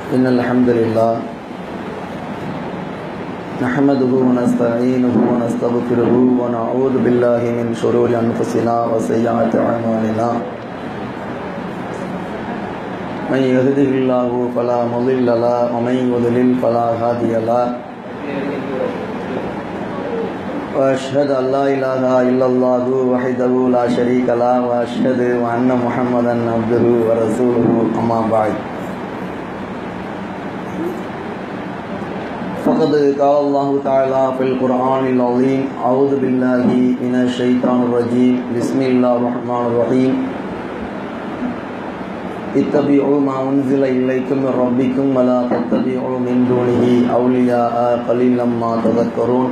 إن الحمد لله نحمده ونستعينه ونستغفره ونعوذ بالله من شرور أنفسنا وسيئات أعمالنا من يهده الله فلا مضل له ومن يضلل فلا هادي له وأشهد أن لا إله إلا الله وحده لا شريك له وأشهد أن محمدا عبده ورسوله أما بعد فقد قال الله تعالى في القرآن العظيم أعوذ بالله من الشيطان الرجيم بسم الله الرحمن الرحيم اتبعوا ما أنزل إليكم من ربكم ولا تتبعوا من دونه أولياء قليلا ما تذكرون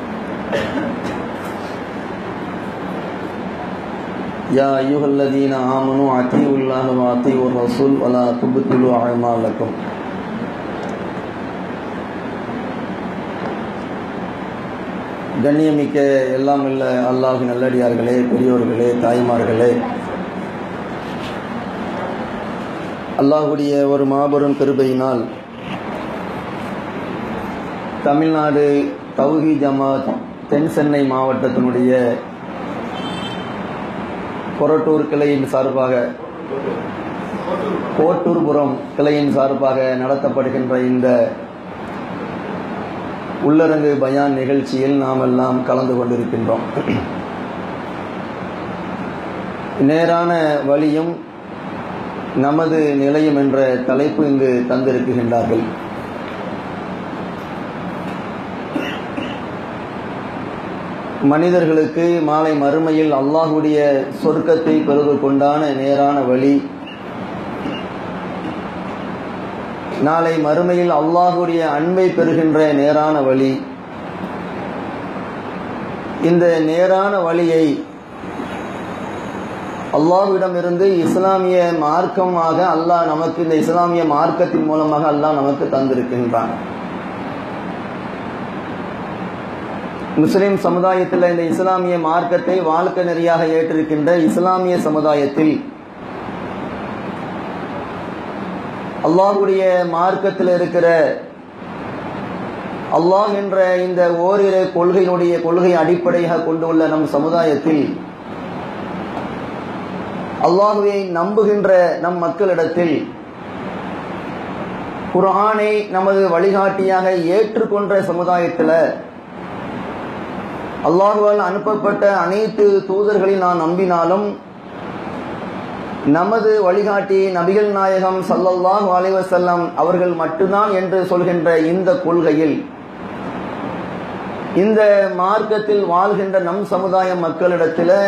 يا أيها الذين آمنوا أطيعوا الله وأطيعوا الرسول ولا تبطلوا أعمالكم கண்ணியமிக்க எல்லாம் இல்ல அல்லாஹ் நல்லடியார்களே பெரியோர்களே தாய்மார்களே அல்லாஹுடைய ஒரு மாபெரும் கிருபையினால் தமிழ்நாடு தௌஹி ஜமாத் தென் சென்னை மாவட்டத்தினுடைய கொரட்டூர் கிளையின் சார்பாக கோட்டூர்புரம் கிளையின் சார்பாக நடத்தப்படுகின்ற இந்த உள்ளரங்கு பயான் நிகழ்ச்சியில் நாம் எல்லாம் கலந்து கொண்டிருக்கின்றோம் நேரான வழியும் நமது நிலையம் என்ற தலைப்பு இங்கு தந்திருக்கின்றார்கள் மனிதர்களுக்கு மாலை மறுமையில் அல்லாஹுடைய சொர்க்கத்தை பெறுவதற்குண்டான நேரான வழி நாளை மறுமையில் அல்லாஹுடைய அன்பை பெறுகின்ற நேரான வழி இந்த நேரான வழியை அல்லாஹ்விடமிருந்து இஸ்லாமிய மார்க்கமாக அல்லாஹ் நமக்கு இந்த இஸ்லாமிய மார்க்கத்தின் மூலமாக அல்லாஹ் நமக்கு தந்திருக்கின்றான் முஸ்லிம் சமுதாயத்தில் இந்த இஸ்லாமிய மார்க்கத்தை வாழ்க்கை நெறியாக ஏற்றிருக்கின்ற இஸ்லாமிய சமுதாயத்தில் அல்லாஹுடைய மார்க்கத்தில் இருக்கிற அல்லாஹ் என்ற இந்த ஓரிரு கொள்கையினுடைய கொள்கை அடிப்படையாக கொண்டுள்ள நம் சமுதாயத்தில் அல்லாஹுவை நம்புகின்ற நம் மக்களிடத்தில் குரானை நமது வழிகாட்டியாக ஏற்றுக்கொண்ட சமுதாயத்தில் அல்லாஹுவால் அனுப்பப்பட்ட அனைத்து தூதர்களை நான் நம்பினாலும் நமது வழிகாட்டி நபிகள் நாயகம் சல்லல்லாஹு அலைவசல்லம் அவர்கள் மட்டும்தான் என்று சொல்கின்ற இந்த கொள்கையில் இந்த மார்க்கத்தில் வாழ்கின்ற நம் சமுதாய மக்களிடத்தில்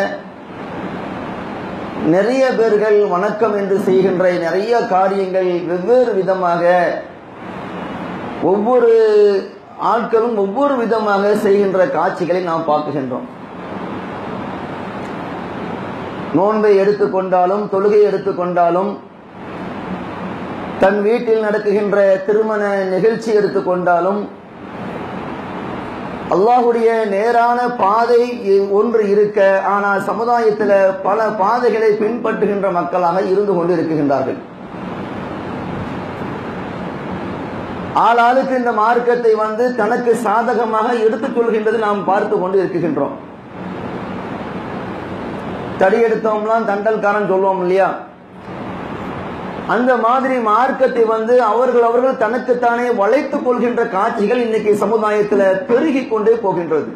நிறைய பேர்கள் வணக்கம் என்று செய்கின்ற நிறைய காரியங்கள் வெவ்வேறு விதமாக ஒவ்வொரு ஆட்களும் ஒவ்வொரு விதமாக செய்கின்ற காட்சிகளை நாம் பார்க்குகின்றோம் நோன்பை எடுத்துக்கொண்டாலும் தொழுகை எடுத்துக்கொண்டாலும் தன் வீட்டில் நடக்குகின்ற திருமண நிகழ்ச்சி எடுத்துக்கொண்டாலும் அல்லாஹுடைய நேரான பாதை ஒன்று இருக்க ஆனால் சமுதாயத்தில் பல பாதைகளை பின்பற்றுகின்ற மக்களாக இருந்து கொண்டு இருக்குகின்றார்கள் ஆளாளுக்கு இந்த மார்க்கத்தை வந்து தனக்கு சாதகமாக எடுத்துக் கொள்கின்றது நாம் பார்த்து கொண்டு இருக்குகின்றோம் தடி எடுத்தோம்லாம் தண்டல்காரன் சொல்லுவோம் இல்லையா அந்த மாதிரி மார்க்கத்தை வந்து அவர்கள் அவர்கள் தனக்குத்தானே வளைத்துக் கொள்கின்ற காட்சிகள் இன்னைக்கு சமுதாயத்தில் பெருகி கொண்டே போகின்றது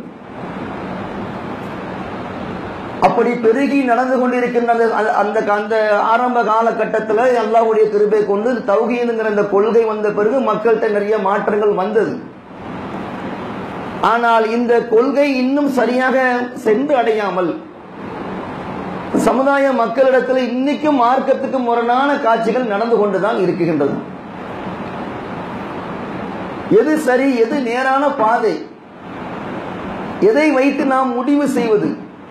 அப்படி பெருகி நடந்து கொண்டிருக்கின்ற அந்த அந்த ஆரம்ப காலகட்டத்தில் அல்லாவுடைய கிருபை கொண்டு தௌகீனுங்கிற அந்த கொள்கை வந்த பிறகு மக்கள்கிட்ட நிறைய மாற்றங்கள் வந்தது ஆனால் இந்த கொள்கை இன்னும் சரியாக சென்று அடையாமல் சமுதாய மக்களிடத்தில் இன்னைக்கும் மார்க்கத்துக்கு முரணான காட்சிகள் நடந்து கொண்டுதான் இருக்குகின்றது எது சரி எது நேரான பாதை எதை வைத்து நாம் முடிவு செய்வது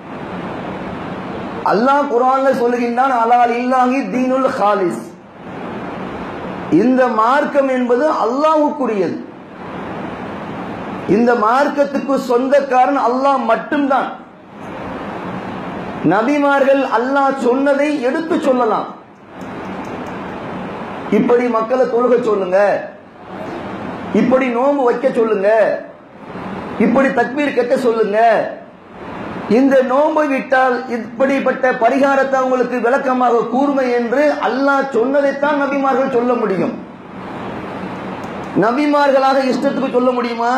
அல்லாஹ் குரான்ல சொல்லுகின்றான் அலால் இல்லாஹி தீனுல் ஹாலிஸ் இந்த மார்க்கம் என்பது அல்லாஹுக்குரியது இந்த மார்க்கத்துக்கு சொந்தக்காரன் அல்லாஹ் மட்டும்தான் நபிமார்கள் அல்லாஹ் சொன்னதை எடுத்து சொல்லலாம் இப்படி மக்களை தொழுக சொல்லுங்க இப்படி நோன்பு வைக்க சொல்லுங்க இப்படி தக்பீர் கட்ட சொல்லுங்க இந்த நோன்பை விட்டால் இப்படிப்பட்ட பரிகாரத்தை அவங்களுக்கு விளக்கமாக கூர்மை என்று அல்லாஹ் சொன்னதைத்தான் நபிமார்கள் சொல்ல முடியும் நபிமார்களாக இஷ்டத்துக்கு சொல்ல முடியுமா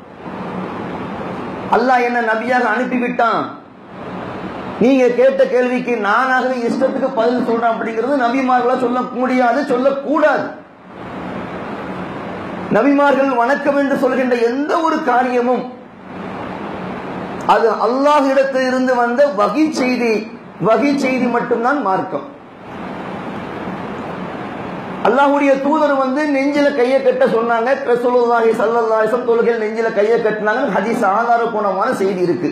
அல்லாஹ் என்ன நபியாக அனுப்பிவிட்டான் நீங்க கேட்ட கேள்விக்கு நானாகவே இஷ்டத்துக்கு பதில் சொல்றேன் அப்படிங்கிறது நபிமார்களா சொல்ல முடியாது சொல்லக்கூடாது நபிமார்கள் வணக்கம் என்று சொல்கின்ற எந்த ஒரு காரியமும் அது அல்லாஹ் இடத்தில் இருந்து வந்த வகை செய்தி வகை செய்தி மட்டும்தான் மார்க்கம் அல்லாஹுடைய தூதர் வந்து நெஞ்சில கையை கட்ட சொன்னாங்க ரசூலுல்லாஹி ஸல்லல்லாஹு அலைஹி வஸல்லம் தொழுகையில் நெஞ்சில கையை கட்டினாங்க ஹதீஸ் ஆதாரபூர்வமான செய்தி இருக்கு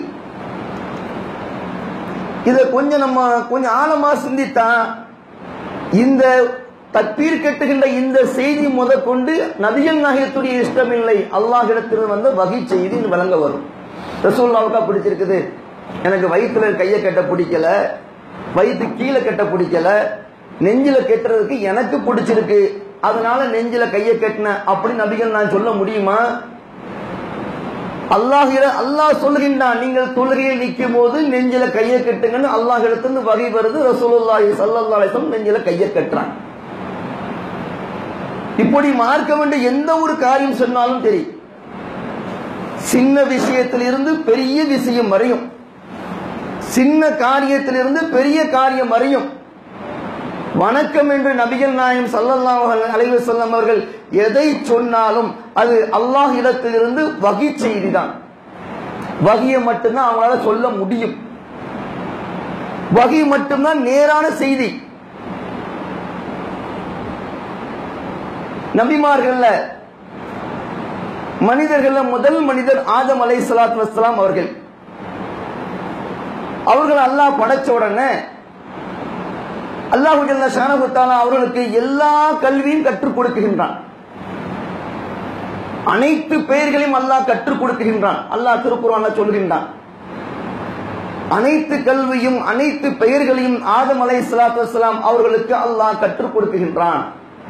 இத கொஞ்சம் நம்ம கொஞ்சம் ஆழமா சிந்தித்தா இந்த தப்பீர் கட்டுகின்ற இந்த செய்தி முதற்கொண்டு நபிகள் நாயகத்துடைய இஷ்டம் இல்லை அல்லாஹிடத்தில் வந்த வகை செய்தி வழங்க வரும் ரசூல்லாவுக்கா பிடிச்சிருக்குது எனக்கு வயிற்றுல கையை கட்ட பிடிக்கல வயிற்று கீழே கட்ட பிடிக்கல நெஞ்சில கெட்டுறதுக்கு எனக்கு பிடிச்சிருக்கு அதனால நெஞ்சில கையை கட்டின அப்படி நபிகள் நான் சொல்ல முடியுமா அல்லாஹிட அல்லாஹ் சொல்லுகின்றான் நீங்கள் தொழுகையில் நிற்கும் போது நெஞ்சில கையை கட்டுங்கன்னு அல்லாஹிடத்திலிருந்து வகை வருது ரசூலுல்லாஹி ஸல்லல்லாஹு அலைஹி வஸல்லம் நெஞ்சில கையை கட்டுறான் இப்படி மார்க்க வேண்டிய எந்த ஒரு காரியம் சொன்னாலும் சரி சின்ன விஷயத்திலிருந்து பெரிய விஷயம் வரையும் சின்ன காரியத்திலிருந்து பெரிய காரியம் வரையும் வணக்கம் என்று நபிகள் நாயம் சல்லல்லாஹு அலைஹி வஸல்லம் அவர்கள் எதை சொன்னாலும் அது அல்லாஹ் இடத்திலிருந்து வகி செய்திதான் வகியை மட்டும்தான் அவங்களால சொல்ல முடியும் வகி மட்டும்தான் நேரான செய்தி நபிமார்கள்ல மனிதர்கள்ல முதல் மனிதர் ஆதம் அலை சலாத்து வசலாம் அவர்கள் அவர்கள் அல்லாஹ் படைச்ச உடனே அல்லாஹு ஜல்ல ஷானகுத்தாலா அவர்களுக்கு எல்லா கல்வியும் கற்றுக் கொடுக்குகின்றான் அனைத்து பெயர்களையும் அல்லாஹ் கற்றுக் கொடுக்குகின்றான் அல்லாஹ் திருக்குறான்ல சொல்கின்றான் அனைத்து கல்வியும் அனைத்து பெயர்களையும் ஆதம் அலை சலாத்து வசலாம் அவர்களுக்கு அல்லாஹ் கற்றுக் கொடுக்குகின்றான்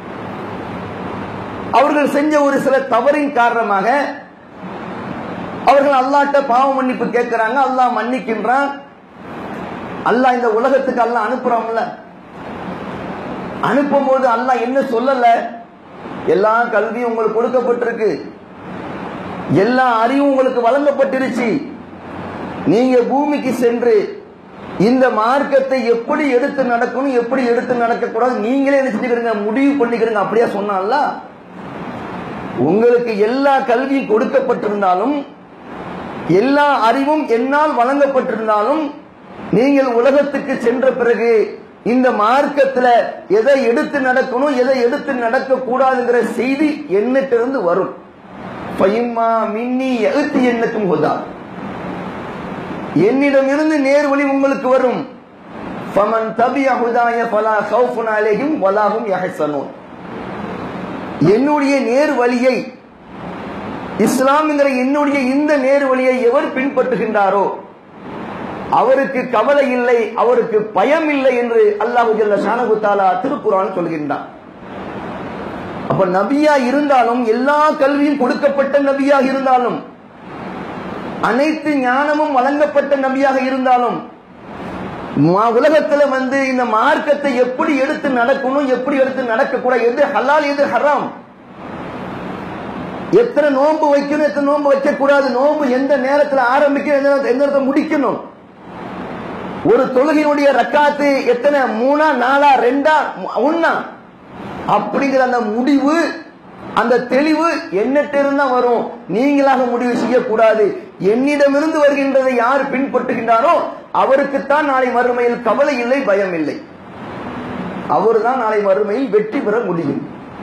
அவர்கள் செஞ்ச ஒரு சில தவறின் காரணமாக அவர்கள் அல்லாட்ட பாவ மன்னிப்பு கேட்கிறாங்க அல்லாஹ் மன்னிக்கின்றான் அல்லாஹ் இந்த உலகத்துக்கு அல்லாஹ் அனுப்புறான்ல அனுப்பும் போது அல்லாஹ் என்ன சொல்லல எல்லா கல்வியும் உங்களுக்கு கொடுக்கப்பட்டிருக்கு எல்லா அறிவும் உங்களுக்கு வழங்கப்பட்டிருச்சு நீங்க பூமிக்கு சென்று இந்த மார்க்கத்தை எப்படி எடுத்து நடக்கணும் எப்படி எடுத்து நடக்க கூடாது நீங்களே என்ன செஞ்சுக்கிறீங்க முடிவு பண்ணிக்கிறீங்க அப்படியா சொன்னால உங்களுக்கு எல்லா கல்வியும் கொடுக்கப்பட்டிருந்தாலும் எல்லா அறிவும் என்னால் வழங்கப்பட்டிருந்தாலும் நீங்கள் உலகத்துக்கு சென்ற பிறகு இந்த மார்க்கத்துல எதை எடுத்து நடக்கணும் எதை எடுத்து நடக்க கூடாதுங்கிற செய்தி என்னிட்டிருந்து வரும் பையம்மா மின்னி எழுத்து எண்ணுக்கும் ஹுதா என்னிடமிருந்து நேர்வழி உங்களுக்கு வரும் ஃபமன் தபிய ஹுதாய ஃபலா ஹவுஃபுன் அலைஹிம் வலாஹும் யஹ்சனூன் என்னுடைய நேர் வழியை இஸ்லாம்ங்கிற என்னுடைய இந்த நேர் வழியை எவர் பின்பற்றுகின்றாரோ அவருக்கு கவலை இல்லை அவருக்கு பயம் இல்லை என்று அல்லாஹு ஜல்ல ஷானகு தாலா திருக்குறான் சொல்கின்றான் அப்ப நபியா இருந்தாலும் எல்லா கல்வியும் கொடுக்கப்பட்ட நபியாக இருந்தாலும் அனைத்து ஞானமும் வழங்கப்பட்ட நபியாக இருந்தாலும் மா- உலகத்துல வந்து இந்த மார்க்கத்தை எப்படி எடுத்து நடக்கணும் எப்படி எடுத்து நடக்க கூடாது எது ஹலால் எது ஹராம் எத்தனை நோன்பு வைக்கணும் எத்தனை நோன்பு வைக்க கூடாது நோன்பு எந்த நேரத்தில் ஆரம்பிக்கணும் எந்த நேரத்துல- எந்த நேரத்தில் முடிக்கணும் ஒரு தொழுகையுடைய ரக்காத்து எத்தனை மூணா நாலா ரெண்டா ஒன்னா அப்படிங்கிற அந்த முடிவு அந்த தெளிவு என்னிட்ட இருந்தா வரும் நீங்களாக முடிவு செய்யக்கூடாது என்னிடமிருந்து வருகின்றதை யார் பின்பற்றுகின்றாரோ அவருக்குத்தான் நாளை மறுமையில் கவலை இல்லை பயம் இல்லை அவர்தான் நாளை மறுமையில் வெற்றி பெற முடியும்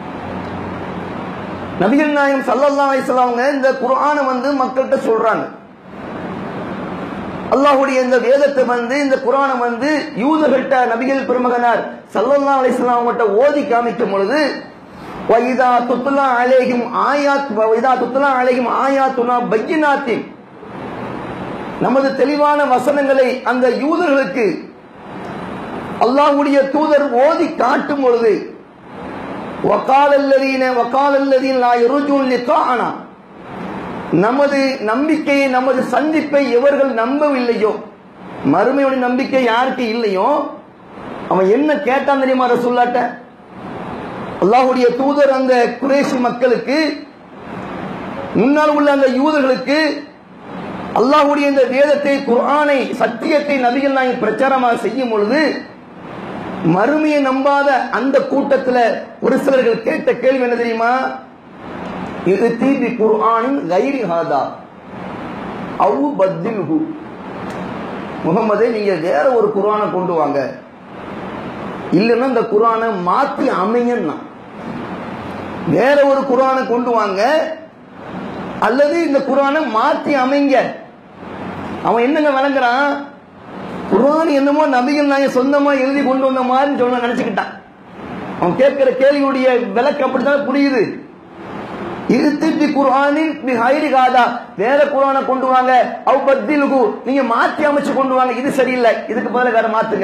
நபிகள் நாயகம் சல்லல்லா அலிஸ்லாங்க இந்த குர்ஆனை வந்து மக்கள்கிட்ட சொல்றாங்க அல்லாஹ்வுடைய இந்த வேதத்தை வந்து இந்த குர்ஆனை வந்து யூதர்கள்ட்ட நபிகள் பெருமகனார் சல்லல்லா அலிஸ்லாம் கிட்ட ஓதி காமிக்கும் பொழுது வைதா துத்துலா அலேஹிம் ஆயாத் வைதா துத்துலா அலேஹிம் ஆயாத்துனா பையினாத்தின் நமது தெளிவான வசனங்களை அந்த யூதர்களுக்கு அல்லாஹ்வுடைய தூதர் ஓதி காட்டும் பொழுது வக்காலல்லதீன வக்காலல்லதீன் லா யருஜூன் லிகாஅனா நமது நம்பிக்கையை நமது சந்திப்பை எவர்கள் நம்பவில்லையோ மறுமையோட நம்பிக்கை யாருக்கு இல்லையோ அவன் என்ன கேட்டான் தெரியுமா ரசூல்லாட்ட அல்லாஹ்வுடைய தூதர் அந்த குறைஷி மக்களுக்கு முன்னால் உள்ள அந்த யூதர்களுக்கு அல்லாஹ்வுடைய இந்த வேதத்தை குர்ஆனை சத்தியத்தை நபிகள் நாயகம் பிரச்சாரமாக செய்யும் பொழுது மறுமையை நம்பாத அந்த கூட்டத்துல ஒரு சிலர்கள் கேட்ட கேள்வி என்ன தெரியுமா இது தீபி குர்ஆனின் கைரி ஹாதா அவு பத்தில்ஹு முகமதே நீங்க வேற ஒரு குர்ஆனை கொண்டு வாங்க இல்லைன்னா இந்த குர்ஆனை மாத்தி அமைங்கன்னா வேற ஒரு குர்ஆனை கொண்டு வாங்க அல்லது இந்த குர்ஆனை மாத்தி அமைங்க அவன் என்னங்க விளங்குறான் குர்ஆன் என்னமோ நபிகள் நாயகம் சொந்தமா எழுதி கொண்டு வந்த மாதிரி சொல்ல நினைச்சுக்கிட்டான் அவன் கேட்கிற கேள்வியுடைய விளக்கு அப்படித்தான் புரியுது இது திருப்பி குர்ஆனின் பி ஹைரி காதா வேற குர்ஆனை கொண்டு வாங்க அவ் பத்திலுகு நீங்க மாத்தி அமைச்சு கொண்டு வாங்க இது சரியில்லை இதுக்கு பதிலா வேற மாத்துங்க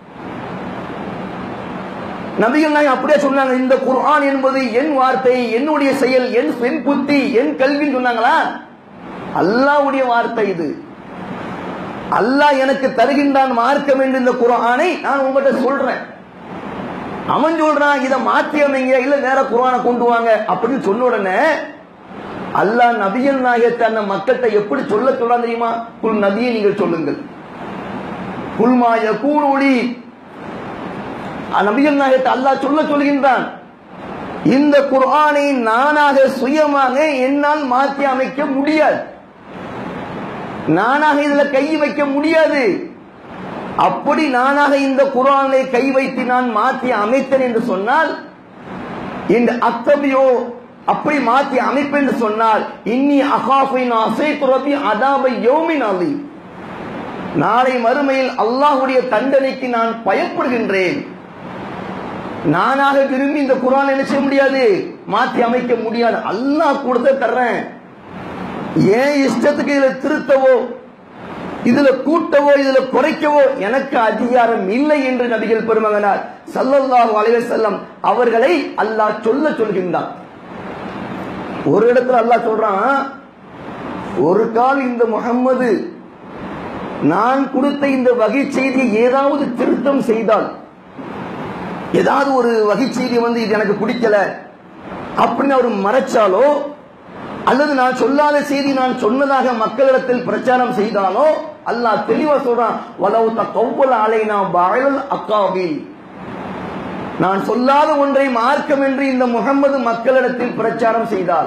நபிகள் நாயகம் அப்படியே சொன்னாங்க இந்த குர்ஆன் என்பது என் வார்த்தை என்னுடைய செயல் என் என் புத்தி என் கல்வின்னு சொன்னாங்களா அல்லாஹ்வுடைய வார்த்தை இது அல்லாஹ் எனக்கு தருகின்றான் மார்க்கம் என்று இந்த குர்ஆனை நான் உங்ககிட்ட சொல்றேன் அவன் சொல்றான் இதை மாத்தி அமைங்க இல்ல வேற குர்ஆனை கொண்டு வாங்க அப்படின்னு சொன்ன உடனே அல்லாஹ் நபிகள் நாயகத்தை அந்த மக்கள்கிட்ட எப்படி சொல்ல சொல்றான் தெரியுமா குல் நபியை நீங்கள் சொல்லுங்கள் குல்மா யகூன் ஒளி நபிகள் நாயகத்தை அல்லாஹ் சொல்ல சொல்கின்றான் இந்த குர்ஆனை நானாக சுயமாக என்னால் மாற்றி அமைக்க முடியாது நானாக இதுல கை வைக்க முடியாது அப்படி நானாக இந்த குரானை கை வைத்து நான் மாற்றி அமைத்தேன் என்று சொன்னால் இந்த அத்தபியோ அப்படி மாற்றி அமைப்பேன் என்று சொன்னால் இன்னி அகாஃபின் அசை துறப்பி அதாபை யோமின் அலி நாளை மறுமையில் அல்லாஹ்வுடைய தண்டனைக்கு நான் பயப்படுகின்றேன் நானாக விரும்பி இந்த குரான் என்ன செய்ய முடியாது மாற்றி அமைக்க முடியாது அல்லாஹ் கொடுத்த தர்றேன் ஏன் இஷ்டத்துக்கு இதுல திருத்தவோ இதுல கூட்டவோ இதுல குறைக்கவோ எனக்கு அதிகாரம் இல்லை என்று நபிகள் பெருமகனார் சல்லல்லாஹு அலைஹி வஸல்லம் அவர்களை அல்லாஹ் சொல்ல சொல்கின்றான் ஒரு இடத்துல அல்லாஹ் சொல்றான் ஒரு கால் இந்த முகம்மது நான் கொடுத்த இந்த வகை செய்தியை ஏதாவது திருத்தம் செய்தால் ஏதாவது ஒரு வகை செய்தி வந்து இது எனக்கு பிடிக்கல அப்படின்னு அவர் மறைச்சாலோ அல்லது நான் சொல்லாத செய்தி நான் சொன்னதாக மக்களிடத்தில் பிரச்சாரம் செய்தாலோ அல்லாஹ் தெளிவா சொல்றான் வலவு தக்கௌவல அலைனா பாயல் அக்காவில் நான் சொல்லாத ஒன்றை மார்க்கம் என்று இந்த முகம்மது மக்களிடத்தில் பிரச்சாரம் செய்தால்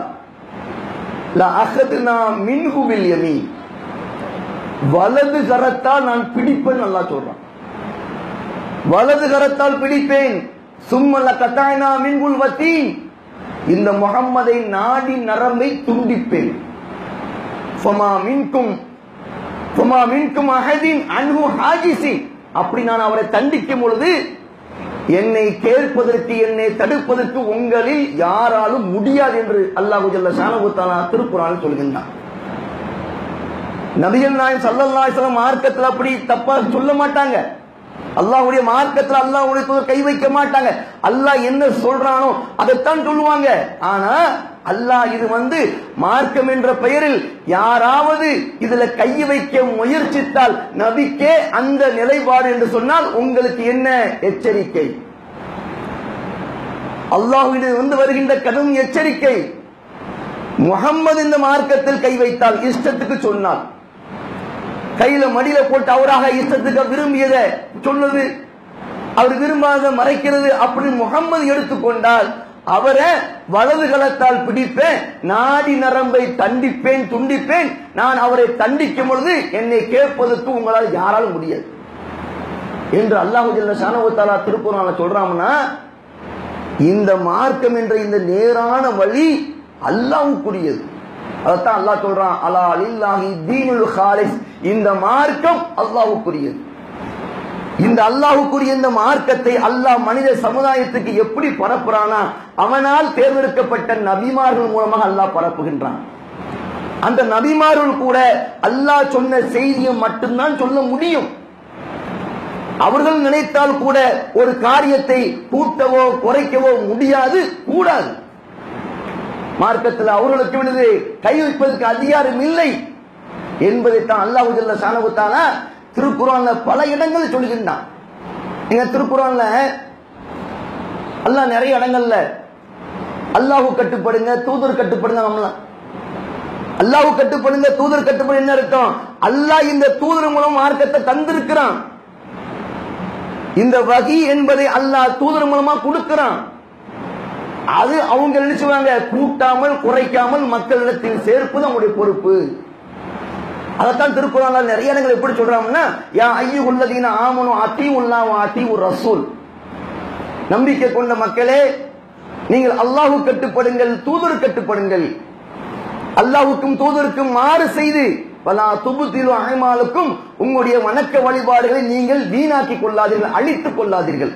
மின்ஹுவில் யமீ வலது கரத்தால் நான் பிடிப்பேன் நல்லா சொல்றான் வலது கரத்தால் பிடிப்பேன் சும்மல்ல கத்தாயினா மின்குல் வத்தீன் இந்த முகம்மதை நாடி நரம்பை துண்டிப்பேன் ஃபமா மின்கும் ஃபமா மின்கும் அஹதின் அன்ஹு ஹாஜிசி அப்படி நான் அவரை தண்டிக்கும் பொழுது என்னை கேட்பதற்கு என்னை தடுப்பதற்கு உங்களில் யாராலும் முடியாது என்று அல்லாஹு ஜல்ல ஷானகுத்தாலா திருக்குறான் சொல்கின்றான் நபிகள் நாயம் சல்லல்லாஹு அலைஹி வஸல்லம் மார்க்கத்தில் அப்படி தப்பா சொல்ல மாட்டாங்க அல்லாஹ்வுடைய மார்க்கத்தில் அல்லாஹ்வுடைய தூதர் கை வைக்க மாட்டாங்க அல்லாஹ் என்ன சொல்றானோ அதைத்தான் சொல்லுவாங்க ஆனா அல்லாஹ் இது வந்து மார்க்கம் என்ற பெயரில் யாராவது இதுல கை வைக்க முயற்சித்தால் நபிக்கே அந்த நிலைப்பாடு என்று சொன்னால் உங்களுக்கு என்ன எச்சரிக்கை அல்லாஹ்விடம் வந்து வருகின்ற கடும் எச்சரிக்கை முகம்மது இந்த மார்க்கத்தில் கை வைத்தால் இஷ்டத்துக்கு சொன்னால் கையில மடியில போட்டு அவராக இஷ்டத்துக்கு விரும்பியதை சொன்னது அவர் விரும்பாத மறைக்கிறது அப்படி முகம்மது எடுத்துக்கொண்டால் அவரை வலது களத்தால் பிடிப்பேன் நாடி நரம்பை தண்டிப்பேன் துண்டிப்பேன் நான் அவரை தண்டிக்கும் பொழுது என்னை கேட்பதற்கு உங்களால் யாராலும் முடியாது என்று அல்லாஹு ஜல்ல ஷானவத்தாலா திருக்குறான சொல்றாங்கன்னா இந்த மார்க்கம் என்ற இந்த நேரான வழி அல்லாஹ்வுக்குரியது அதைத்தான் அல்லாஹ் சொல்றான் அலா அலில்லாஹி தீனுல் ஹாலிஸ் இந்த மார்க்கம் அல்லாஹ்வுக்குரியது இந்த அல்லாஹுக்குரிய இந்த மார்க்கத்தை அல்லாஹ் மனித சமுதாயத்துக்கு எப்படி பரப்புறானா அவனால் தேர்ந்தெடுக்கப்பட்ட நபிமார்கள் மூலமாக அல்லாஹ் பரப்புகின்றான் அந்த நபிமார்கள் கூட அல்லாஹ் சொன்ன செய்தியை மட்டும்தான் சொல்ல முடியும் அவர்கள் நினைத்தால் கூட ஒரு காரியத்தை கூட்டவோ குறைக்கவோ முடியாது கூடாது மார்க்கத்தில் அவர்களுக்கு விழுது கை வைப்பதற்கு அதிகாரம் இல்லை என்பதைத்தான் அல்லாஹு ஜல்ல சானகுத்தால திருக்குறான்ல பல இடங்களில் சொல்லுகின்றான் நீங்க திருக்குறான்ல அல்லாஹ் நிறைய இடங்கள்ல அல்லாஹு கட்டுப்படுங்க தூதர் கட்டுப்படுங்க நம்மளாம் அல்லாஹு கட்டுப்படுங்க தூதர் கட்டுப்படு என்ன அர்த்தம் அல்லாஹ் இந்த தூதர் மூலம் மார்க்கத்தை தந்திருக்கிறான் இந்த வகி என்பதை அல்லாஹ் தூதர் மூலமா கொடுக்கிறான் அது அவங்க நினைச்சுவாங்க கூட்டாமல் குறைக்காமல் மக்களிடத்தில் சேர்ப்பது அவங்களுடைய பொறுப்பு அதைத்தான் திருக்குறள் நிறைய இடங்கள் எப்படி சொல்றாங்கன்னா யா ஐயு உள்ளதீன ஆமனும் அத்தி உள்ளா அத்தி ஒரு ரசூல் நம்பிக்கை கொண்ட மக்களே நீங்கள் அல்லாஹு கட்டுப்படுங்கள் தூதர் கட்டுப்படுங்கள் அல்லாஹுக்கும் தூதருக்கும் மாறு செய்து பலா துபுத்திலு அழைமாலுக்கும் உங்களுடைய வணக்க வழிபாடுகளை நீங்கள் வீணாக்கி கொள்ளாதீர்கள் அழித்துக் கொள்ளாதீர்கள்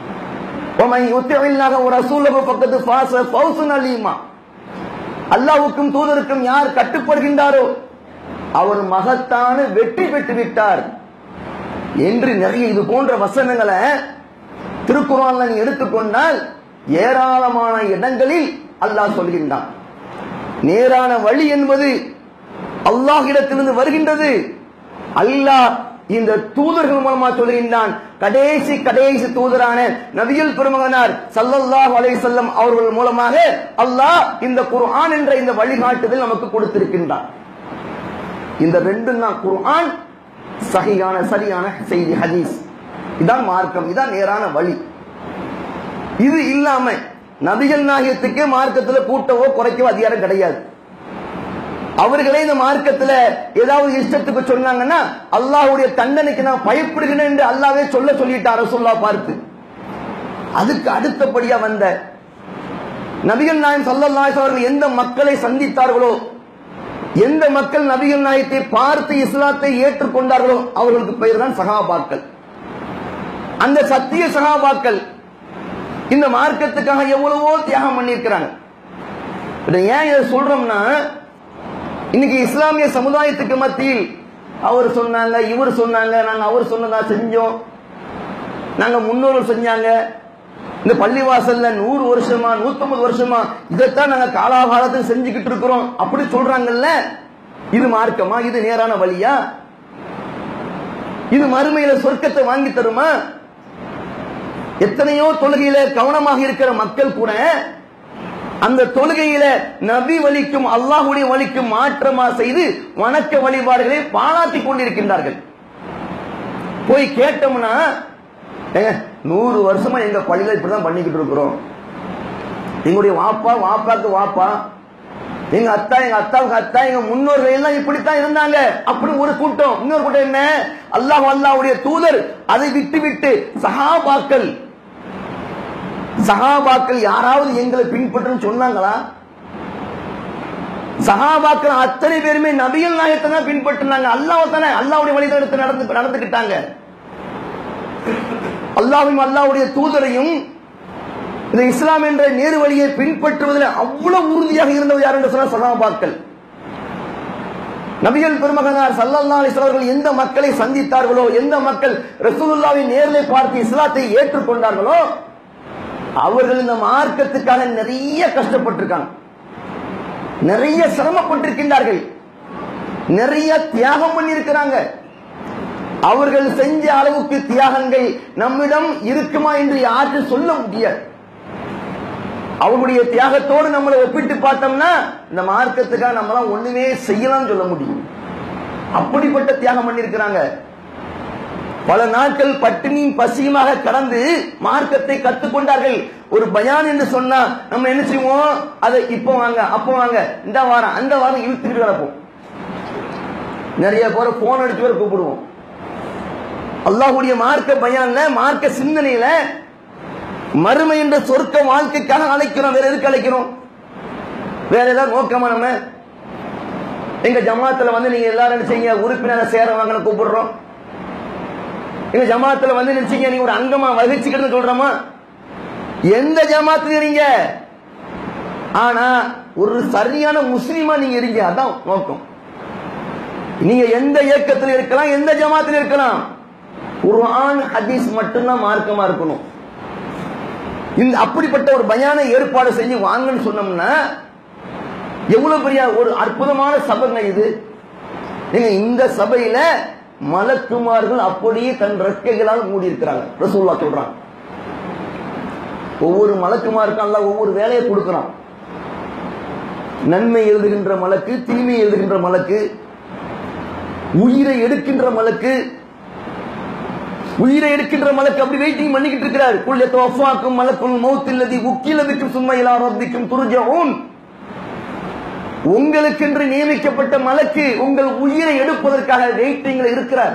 அல்லாவுக்கும் தூதருக்கும் யார் கட்டுப்படுகின்றாரோ அவர் மகத்தான வெற்றி பெற்று விட்டார் என்று நிறைய இது போன்ற வசனங்களை திருக்குறான்ல நீ எடுத்துக்கொண்டால் ஏராளமான இடங்களில் அல்லாஹ் சொல்கின்றான் நேரான வழி என்பது அல்லாஹிடத்திலிருந்து வருகின்றது அல்லாஹ் இந்த தூதர்கள் மூலமா சொல்கின்றான் கடைசி கடைசி தூதரான நபியுல் பெருமகனார் சல்லல்லாஹு அலைஹி செல்லம் அவர்கள் மூலமாக அல்லாஹ் இந்த குர்ஆன் என்ற இந்த வழிகாட்டுதல் நமக்கு கொடுத்திருக்கின்றான் இந்த ரெண்டும் தான் குர்ஆன் சகியான சரியான செய்தி ஹதீஸ் இதான் மார்க்கம் இதான் நேரான வழி இது இல்லாம நபிகள் நாயகத்துக்கே மார்க்கத்துல கூட்டவோ குறைக்கவோ அதிகாரம் கிடையாது அவர்களே இந்த மார்க்கத்துல ஏதாவது இஷ்டத்துக்கு சொன்னாங்கன்னா அல்லாஹ்வுடைய தண்டனைக்கு நான் பயப்படுகிறேன் என்று அல்லாவே சொல்ல சொல்லிட்டார் ரசூல்லா பார்த்து அதுக்கு அடுத்தபடியா வந்த நபிகள் நாயம் சல்லல்லாஹு அவர்கள் எந்த மக்களை சந்தித்தார்களோ எந்த மக்கள் நபிகள் நாயத்தை பார்த்து இஸ்லாத்தை ஏற்றுக்கொண்டார்களோ அவர்களுக்கு பெயர் தான் சகாபாக்கள் அந்த சத்திய சகாபாக்கள் இந்த மார்க்கத்துக்காக எவ்வளவோ தியாகம் பண்ணியிருக்கிறாங்க இதை ஏன் இதை சொல்றோம்னா இன்னைக்கு இஸ்லாமிய சமுதாயத்துக்கு மத்தியில் அவர் சொன்னாங்க இவர் சொன்னாங்க நாங்க அவர் சொன்னதா செஞ்சோம் நாங்க முன்னோர்கள் செஞ்சாங்க இந்த பள்ளிவாசல்ல நூறு வருஷமா நூத்தம்பது வருஷமா இதைத்தான் நாங்க காலாகாலத்துக்கு செஞ்சுக்கிட்டு இருக்கிறோம் அப்படி சொல்றாங்கல்ல இது மார்க்கமா இது நேரான வழியா இது மறுமையில சொர்க்கத்தை வாங்கி தருமா எத்தனையோ தொழுகையில கவனமாக இருக்கிற மக்கள் கூட அந்த தொழுகையில நபி வலிக்கும் அல்லாஹுடைய வலிக்கும் மாற்றமா செய்து வணக்க வழிபாடுகளை பாராட்டி கொண்டிருக்கின்றார்கள் போய் கேட்டோம்னா ஏங்க நூறு வருஷமா எங்க பள்ளியில இப்படிதான் பண்ணிக்கிட்டு இருக்கிறோம் எங்களுடைய வாப்பா வாப்பாக்கு வாப்பா எங்க அத்தா எங்க அத்தாவுக்கு அத்தா எங்க முன்னோர்கள் எல்லாம் இப்படித்தான் இருந்தாங்க அப்படி ஒரு கூட்டம் இன்னொரு கூட்டம் என்ன அல்லாஹ் அல்லாஹ்வுடைய தூதர் அதை விட்டு விட்டு சஹாபாக்கள் சஹாபாக்கள் யாராவது எங்களை பின்பற்றும் சொன்னாங்களா சஹாபாக்கள் அத்தனை பேருமே நபிகள் நாயத்தை தான் பின்பற்றினாங்க அல்லாஹ் தானே அல்லாவுடைய வழிதடத்தை நடந்து நடந்துக்கிட்டாங்க அல்லாஹும் அல்லாவுடைய தூதரையும் இந்த இஸ்லாம் என்ற நேரு வழியை பின்பற்றுவதில் அவ்வளவு உறுதியாக இருந்தவர் யார் என்று சொன்னால் சஹாபாக்கள் நபிகள் பெருமகனார் சல்லல்லா அலிஸ்லாம் அவர்கள் எந்த மக்களை சந்தித்தார்களோ எந்த மக்கள் ரசூலுல்லாவை நேரிலே பார்த்து இஸ்லாத்தை ஏற்றுக்கொண்டார்களோ அவர்கள் இந்த மார்க்கத்துக்காக நிறைய கஷ்டப்பட்டிருக்காங்க நிறைய சிரமப்பட்டிருக்கின்றார்கள் நிறைய தியாகம் பண்ணியிருக்கிறாங்க அவர்கள் செஞ்ச அளவுக்கு தியாகங்கள் நம்மிடம் இருக்குமா என்று யாருக்கும் சொல்ல முடியாது அவர்களுடைய தியாகத்தோடு நம்மளை ஒப்பிட்டு பார்த்தோம்னா இந்த மார்க்கத்துக்காக நம்மளாம் ஒண்ணுமே செய்யலாம் சொல்ல முடியும் அப்படிப்பட்ட தியாகம் பண்ணியிருக்கிறாங்க பல நாட்கள் பட்டினியும் பசியுமாக கடந்து மார்க்கத்தை கற்றுக்கொண்டார்கள் ஒரு பயான் என்று சொன்னா நம்ம என்ன செய்வோம் அதை இப்போ வாங்க அப்போ வாங்க இந்த வாரம் அந்த வாரம் இழுத்துக்கிட்டு கிடப்போம் நிறைய பேர் போன் அடிச்சு பேர் கூப்பிடுவோம் அல்லாஹுடைய மார்க்க பயான்ல மார்க்க சிந்தனையில மறுமை என்ற சொர்க்க வாழ்க்கைக்காக அழைக்கிறோம் வேற எதுக்கு அழைக்கிறோம் வேற ஏதாவது நோக்கமா நம்ம எங்க ஜமாத்துல வந்து நீங்க எல்லாரும் என்ன செய்யுங்க உறுப்பினரை சேர வாங்கன்னு கூப்பிடுறோம் எங்க ஜமாத்துல வந்து நினைச்சீங்க நீங்க ஒரு அங்கமா வகிச்சுக்கிட்டு சொல்றோமா எந்த ஜமாத்துல இருங்க ஆனா ஒரு சரியான முஸ்லீமா நீங்க இருங்க அதான் நோக்கம் நீங்க எந்த இயக்கத்தில் இருக்கலாம் எந்த ஜமாத்தில் இருக்கலாம் குர்ஆன் ஹதீஸ் மட்டும்தான் மார்க்கமா இருக்கணும் இந்த அப்படிப்பட்ட ஒரு பயான ஏற்பாடு செஞ்சு வாங்கன்னு சொன்னோம்னா எவ்வளவு பெரிய ஒரு அற்புதமான சபைங்க இது நீங்க இந்த சபையில மலக்குமார்கள் அப்படியே தன் ரெக்கைகளால் மூடி இருக்கிறாங்க ரசூல்லா சொல்றாங்க ஒவ்வொரு மலக்குமாருக்கும் அல்லாஹ் ஒவ்வொரு வேலையை கொடுக்கிறான் நன்மை எழுதுகின்ற மலக்கு தீமை எழுதுகின்ற மலக்கு உயிரை எடுக்கின்ற மலக்கு உயிரை எடுக்கின்ற மலக்கு அப்படி வெயிட்டிங் பண்ணிக்கிட்டு இருக்கிறார் குல் யத்தவஃபாக்கும் மலக்குல் மௌத் இல்லதி உக்கில பிக்கும் சும்மா இலா ரப்பிக்கும் துர்ஜஊன் உங்களுக்கென்று நியமிக்கப்பட்ட மலக்கு உங்கள் உயிரை எடுப்பதற்காக வெயிட்டிங்ல இருக்கிறார்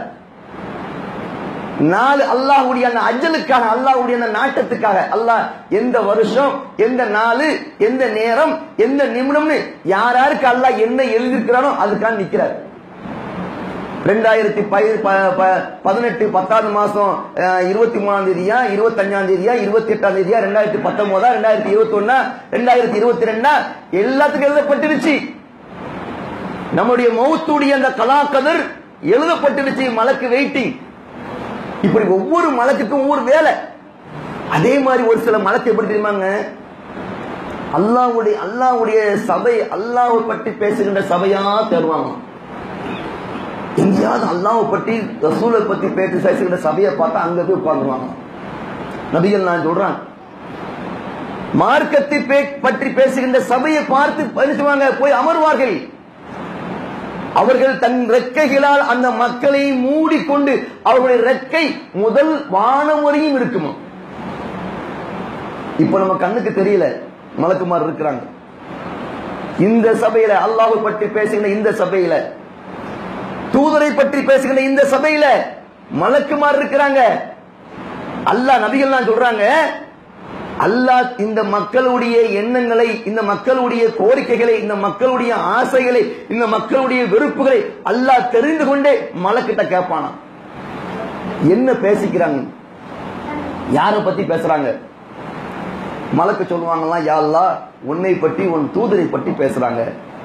நாலு அல்லாஹ்வுடைய அந்த அஜலுக்காக அல்லாஹ்வுடைய அந்த நாட்டத்துக்காக அல்லாஹ் எந்த வருஷம் எந்த நாள் எந்த நேரம் எந்த நிமிடம்னு யார் யாருக்கு அல்லாஹ் என்ன எழுதியிருக்கிறானோ அதுக்காக நிக்கிறார் ரெண்டாயிரத்தி பதினெட்டு பத்தாவது மாசம் அஹ், இருபத்தி மூணாம் தேதியா இருபத்தி அஞ்சாம் தேதியா இருபத்தி எட்டாம் தேதியா ரெண்டாயிரத்தி பத்தொன்பதா ரெண்டாயிரத்தி இருபத்தி ஒன்னா ரெண்டாயிரத்தி இருபத்தி ரெண்டா எல்லாத்துக்கும் எழுதப்பட்டிருச்சு நம்முடைய மௌத்துடைய அந்த கலாக்கதர் எழுதப்பட்டிருச்சு மலக்கு வெயிட்டிங் இப்படி ஒவ்வொரு மலக்குக்கும் ஒவ்வொரு வேலை அதே மாதிரி ஒரு சில மலக்கு எப்படி தெரியுமாங்க அல்லாஹ்வுடைய அல்லாஹ்வுடைய சபை அல்லாஹ்வை பற்றி பேசுகின்ற சபையா தேடுவாங்க எங்கேயாவது அல்லாஹ்வை பற்றி ரசூலை பத்தி பேசி பேசுகின்ற சபையை பார்த்தா அங்க போய் உட்கார்ந்துருவாங்க நபிகள் நான் சொல்றான் மார்க்கத்தை பே- பற்றி பேசுகின்ற சபையை பார்த்து பரிசுவாங்க போய் அமர்வார்கள் அவர்கள் தன் ரெக்கைகளால் அந்த மக்களை மூடிக்கொண்டு அவர்களுடைய ரெக்கை முதல் வானம் வரையும் இருக்குமா இப்ப நம்ம கண்ணுக்கு தெரியல மலக்குமார் இருக்கிறாங்க இந்த சபையில அல்லாஹ்வை பற்றி பேசுகிற இந்த சபையில தூதரை பற்றி பேசுகிற இந்த சபையில மலக்குமார் இருக்கிறாங்க அல்லாஹ் நபிகள் சொல்றாங்க அல்லாஹ் இந்த மக்களுடைய எண்ணங்களை இந்த மக்களுடைய கோரிக்கைகளை இந்த மக்களுடைய ஆசைகளை இந்த மக்களுடைய வெறுப்புகளை அல்லாஹ் தெரிந்து கொண்டே மலக்கிட்ட கேட்பானா என்ன பேசிக்கிறாங்க யார பத்தி பேசுறாங்க மலக்கு சொல்லுவாங்களாம் யா அல்லாஹ் உன்னை பற்றி உன் தூதரை பற்றி பேசுறாங்க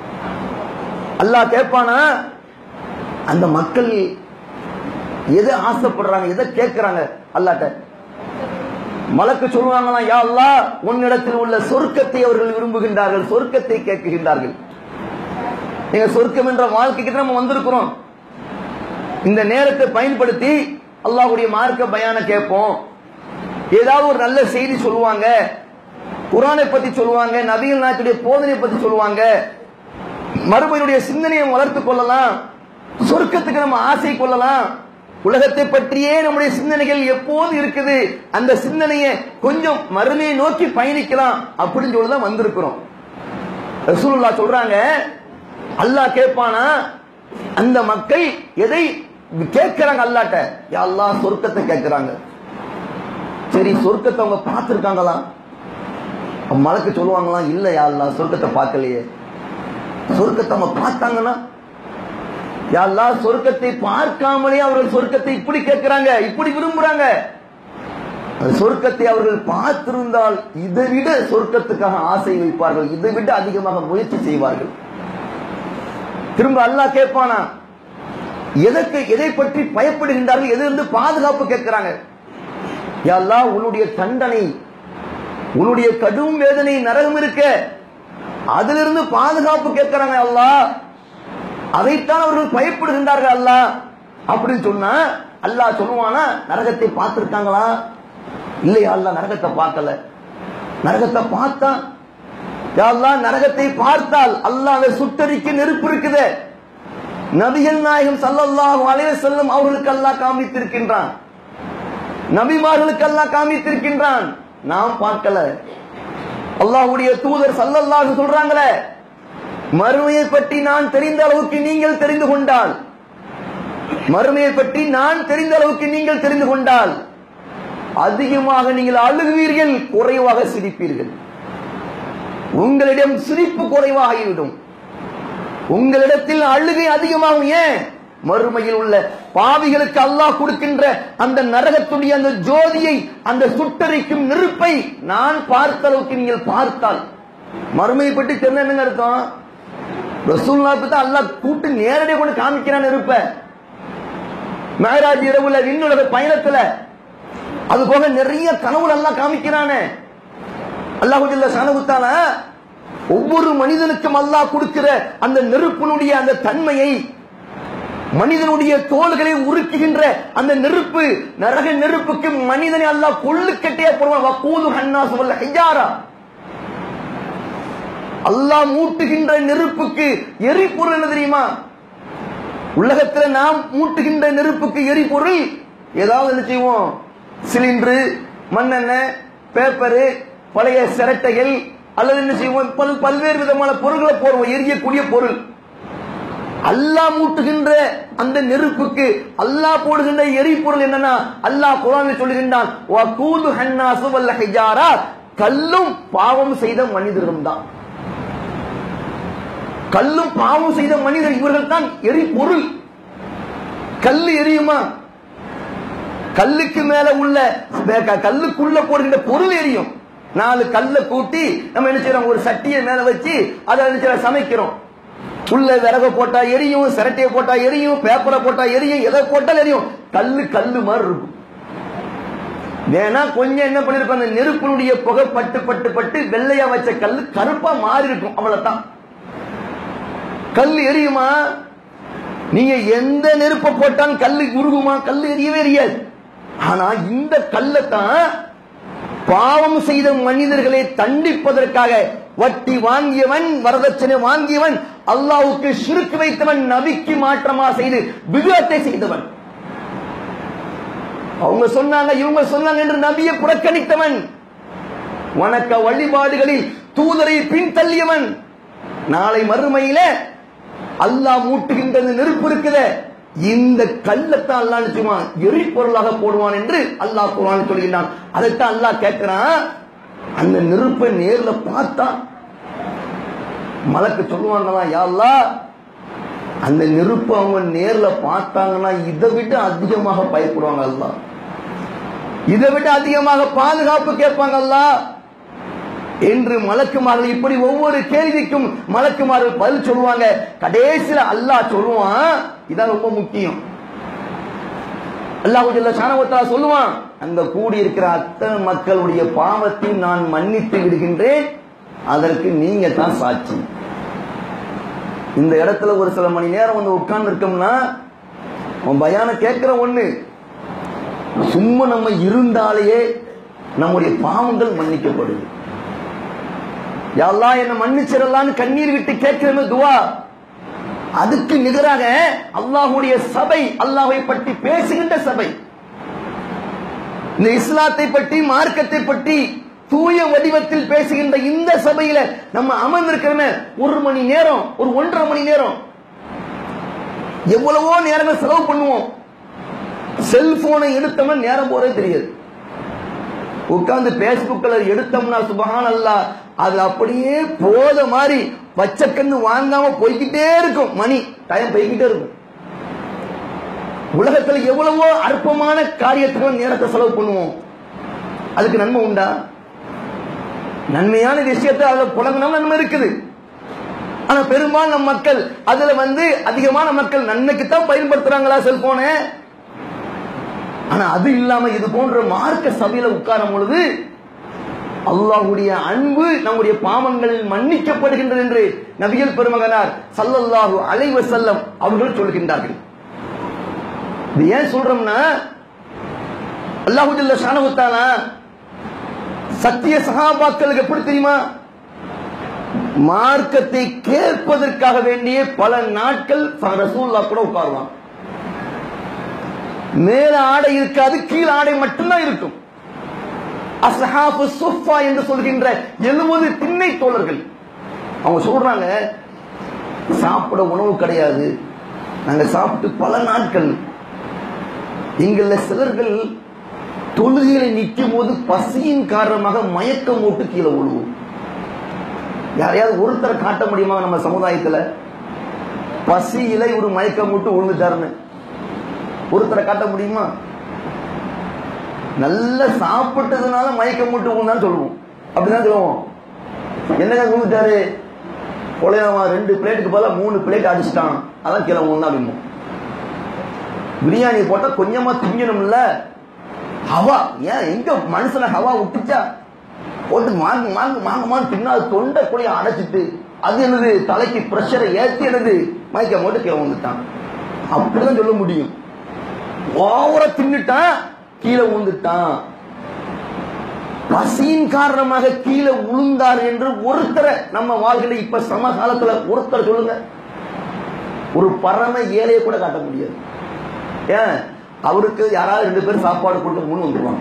அல்லாஹ் கேட்பானா அந்த மக்கள் எதை ஆசைப்படுறாங்க எதை கேட்கிறாங்க அல்லாட்ட மலக்கு சொல்லுவாங்களாம் யா அல்லாஹ் உன்னிடத்தில் உள்ள சொர்க்கத்தை அவர்கள் விரும்புகின்றார்கள் சொர்க்கத்தை கேட்குகின்றார்கள் நீங்க சொர்க்கம் என்ற வாழ்க்கைக்கு தான் நம்ம வந்திருக்கிறோம் இந்த நேரத்தை பயன்படுத்தி அல்லாஹ்வுடைய மார்க்க பயான கேட்போம் ஏதாவது ஒரு நல்ல செய்தி சொல்லுவாங்க குரானை பத்தி சொல்லுவாங்க நபிகள் நாயத்துடைய போதனை பத்தி சொல்லுவாங்க மறுமையினுடைய சிந்தனையை வளர்த்துக் கொள்ளலாம் சொர்க்கத்துக்கு நம்ம ஆசை கொள்ளலாம் உலகத்தை பற்றியே நம்முடைய சிந்தனைகள் எப்போது இருக்குது அந்த சிந்தனையை கொஞ்சம் மறுமையை நோக்கி பயணிக்கலாம் அப்படின்னு சொல்லிதான் வந்திருக்கிறோம் ரசூலுல்லா சொல்றாங்க அல்லாஹ் கேட்பானா அந்த மக்கள் எதை கேட்கிறாங்க அல்லாட்ட யா அல்லாஹ் சொர்க்கத்தை கேட்கிறாங்க சரி சொர்க்கத்தை அவங்க பார்த்திருக்காங்களா மலக்கு சொல்லுவாங்களாம் இல்ல யா அல்லாஹ் சொர்க்கத்தை பார்க்கலையே சொர்க்கத்தை அவங்க பார்த்தாங்கன்னா யா அல்லாஹ் சொர்க்கத்தை பார்க்காமலே அவர்கள் சொர்க்கத்தை இப்படி கேட்கிறாங்க இப்படி விரும்புறாங்க அந்த சொர்க்கத்தை அவர்கள் பார்த்திருந்தால் இதை விட சொர்க்கத்துக்காக ஆசை வைப்பார்கள் இதை விட அதிகமாக முயற்சி செய்வார்கள் திரும்ப அல்லாஹ் கேட்பானா எதற்கு எதை பற்றி பயப்படுகின்றார்கள் எதிலிருந்து பாதுகாப்பு கேட்கிறாங்க யா அல்லாஹ் உன்னுடைய தண்டனை உன்னுடைய கடும் வேதனை நரகம் இருக்க அதிலிருந்து பாதுகாப்பு கேட்கிறாங்க அல்லாஹ் அதைத்தான் அவர்கள் பயப்படுகின்றார்கள் அல்லாஹ் அப்படின்னு சொன்னா அல்லாஹ் சொல்லுவானா நரகத்தை பார்த்திருக்காங்களா இல்லையா அல்லாஹ் நரகத்தை பார்க்கல நரகத்தை பார்த்தா யா அல்லாஹ் நரகத்தை பார்த்தால் அல்லாஹ் அதை சுட்டரிக்க நெருப்பு இருக்குது நபிகள் நாயகம் ஸல்லல்லாஹு அலைஹி வஸல்லம் அவர்களுக்கு அல்லாஹ் காமித்திருக்கின்றான் நபிமார்களுக்கு அல்லாஹ் காமித்திருக்கின்றான் நாம் பார்க்கல அல்லாஹ்வுடைய தூதர் ஸல்லல்லாஹு சொல்றாங்களே மறுமையை பற்றி நான் தெரிந்த அளவுக்கு நீங்கள் தெரிந்து கொண்டால் மறுமையை பற்றி நான் தெரிந்த அளவுக்கு நீங்கள் தெரிந்து கொண்டால் அதிகமாக நீங்கள் அழுகுவீர்கள் குறைவாக சிரிப்பீர்கள் உங்களிடம் சிரிப்பு குறைவாகிவிடும் உங்களிடத்தில் அழுகை அதிகமாகும் ஏன் மறுமையில் உள்ள பாவிகளுக்கு அல்லாஹ் கொடுக்கின்ற அந்த நரகத்துடைய அந்த ஜோதியை அந்த சுட்டரிக்கும் நெருப்பை நான் பார்த்த அளவுக்கு நீங்கள் பார்த்தால் மறுமையை பற்றி தெரிஞ்ச என்னங்க அர்த்தம் ரசூல்லா தான் அல்லாஹ் கூட்டு நேரடியாக கொண்டு காமிக்கிறான் நெருப்ப மேராஜ் இரவுல விண்ணுலக பயணத்துல அது போக நிறைய கனவுல எல்லாம் காமிக்கிறானே அல்லாஹுல்ல சனகுத்தால ஒவ்வொரு மனிதனுக்கும் அல்லாஹ் கொடுக்கிற அந்த நெருப்பினுடைய அந்த தன்மையை மனிதனுடைய தோள்களை உருக்குகின்ற அந்த நெருப்பு நரக நெருப்புக்கு மனிதனை அல்லாஹ் கொள்ளுக்கட்டையா போடுவான் வக்கூது ஹன்னா சுவல்ல ஹையாரா அல்லாஹ் மூட்டுகின்ற நெருப்புக்கு எரிபொருள் என்ன தெரியுமா உலகத்துல நாம் மூட்டுகின்ற நெருப்புக்கு எரிபொருள் ஏதாவது என்ன செய்வோம் சிலிண்டரு மண்ணெண்ணெய் பேப்பரு பழைய சிரட்டைகள் அல்லது என்ன செய்வோம் பல் பல்வேறு விதமான பொருட்களை போடுவோம் எரியக்கூடிய பொருள் அல்லாஹ் மூட்டுகின்ற அந்த நெருப்புக்கு அல்லாஹ் போடுகின்ற எரிபொருள் என்னன்னா அல்லாஹ் குரானில் சொல்லுகின்றான் வகூது ஹன்னாசு வல்ல ஹிஜாரா கல்லும் பாவம் செய்த மனிதரும் தான் கல்லும் பாவம் செய்த மனிதர் இவர்கள் தான் எரிபொருள் கல்லு எரியுமா கல்லுக்கு மேல உள்ள க- கல்லுக்குள்ள போடுகின்ற பொருள் எரியும் நாலு கல்லை கூட்டி நம்ம என்ன செய்யறோம் ஒரு சட்டியை மேல வச்சு அதை என்ன செய்யறோம் சமைக்கிறோம் உள்ள விறக போட்டா எரியும் சிரட்டையை போட்டா எரியும் பேப்பரை போட்டா எரியும் எதை போட்டாலும் எரியும் கல்லு கல்லு மாதிரி இருக்கும் வேணா கொஞ்சம் என்ன பண்ணிருக்கும் அந்த நெருப்பினுடைய புகை பட்டு பட்டு பட்டு வெள்ளையா வச்ச கல்லு கருப்பா மாறி இருக்கும் அவ்வளவுதான் கல் எரியுமா நீங்க எந்த நெருப்ப போட்டாலும் கல்லு உருகுமா கல் எரியவே எரியாது ஆனா இந்த கல்லைத்தான் பாவம் செய்த மனிதர்களை தண்டிப்பதற்காக வட்டி வாங்கியவன் வரதட்சணை வாங்கியவன் அல்லாஹ்வுக்கு ஷிர்க் வைத்தவன் நபிக்கு மாற்றமா செய்து விதத்தை செய்தவன் அவங்க சொன்னாங்க இவங்க சொன்னாங்க என்று நபியை புறக்கணித்தவன் வணக்க வழிபாடுகளில் தூதரை பின்தள்ளியவன் நாளை மறுமையில அல்லாஹ் மூட்டுகின்ற இந்த நெருப்பு இருக்குதே இந்த கல்லத்தான் அல்லாஹ் நிச்சயமா எரிபொருளாக போடுவான் என்று அல்லாஹ் குர்ஆன் சொல்கிறான் அதைத்தான் அல்லாஹ் கேட்கிறான் அந்த நெருப்பை நேர்ல பார்த்தா மலக்கு சொல்லுவாங்களா யா அல்லாஹ் அந்த நெருப்பு அவங்க நேர்ல பார்த்தாங்கன்னா இதை விட அதிகமாக பயப்படுவாங்க அல்லாஹ் இதை விட அதிகமாக பாதுகாப்பு கேட்பாங்க அல்லாஹ் என்று மலக்குமார்கள் இப்படி ஒவ்வொரு கேள்விக்கும் மலக்குமார்கள் பதில் சொல்லுவாங்க கடைசியில அல்லாஹ் சொல்லுவான் இதான் ரொம்ப முக்கியம் அல்லாஹ் ஜல்ல ஷானவத்தா சொல்லுவான் அங்க கூடி இருக்கிற அத்தனை மக்களுடைய பாவத்தை நான் மன்னித்து விடுகின்றேன் அதற்கு நீங்க தான் சாட்சி இந்த இடத்துல ஒரு சில மணி நேரம் வந்து உட்கார்ந்து இருக்கோம்னா உன் பயான கேட்கிற ஒண்ணு சும்மா நம்ம இருந்தாலேயே நம்முடைய பாவங்கள் மன்னிக்கப்படுது யாழ்லா என்ன மன்னிச்சிடலான்னு கண்ணீர் விட்டு கேட்கிறமே துவா அதுக்கு நிகராக அல்லாஹுடைய சபை அல்லாஹை பற்றி பேசுகின்ற சபை இந்த இஸ்லாத்தை பற்றி மார்க்கத்தை பற்றி தூய வடிவத்தில் பேசுகின்ற இந்த சபையில நம்ம அமர்ந்திருக்கிறோமே ஒரு மணி நேரம் ஒரு ஒன்றரை மணி நேரம் எவ்வளவோ நேரங்கள் செலவு பண்ணுவோம் செல்போனை எடுத்தோம்னா நேரம் போறதே தெரியாது உட்கார்ந்து பேஸ்புக்ல எடுத்தோம்னா சுபஹான் அல்லாஹ் அது அப்படியே போத மாதிரி பச்சை கண்ணு வாங்காம போய்கிட்டே இருக்கும் மணி டைம் போய்கிட்டே இருக்கும் உலகத்துல எவ்வளவோ அற்பமான காரியத்துக்கு நேரத்தை செலவு பண்ணுவோம் அதுக்கு நன்மை உண்டா நன்மையான விஷயத்தை அதுல புலங்கணும் நன்மை இருக்குது ஆனா பெரும்பாலான மக்கள் அதுல வந்து அதிகமான மக்கள் நன்மைக்கு தான் பயன்படுத்துறாங்களா செல்போனை ஆனா அது இல்லாம இது போன்ற மார்க்க சபையில உட்காரும் பொழுது அல்லாஹ்வுடைய அன்பு நம்முடைய பாவங்கள் மன்னிக்கப்படுகின்றது என்று நபிகள் பெருமகனார் சல்லல்லாஹு அலைஹி வஸல்லம் அவர்கள் சொல்கின்றார்கள் இது ஏன் சொல்றோம்னா அல்லாஹு ஜல்ல ஷானஹு தஆலா சத்திய சகாபாக்களுக்கு எப்படி தெரியுமா மார்க்கத்தை கேட்பதற்காக வேண்டிய பல நாட்கள் ரசூல்லா கூட உட்காருவாங்க மேல ஆடை இருக்காது கீழ் ஆடை மட்டும்தான் இருக்கும் அஸ்ஹாபு சுஃபா என்று சொல்கின்ற எழுபது திண்ணை தோழர்கள் அவங்க சொல்றாங்க சாப்பிட உணவு கிடையாது நாங்க சாப்பிட்டு பல நாட்கள் எங்கள சிலர்கள் தொழுகைகளை நிற்கும் போது பசியின் காரணமாக மயக்கம் மூட்டு கீழே விழுவோம் யாரையாவது ஒருத்தரை காட்ட முடியுமா நம்ம சமுதாயத்துல பசியில ஒரு மயக்கம் மூட்டு விழுந்துட்டாருன்னு ஒருத்தரை காட்ட முடியுமா நல்ல சாப்பிட்டதுனால மயக்கம் மூட்டு விழுந்தான்னு சொல்லுவோம் அப்படிதான் சொல்லுவோம் என்னங்க விழுந்துட்டாரு கொலையவன் ரெண்டு பிளேட்டுக்கு பதிலா மூணு பிளேட் அடிச்சிட்டான் அதான் கீழே விழுந்தான் அப்படிமோ பிரியாணி போட்டா கொஞ்சமா திங்கணும்ல ஹவா ஏன் எங்க மனுஷனை ஹவா விட்டுச்சா போட்டு மாங்கு மாங்கு மாங்குமான்னு தின்னா அது தொண்டை குழிய அடைச்சிட்டு அது என்னது தலைக்கு பிரஷரை ஏத்தி என்னது மயக்க போட்டு கீழே வந்துட்டான் அப்படிதான் சொல்ல முடியும் ஓவர தின்னுட்டான் கீழே விழுந்துட்டான் பசியின் காரணமாக கீழே விழுந்தார் என்று ஒருத்தரை நம்ம வாழ்க்கையில இப்ப சமகாலத்துல ஒருத்தர் சொல்லுங்க ஒரு பரம ஏழையை கூட காட்ட முடியாது ஏன் அவருக்கு யாராவது ரெண்டு பேரும் சாப்பாடு கொடுத்து முன் வந்துருவாங்க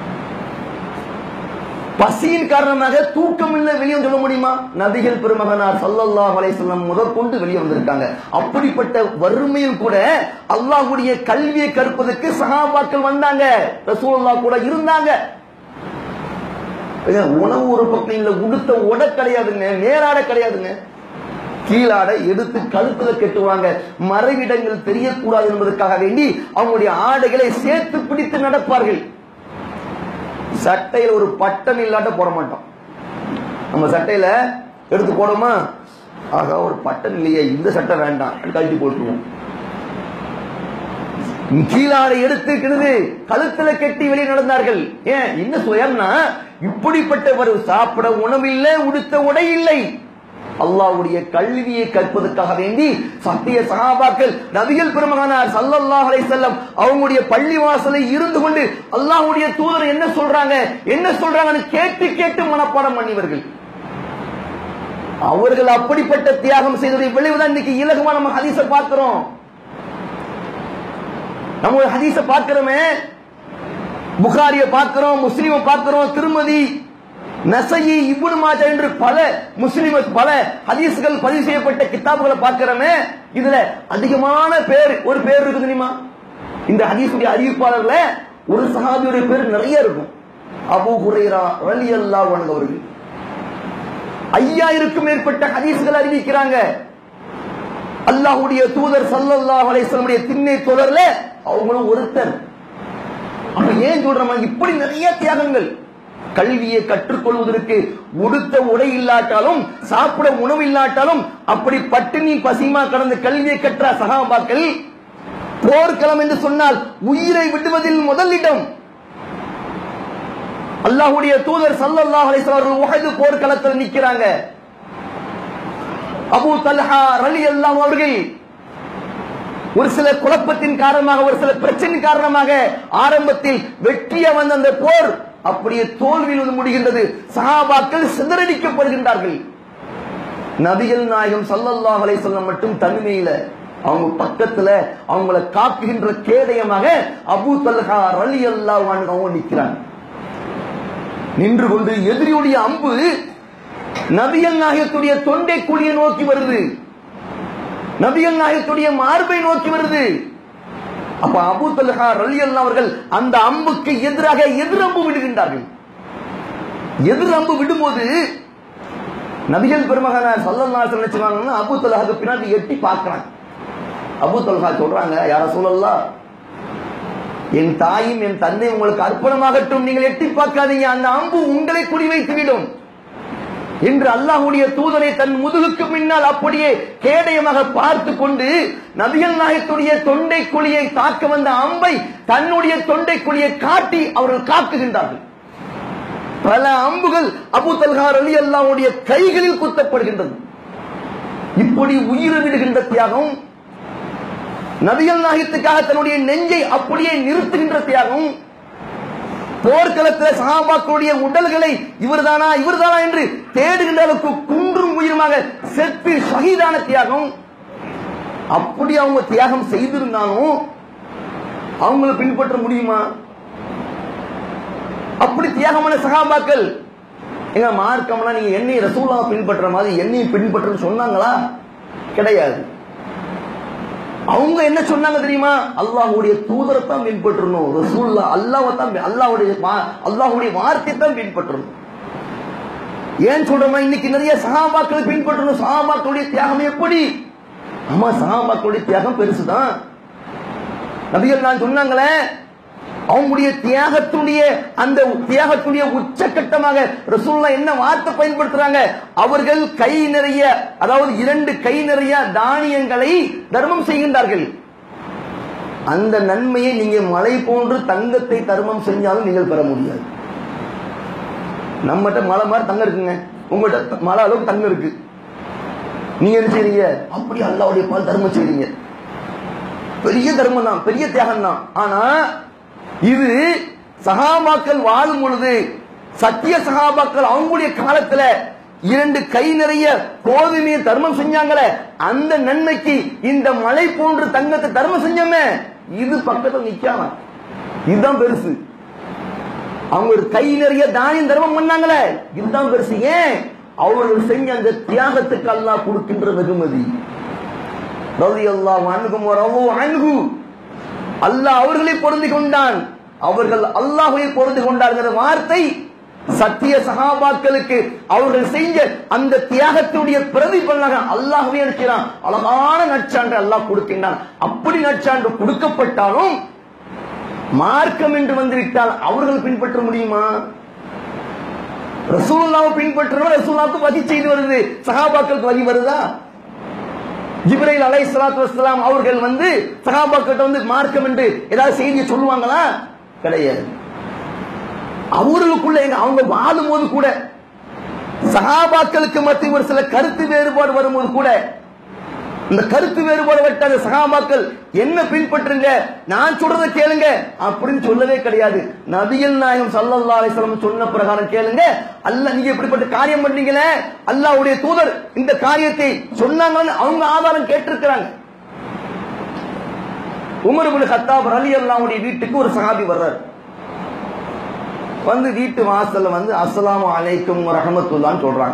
பசியின் காரணமாக தூக்கம் இல்லை வெளியே சொல்ல முடியுமா நபிகள் பெருமகனார் சல்லல்லாஹு அலைஹி வஸல்லம் முதற்கொண்டு வெளியே வந்திருக்காங்க அப்படிப்பட்ட வறுமையில் கூட அல்லாஹ்வுடைய கல்வியை கற்பதற்கு சஹாபாக்கள் வந்தாங்க ரசூலுல்லாஹ் கூட இருந்தாங்க ஏங்க, உணவு ஒரு பக்கம் இல்ல உடுத்த உட கிடையாதுங்க நேராட கிடையாதுங்க கீழாடை எடுத்து கழுத்துல கட்டுவாங்க மறைவிடங்கள் தெரியக்கூடாது என்பதற்காக வேண்டி அவங்களுடைய ஆடைகளை சேர்த்து பிடித்து நடப்பார்கள் சட்டையில ஒரு பட்டன் இல்லாட்ட போட மாட்டோம் நம்ம சட்டையில எடுத்து போடுமா ஆகா ஒரு பட்டன் இல்லையே இந்த சட்டை வேண்டாம் கழட்டி போட்டுருவோம் கீழாடை எடுத்து கிடுது கழுத்துல கட்டி வெளியே நடந்தார்கள் ஏன் என்ன சுயம்னா இப்படிப்பட்ட ஒரு சாப்பிட உணவில்லை உடுத்த உடை இல்லை அல்லாஹ்வுடைய கல்வியை கற்பதற்காக வேண்டி சத்திய சகாபாக்கள் நபிகள் பெருமகனார் சல்லல்லாஹு அலைஹி வஸல்லம் அவங்களுடைய பள்ளி வாசலை இருந்து கொண்டு அல்லாஹ்வுடைய தூதர் என்ன சொல்றாங்க என்ன சொல்றாங்கன்னு கேட்டு கேட்டு மனப்பாடம் பண்ணியவர்கள் அவர்கள் அப்படிப்பட்ட தியாகம் செய்ததுடைய விளைவுதான் இன்னைக்கு இலகுமா நம்ம ஹதீஸ பார்க்கிறோம் நம்ம ஒரு ஹதீஸ பார்க்கிறோமே புகாரிய பார்க்கிறோம் முஸ்லிம பார்க்கிறோம் திருமதி நசையி இப்னு மாஜா என்று பல முஸ்லிம் பல ஹதீஸ்கள் பதிவு செய்யப்பட்ட கிதாபுகளை பார்க்கிறோமே இதுல அதிகமான பேர் ஒரு பேர் இருக்கு தெரியுமா இந்த ஹதீஸுடைய அறிவிப்பாளர்ல ஒரு சஹாபியுடைய பேர் நிறைய இருக்கும் அபூ ஹுரைரா ரலியல்லாஹு அன்ஹு அவர்கள் ஐயாயிரக்கும் மேற்பட்ட ஹதீஸ்கள் அறிவிக்கிறாங்க அல்லாஹ்வுடைய தூதர் ஸல்லல்லாஹு அலைஹி வஸல்லம் திண்ணை தொடர்ல அவங்களும் ஒருத்தர் அப்ப ஏன் சொல்றோமா இப்படி நிறைய தியாகங்கள் கல்வியை கற்றுக்கொள்வதற்கு உடுத்த உடை இல்லாட்டாலும் சாப்பிட உணவு இல்லாட்டாலும் அப்படி பட்டினி பசிமா கடந்த கல்வியை கற்ற சகாபாக்கள் போர்க்களம் என்று சொன்னால் உயிரை விடுவதில் முதலிடம் அல்லாஹ்வுடைய தூதர் ஸல்லல்லாஹு அலைஹி வஸல்லம் அவர்கள் உஹது போர்க்களத்தில் நிக்கிறாங்க அபூ தல்ஹா ரலியல்லாஹு அவர்கள் ஒரு சில குழப்பத்தின் காரணமாக ஒரு சில பிரச்சனை காரணமாக ஆரம்பத்தில் வெற்றிய வந்த அந்த போர் அப்படியே தோல்வியில் வந்து முடிகின்றது சஹாபாக்கள் சிதறடிக்கப்படுகின்றார்கள் நபிகள் நாயகம் ஸல்லல்லாஹு அலைஹி வஸல்லம் மட்டும் தனிமையில அவங்க பக்கத்துல அவங்கள காக்குகின்ற கேடயமாக அபூ தல்ஹா ரலியல்லாஹு அன்ஹு அவங்க நிக்கிறாங்க நின்று கொண்டு எதிரியுடைய அம்பு நபிகள் நாயகத்துடைய தொண்டை குழியை நோக்கி வருது நபிகள் நாயகத்துடைய மார்பை நோக்கி வருது அப்ப அபூ தல்ஹா ரலியல்லாஹு அவர்கள் அந்த அம்புக்கு எதிராக எதிரம்பு விடுகின்றார்கள் எதிரம்பு விடும்போது நபிகள் பெருமகனார் ஸல்லல்லாஹு அலைஹி வஸல்லம் சொல்றாங்கன்னா அபூ தல்ஹாக்கு பின்னாடி எட்டி பார்க்கறாங்க அபூ தல்ஹா சொல்றாங்க யார சொல்லலாம் என் தாயும் என் தந்தை உங்களுக்கு அர்ப்பணமாகட்டும் நீங்கள் எட்டி பார்க்காதீங்க அந்த அம்பு உங்களை குறிவைத்து விடும் என்று அல்லாஹ்வுடைய தூதரை தன் முதுகுக்கு பின்னால் அப்படியே கேடயமாக பார்த்து கொண்டு நபிகள் நாயகத்துடைய தொண்டை குழியை தாக்க வந்த அம்பை தன்னுடைய தொண்டை குழியை காட்டி அவர்கள் காக்குகின்றார்கள் பல அம்புகள் அபு தல்கார் அலி அல்லாவுடைய கைகளில் குத்தப்படுகின்றது இப்படி உயிரை விடுகின்ற தியாகம் நபிகள் நாயகத்துக்காக தன்னுடைய நெஞ்சை அப்படியே நிறுத்துகின்ற தியாகம் போர்க்களத்தில் சஹாபாக்களுடைய உடல்களை இவர்தானா இவர்தானா என்று தேடுகின்ற அளவுக்கு குன்றும் உயிருமாக செத்து ஷஹீதான தியாகம் அப்படி அவங்க தியாகம் செய்திருந்தாலும் அவங்கள பின்பற்ற முடியுமா அப்படி தியாகமான சகாபாக்கள் எங்க மார்க்கம்னா நீங்க என்னை ரசூலா பின்பற்ற மாதிரி என்னை பின்பற்றன்னு சொன்னாங்களா கிடையாது அவங்க என்ன சொன்னாங்க தெரியுமா அல்லாஹ்வுடைய தூதரை தான் பின்பற்றணும் ரசூல்லா அல்லாஹ்வை தான் அல்லாஹ்வுடைய வா- அல்லாஹ்வுடைய வார்த்தை தான் பின்பற்றணும் ஏன் சொல்றோமா இன்னைக்கு நிறைய சகாபாக்களை பின்பற்றணும் சகாபாக்களுடைய தியாகம் எப்படி ஆமா சகாபாக்களுடைய தியாகம் பெருசுதான் நபிகள் நான் சொன்னாங்களே அவங்களுடைய தியாகத்துடைய அந்த தியாகத்துடைய உச்சக்கட்டமாக ரசூல்லா என்ன வார்த்தை பயன்படுத்துறாங்க அவர்கள் கை நிறைய அதாவது இரண்டு கை நிறைய தானியங்களை தர்மம் செய்கின்றார்கள் அந்த நன்மையை நீங்க மலை போன்று தங்கத்தை தர்மம் செஞ்சாலும் நீங்கள் பெற முடியாது நம்மகிட்ட மலை மாதிரி தங்கம் இருக்குங்க உங்கள்கிட்ட மலை அளவுக்கு தங்கம் இருக்கு நீங்க என்ன செய்றீங்க அப்படி அல்லாவுடைய பால் தர்மம் செய்றீங்க பெரிய தர்மம் தான் பெரிய தியாகம் தான் ஆனா இது சகாபாக்கள் வாழும் பொழுது சத்திய சகாபாக்கள் அவங்களுடைய காலத்துல இரண்டு கை நிறைய கோதுமையை தர்மம் செஞ்சாங்களே அந்த நன்மைக்கு இந்த மலை போன்று தங்கத்தை தர்மம் செஞ்சோமே இது பக்கத்துல நிக்காம இதுதான் பெருசு அவங்க ஒரு கை நிறைய தானியம் தர்மம் பண்ணாங்களே இதுதான் பெருசு ஏன் அவர்கள் செஞ்ச அந்த தியாகத்துக்கு அல்லாஹ் கொடுக்கின்ற வெகுமதி ரலியல்லாஹு அன்ஹும் வ ரவு அன்ஹு அல்லாஹ் அவர்களை பொருந்தி கொண்டான் அவர்கள் அல்லாஹ்வை பொருந்தி கொண்டார்ங்கிற வார்த்தை சத்திய சகாபாக்களுக்கு அவர்கள் செஞ்ச அந்த தியாகத்தினுடைய பிரதிபலனாக அல்லாஹ்வே இருக்கிறான் அழகான நற்சான்று அல்லாஹ் கொடுக்கின்றான் அப்படி நற்சான்று கொடுக்கப்பட்டாலும் மார்க்கம் என்று வந்துவிட்டால் அவர்கள் பின்பற்ற முடியுமா ரசூலுல்லாவை பின்பற்றணும் ரசூலுல்லாவுக்கு வகி செய்து வருது சகாபாக்களுக்கு வகி வருதா ஜிப்ரைல் அலை சலாத்து வசலாம் அவர்கள் வந்து சகாபாக்கிட்ட வந்து மார்க்கம் என்று ஏதாவது செய்தியை சொல்லுவாங்களா கிடையாது அவர்களுக்குள்ள எங்க அவங்க வாழும்போது கூட சகாபாக்களுக்கு மத்திய ஒரு சில கருத்து வேறுபாடு வரும்போது கூட இந்த கருத்து வேறுபாடு விட்டாத சகாபாக்கள் என்ன பின்பற்றுங்க நான் சொல்றதை கேளுங்க அப்படின்னு சொல்லவே கிடையாது நபிகள் நாயகம் சல்லல்லா அலிஸ்லாம் சொன்ன பிரகாரம் கேளுங்க அல்ல நீங்க இப்படிப்பட்ட காரியம் பண்ணீங்களே அல்லாஹ்வுடைய தூதர் இந்த காரியத்தை சொன்னாங்கன்னு அவங்க ஆதாரம் கேட்டிருக்கிறாங்க உமர் இப்னு கத்தாப் அலி அல்லாவுடைய வீட்டுக்கு ஒரு சஹாபி வர்றார் வந்து வீட்டு வாசல்ல வந்து அஸ்ஸலாமு அலைக்கும் ரஹமத்துல்லான்னு சொல்றாங்க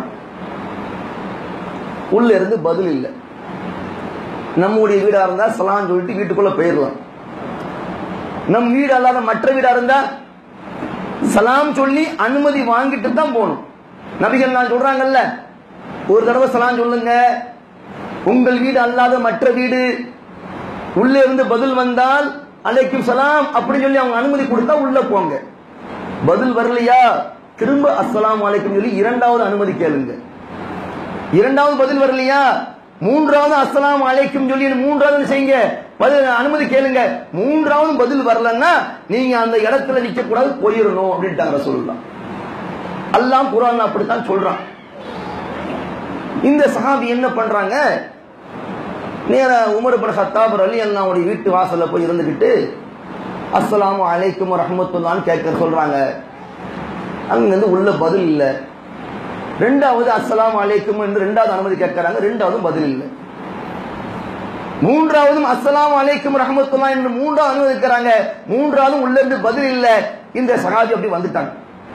உள்ள இருந்து பதில் இல்லை நம்முடைய வீடா இருந்தா சலாம் சொல்லிட்டு வீட்டுக்குள்ள போயிடலாம் நம் வீடு அல்லாத மற்ற வீடா இருந்தா சலாம் சொல்லி அனுமதி வாங்கிட்டு தான் போகணும் நபிகள் நான் சொல்றாங்கல்ல ஒரு தடவை சலாம் சொல்லுங்க உங்கள் வீடு அல்லாத மற்ற வீடு உள்ளே இருந்து பதில் வந்தால் அலைக்கும் சலாம் அப்படின்னு சொல்லி அவங்க அனுமதி கொடுத்தா உள்ள போங்க பதில் வரலையா திரும்ப அஸ்ஸலாமு அலைக்கும் சொல்லி இரண்டாவது அனுமதி கேளுங்க இரண்டாவது பதில் வரலையா மூன்றாவது அஸ்ஸலாமு அலைக்கும் சொல்லி மூன்றாவது செய்யுங்க பதில் அனுமதி கேளுங்க மூன்றாவது பதில் வரலன்னா நீங்க அந்த இடத்துல நிக்க கூடாது போயிடணும் அப்படின்ட்டாங்க சொல்லலாம் அல்லாம் குரான் அப்படித்தான் சொல்றான் இந்த சஹாபி என்ன பண்றாங்க நேர உமர் பின் ஹத்தாப் அலி அல்லாவுடைய வீட்டு வாசல்ல போய் இருந்துகிட்டு அஸ்ஸலாமு அலைக்கும் ரஹமத்துல்லான்னு கேட்க சொல்றாங்க அங்கிருந்து உள்ள பதில் இல்லை ரெண்டாவது அஸ்ஸலாமு அலைக்கும் என்று ரெண்டாவது அனுமதி கேட்கறாங்க ரெண்டாவது பதில் இல்லை மூன்றாவதும் அஸ்ஸலாமு அலைக்கும் ரஹமத்துல்லா என்று மூன்றாவது அனுமதிக்கிறாங்க மூன்றாவதும் உள்ள இருந்து பதில் இல்லை இந்த சகாபி அப்படி வந்துட்டாங்க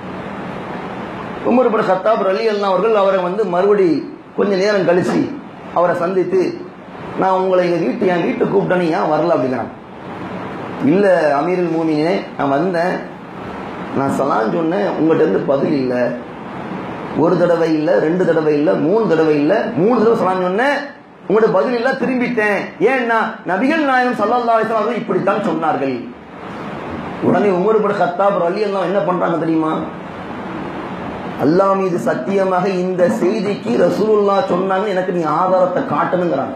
உமர் பின் கத்தாப் அலி அல்லா அவர்கள் அவரை வந்து மறுபடி கொஞ்ச நேரம் கழிச்சு அவரை சந்தித்து நான் உங்களை எங்க வீட்டு என் வீட்டுக்கு கூப்பிட்டேன்னு ஏன் வரல அப்படிங்கிறாங்க இல்ல அமீருல் மூமினே நான் வந்தேன் நான் சலான் சொன்னேன் உங்கள்கிட்ட இருந்து பதில் இல்லை ஒரு தடவை இல்ல ரெண்டு தடவை இல்ல மூணு தடவை இல்ல மூணு தடவை சலான் சொன்னேன் உங்களோட பதில் இல்ல திரும்பிட்டேன் ஏன்னா நபிகள் நாயகம் சல்லல்லா அலிஸ்லாம் அவர்கள் இப்படித்தான் சொன்னார்கள் உடனே உமர் பட கத்தாப் அலி எல்லாம் என்ன பண்றாங்க தெரியுமா அல்லாஹ் மீது சத்தியமாக இந்த செய்திக்கு ரசூலுல்லா சொன்னாங்க எனக்கு நீ ஆதாரத்தை காட்டணுங்கிறாங்க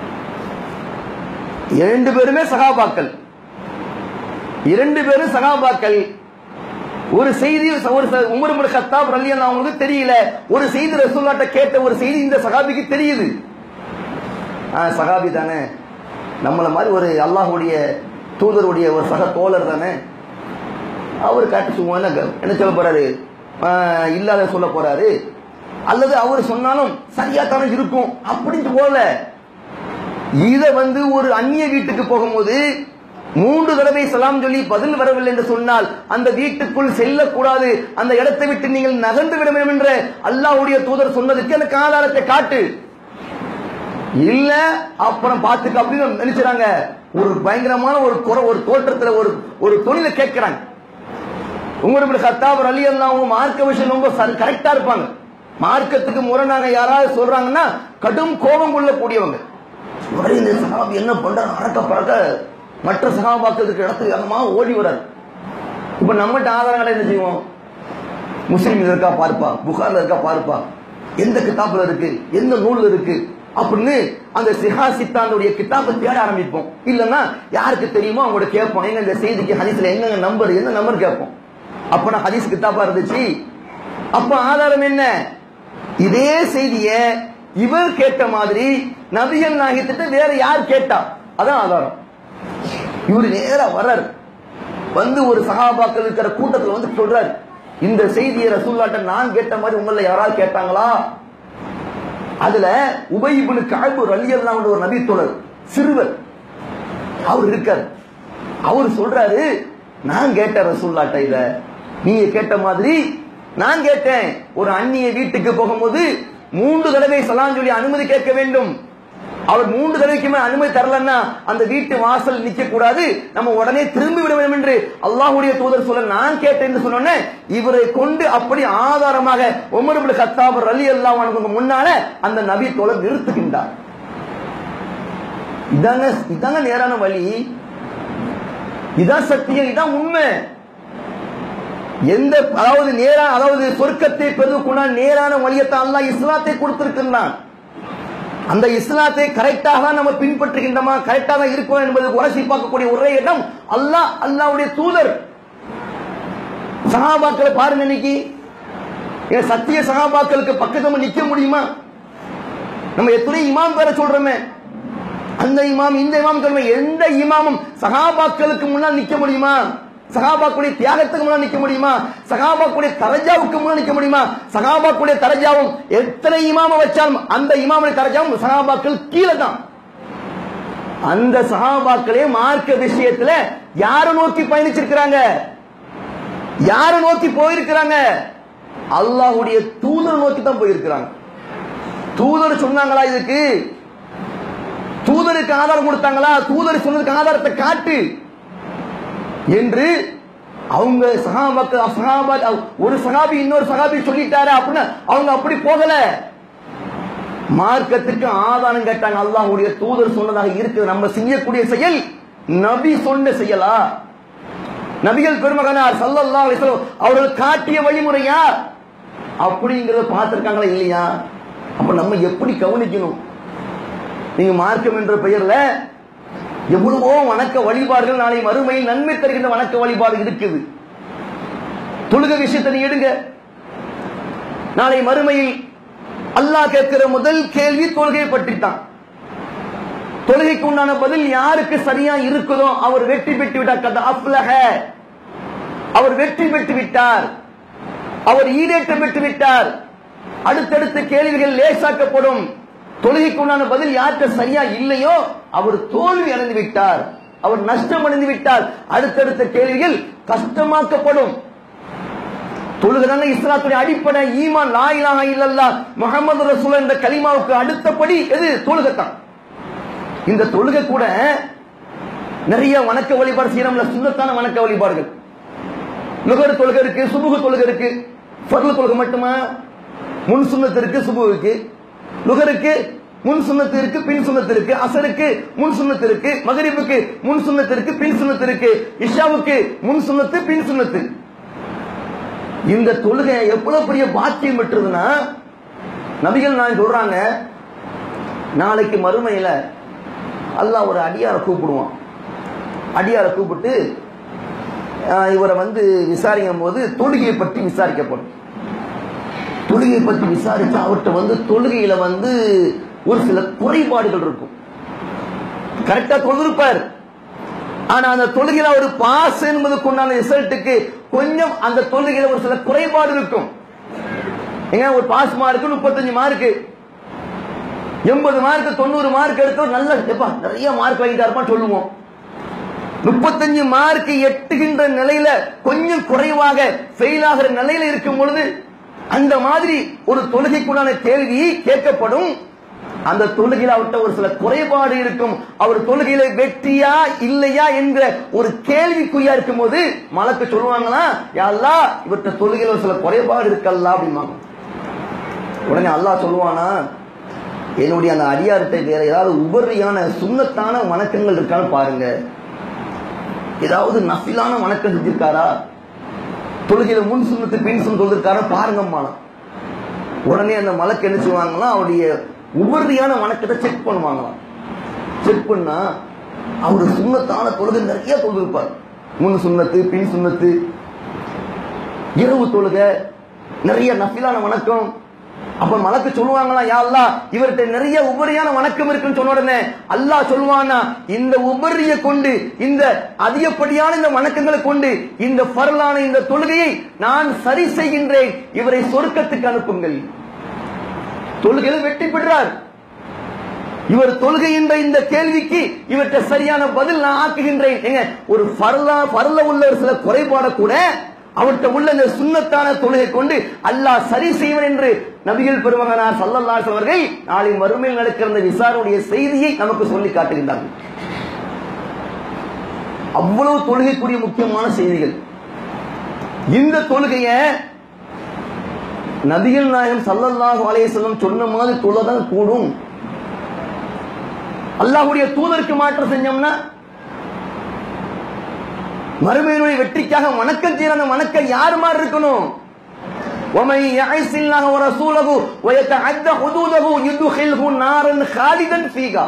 இரண்டு பேருமே சகாபாக்கள் இரண்டு பேரும் சகாபாக்கள் ஒரு செய்தி ஒரு உமர் இப்னு கத்தாப் ரலியல்லாஹு அவங்களுக்கு தெரியல ஒரு செய்தி ரசூலுல்லாஹ்ட்ட கேட்ட ஒரு செய்தி இந்த சகாபிக்கு தெரியுது ஆ, சகாபி தானே நம்மள மாதிரி ஒரு அல்லாஹ்வுடைய தூதருடைய ஒரு சக தோழர் தானே அவர் காட்டு சும்மா என்ன என்ன சொல்ல போறாரு ஆ, இல்லாத சொல்ல போறாரு அல்லது அவர் சொன்னாலும் சரியா தானே இருக்கும் அப்படின்னு போல இத வந்து ஒரு அந்நிய வீட்டுக்கு போகும்போது மூன்று தடவை சலாம் சொல்லி பதில் வரவில்லை என்று சொன்னால் அந்த வீட்டுக்குள் செல்லக்கூடாது அந்த இடத்தை விட்டு நீங்கள் நகர்ந்து விட வேண்டும் என்ற அல்லாஹ்வுடைய தூதர் சொன்னதுக்கு அந்த ஆதாரத்தை காட்டு இல்ல அப்புறம் பாத்துக்க அப்படின்னு நினைச்சாங்க ஒரு பயங்கரமான ஒரு குறை ஒரு தோற்றத்துல ஒரு ஒரு தொழிலை கேட்கிறாங்க உங்களுக்கு கத்தாபர் அலி அல்லாஹ் மார்க்க விஷயம் ரொம்ப கரெக்டா இருப்பாங்க மார்க்கத்துக்கு முரணாக யாராவது சொல்றாங்கன்னா கடும் கோபம் கொள்ளக்கூடியவங்க உடனே இந்த சகாபி என்ன பண்றாரு அறக்க பறக்க மற்ற சகாபாக்களுக்கு இடத்துக்கு வேகமா ஓடி வராரு இப்ப நம்மகிட்ட ஆதாரங்களை என்ன செய்வோம் முஸ்லீம் இருக்கா பார்ப்பா புகார்ல இருக்கா பார்ப்பா எந்த கிதாப்ல இருக்கு எந்த நூல்ல இருக்கு அப்படின்னு அந்த சிஹாசித்தானுடைய கிதாபை தேட ஆரம்பிப்போம் இல்லைன்னா யாருக்கு தெரியுமோ அவங்களோட கேட்போம் எங்க இந்த செய்திக்கு ஹதீஸ்ல எங்க நம்பர் என்ன நம்பர் கேட்போம் அப்ப நான் ஹதீஸ் கிதாபா இருந்துச்சு அப்ப ஆதாரம் என்ன இதே செய்திய இவர் கேட்ட மாதிரி நபிகள் நாயகத்திட்ட வேற யார் கேட்டா அதான் ஆதாரம் இவர் நேரா வர்றாரு வந்து ஒரு சகாபாக்கள் இருக்கிற கூட்டத்துல வந்து சொல்றாரு இந்த செய்தியை ரசூல்லாட்ட நான் கேட்ட மாதிரி உங்கள யாராவது கேட்டாங்களா அதுல உபயிபுனு காய்பு ரலியல்லாம் ஒரு நபி தோழர் சிறுவர் அவர் இருக்காரு அவர் சொல்றாரு நான் கேட்டேன் ரசூல்லாட்ட இத நீங்க கேட்ட மாதிரி நான் கேட்டேன் ஒரு அந்நிய வீட்டுக்கு போகும்போது மூன்று தடவை சலாம் சொல்லி அனுமதி கேட்க வேண்டும் அவர் மூன்று தடவைக்கு மேல் அனுமதி தரலன்னா அந்த வீட்டு வாசல் நிக்க கூடாது நம்ம உடனே திரும்பி விட வேண்டும் என்று அல்லாஹ்வுடைய தூதர் சொல்ல நான் கேட்டேன் என்று சொன்னோன்னே இவரை கொண்டு அப்படி ஆதாரமாக உமர் இப்னு கத்தாப் ரலி அல்லாஹ் முன்னால அந்த நபி தோழர் நிறுத்துகின்றார் இதாங்க இதாங்க நேரான வழி இதான் சத்தியம் இதான் உண்மை எந்த அதாவது நேரா அதாவது சொர்க்கத்தை பெறுவதற்குண்டான நேரான வழியத்தான் அல்லாஹ் இஸ்லாத்தை கொடுத்திருக்கின்றான் அந்த இஸ்லாத்தை கரெக்டாக தான் நம்ம பின்பற்றுகின்றோமா கரெக்டாக தான் இருக்கோம் என்பது உரசி பார்க்கக்கூடிய ஒரே இடம் அல்லாஹ் அல்லாஹ்வுடைய தூதர் சகாபாக்களை பாருங்க இன்னைக்கு ஏன் சத்திய சகாபாக்களுக்கு பக்கத்துல நிக்க முடியுமா நம்ம எத்தனை இமாம் பேர சொல்றோமே அந்த இமாம் இந்த இமாம் சொல்றோம் எந்த இமாமும் சகாபாக்களுக்கு முன்னால் நிக்க முடியுமா சகாபாக்குடைய தியாகத்துக்கு முன்னால் நிக்க முடியுமா சகாபாக்குடைய தரஜாவுக்கு முன்னால் நிக்க முடியுமா சகாபாக்குடைய தரஜாவும் எத்தனை இமாம வச்சாலும் அந்த இமாமுடைய தரஜாவும் சகாபாக்கள் கீழே தான் அந்த சகாபாக்களே மார்க்க விஷயத்துல யார நோக்கி பயணிச்சிருக்கிறாங்க யார நோக்கி போயிருக்கிறாங்க அல்லாஹ்வுடைய தூதர் நோக்கி தான் போயிருக்கிறாங்க தூதர் சொன்னாங்களா இதுக்கு தூதருக்கு ஆதாரம் கொடுத்தாங்களா தூதர் சொன்னதுக்கு ஆதாரத்தை காட்டு என்று அவங்க சகாபாக்கள் சகாபா ஒரு சகாபி இன்னொரு சகாபி சொல்லிட்டாரு அப்படின்னு அவங்க அப்படி போகல மார்க்கத்துக்கு ஆதாரம் கேட்டாங்க அல்லாஹ்வுடைய தூதர் சொன்னதாக இருக்குது நம்ம செய்யக்கூடிய செயல் நபி சொன்ன செயலா நபிகள் பெருமகனார் சல்லல்லாஹு அலைஹி வஸல்லம் அவர்கள் காட்டிய வழிமுறையா அப்படிங்கறத பார்த்திருக்காங்களா இல்லையா அப்ப நம்ம எப்படி கவனிக்கணும் நீங்க மார்க்கம் என்ற பெயர்ல எவ்வளவோ வணக்க வழிபாடுகள் நாளை மறுமையில் நன்மை தருகின்ற வணக்க வழிபாடு இருக்குது தொழுக விஷயத்தை நீ எடுங்க நாளை மறுமையில் அல்லாஹ் கேட்கிற முதல் கேள்வி தொழுகையை பற்றி தான் தொழுகைக்கு உண்டான பதில் யாருக்கு சரியா இருக்குதோ அவர் வெற்றி பெற்று விட்டார் கத அப்லஹ அவர் வெற்றி பெற்று விட்டார் அவர் ஈடேற்றம் பெற்று விட்டார் அடுத்தடுத்த கேள்விகள் லேசாக்கப்படும் தொழுகைக்கு உண்டான பதில் யார்கிட்ட சரியா இல்லையோ அவர் தோல்வி அடைந்து விட்டார் அவர் நஷ்டம் அடைந்து விட்டார் அடுத்தடுத்த கேள்விகள் கஷ்டமாக்கப்படும் தொழுகிறாங்க இஸ்லாத்துடைய அடிப்படை ஈமான் லா இலாஹா இல்லல்லா முகமது ரசூல் என்ற கலிமாவுக்கு அடுத்தபடி எது தொழுகத்தான் இந்த தொழுகை கூட நிறைய வணக்க வழிபாடு செய்யறோம்ல சுண்ணத்தான வணக்க வழிபாடுகள் நுகர் தொழுகை இருக்கு சுபுகு தொழுகை இருக்கு ஃபர்லு தொழுகை மட்டுமா முன் சுண்ணத்து இருக்கு சுபுவுக்கு லுகருக்கு முன் சுண்ணத்து இருக்கு பின் சுண்ணத்து இருக்கு அசருக்கு முன் சுண்ணத்து இருக்கு மகரிப்புக்கு முன் சுண்ணத்து இருக்கு பின் சுண்ணத்து இருக்கு இஷாவுக்கு முன் சுண்ணத்து பின் சுண்ணத்து இந்த தொழுகை எவ்வளவு பெரிய பாக்கியம் பெற்றதுன்னா நபிகள் நான் சொல்றாங்க நாளைக்கு மறுமையில அல்லாஹ் ஒரு அடியாரை கூப்பிடுவான் அடியாரை கூப்பிட்டு ஆஹ், இவரை வந்து விசாரிக்கும் போது தொழுகையை பற்றி விசாரிக்கப்படும் தொழுகையை பற்றி விசாரிச்சு அவர்கிட்ட வந்து தொழுகையில வந்து ஒரு சில குறைபாடுகள் இருக்கும் கரெக்டா தொழுதிருப்பார் ஆனா அந்த தொழுகையில ஒரு பாஸ் என்பதுக்கு உண்டான ரிசல்ட்டுக்கு கொஞ்சம் அந்த தொழுகையில ஒரு சில குறைபாடு இருக்கும் ஏங்க ஒரு பாஸ் மார்க்கு முப்பத்தஞ்சு மார்க்கு எண்பது மார்க் தொண்ணூறு மார்க் எடுத்து நல்ல எப்பா நிறைய மார்க் வாங்கிட்டாருப்பான்னு சொல்லுவோம் முப்பத்தஞ்சு மார்க் எட்டுகின்ற நிலையில கொஞ்சம் குறைவாக ஃபெயில் ஆகிற நிலையில இருக்கும் பொழுது அந்த மாதிரி ஒரு தொழுகைக்குள்ளான கேள்வி கேட்கப்படும் அந்த தொழுகையில அவர்கிட்ட ஒரு சில குறைபாடு இருக்கும் அவர் தொழுகையில வெற்றியா இல்லையா என்கிற ஒரு கேள்விக்குறியா இருக்கும் போது மலக்கு சொல்லுவாங்களா யாழ்லா இவர்கிட்ட தொழுகையில ஒரு சில குறைபாடு இருக்கல்லா அப்படிம்பாங்க உடனே அல்லாஹ் சொல்லுவானா என்னுடைய அந்த அடியார்கிட்ட வேற ஏதாவது உபரியான சுண்ணத்தான வணக்கங்கள் இருக்கான்னு பாருங்க ஏதாவது நஃபிலான வணக்கம் செஞ்சிருக்காரா தொழுகையில முன் சுண்ணத்து பின் சுண்ணம் சொல்லிருக்காரா பாருங்கம்மா உடனே அந்த மலக்கு என்ன செய்வாங்களா அவருடைய உபரியான வணக்கத்தை செக் பண்ணுவாங்களாம் செக் பண்ணா அவரு சுண்ணத்தான தொழுகை நிறைய தொழுதிருப்பார் முன் சுண்ணத்து பின் சுண்ணத்து இரவு தொழுகை நிறைய நஃபிலான வணக்கம் அப்ப மலக்கு சொல்லுவாங்களா யா அல்லாஹ் இவர்கிட்ட நிறைய உபரியான வணக்கம் இருக்குன்னு சொன்ன உடனே அல்லாஹ் சொல்லுவானா இந்த உபரிய கொண்டு இந்த அதிகப்படியான இந்த வணக்கங்களை கொண்டு இந்த பரலான இந்த தொழுகையை நான் சரி செய்கின்றேன் இவரை சொர்க்கத்துக்கு அனுப்புங்கள் தொழுகையில் வெற்றி பெற்றார் இவர் தொழுகை என்ற இந்த கேள்விக்கு இவற்றை சரியான பதில் நான் ஆக்குகின்றேன் ஏங்க ஒரு பரலா பரல உள்ள ஒரு சில குறைபாட கூட அவர்கிட்ட உள்ள இந்த சுண்ணத்தான தொழுகை கொண்டு அல்லாஹ் சரி செய்வன் என்று நபிகள் பெருமகனார் சல்லல்லாஹு அலைஹி அவர்கள் நாளை மறுமையில் நடக்கிற இந்த விசாரணைய செய்தியை நமக்கு சொல்லி காட்டுகின்றார்கள் அவ்வளவு தொழுகைக்குரிய முக்கியமான செய்திகள் இந்த தொழுகைய நபிகள் நாயகம் சல்லல்லாஹு அலைஹி வஸல்லம் சொன்ன மாதிரி தொழுதான் கூடும் அல்லாஹ்வுடைய தூதருக்கு மாற்றம் செஞ்சோம்னா மறுமையினுடைய வெற்றிக்காக வணக்கம் செய்யற அந்த வணக்கம் யார் மாதிரி இருக்கணும் ومن يعص الله ورسوله ويتعدى حدوده يدخله نارا خالدا فيها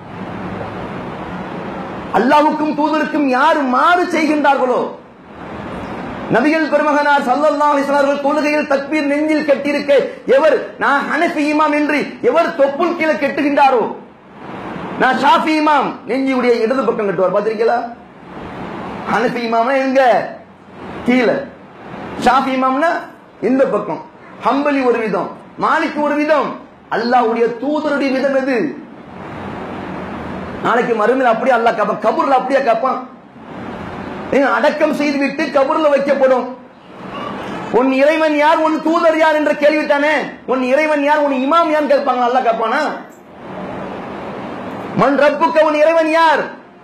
அல்லாஹ்வுக்கும் தூதருக்கும் யார் மாறு செய்கின்றார்களோ நபிகள் பெருமகனார் சல்லல்லாஹு அலைஹி வஸல்லம் அவர்கள் தொழுகையில் தக்பீர் நெஞ்சில் கட்டியிருக்க எவர் நான் ஹனஃபி இமாம் என்று எவர் தொப்புள் கீழே கெட்டுகின்றாரோ நான் ஷாஃபி இமாம் நெஞ்சியுடைய இடது பக்கம் கட்டுவார் பாத்திருக்கீங்களா ஹனஃபி இமாம்னா எங்க கீழே ஷாஃபி இமாம்னா இந்த பக்கம் ஹம்பலி ஒரு விதம் மாலிக் ஒரு விதம் அல்லாஹ்வுடைய தூதருடைய விதம் எது நாளைக்கு மறுமையில் அப்படியே அல்லாஹ் கேப்பான் கபூர்ல அப்படியே கேட்பான் ஏங்க, அடக்கம் செய்துவிட்டு கபூர்ல வைக்கப்படும் உன் இறைவன் யார் உன் தூதர் யார் என்ற கேள்வி தானே உன் இறைவன் யார் உன் இமாம் யார் கேட்பாங்க அல்லாஹ் கேட்பானா மண் ரப்புக்க உன் இறைவன் யார்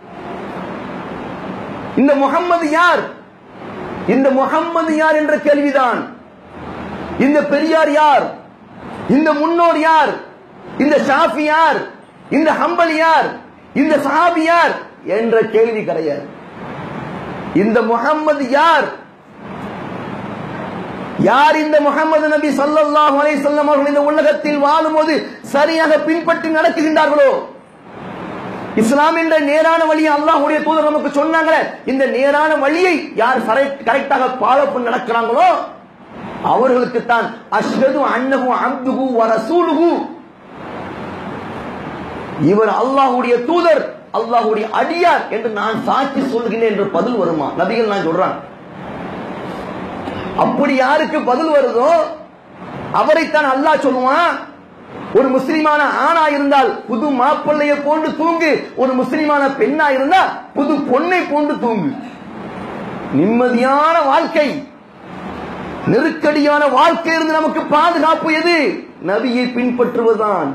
இந்த முகம்மது யார் இந்த முகம்மது யார் என்ற கேள்விதான் இந்த பெரியார் யார் இந்த முன்னோர் யார் இந்த ஷாஃபி யார் இந்த ஹம்பல் யார் இந்த சஹாபி யார் என்ற கேள்வி கிடையாது இந்த முகம்மது யார் யார் இந்த முகமது நபி ஸல்லல்லாஹு அலைஹி வஸல்லம் அவர்கள் இந்த உலகத்தில் வாழும்போது சரியாக பின்பற்றி நடக்குகின்றார்களோ இஸ்லாம் என்ற நேரான வழியை அல்லாஹ்வுடைய தூதர் நமக்கு சொன்னாங்களே இந்த நேரான வழியை யார் கரெக்டாக ஃபாலோ பண்ணி நடக்கிறாங்களோ அவர்களுக்கு தான் அஷ்ஹது அன்னஹு அப்துஹு வ ரசூலுஹு இவர் அல்லாஹ்வுடைய தூதர் அல்லாஹ்வுடைய அடியார் என்று நான் சாட்சி சொல்கிறேன் என்று பதில் வருமா நபிகள் நான் சொல்றான் அப்படி யாருக்கு பதில் வருதோ அவரைத்தான் அல்லாஹ் சொல்லுவான் ஒரு முஸ்லிமான ஆணா இருந்தால் புது மாப்பிள்ளைய போன்று தூங்கு ஒரு முஸ்லிமான பெண்ணா இருந்தா புது பொண்ணை போன்று தூங்கு நிம்மதியான வாழ்க்கை நெருக்கடியான வாழ்க்கை இருந்து நமக்கு பாதுகாப்பு எது நபியை பின்பற்றுவதுதான்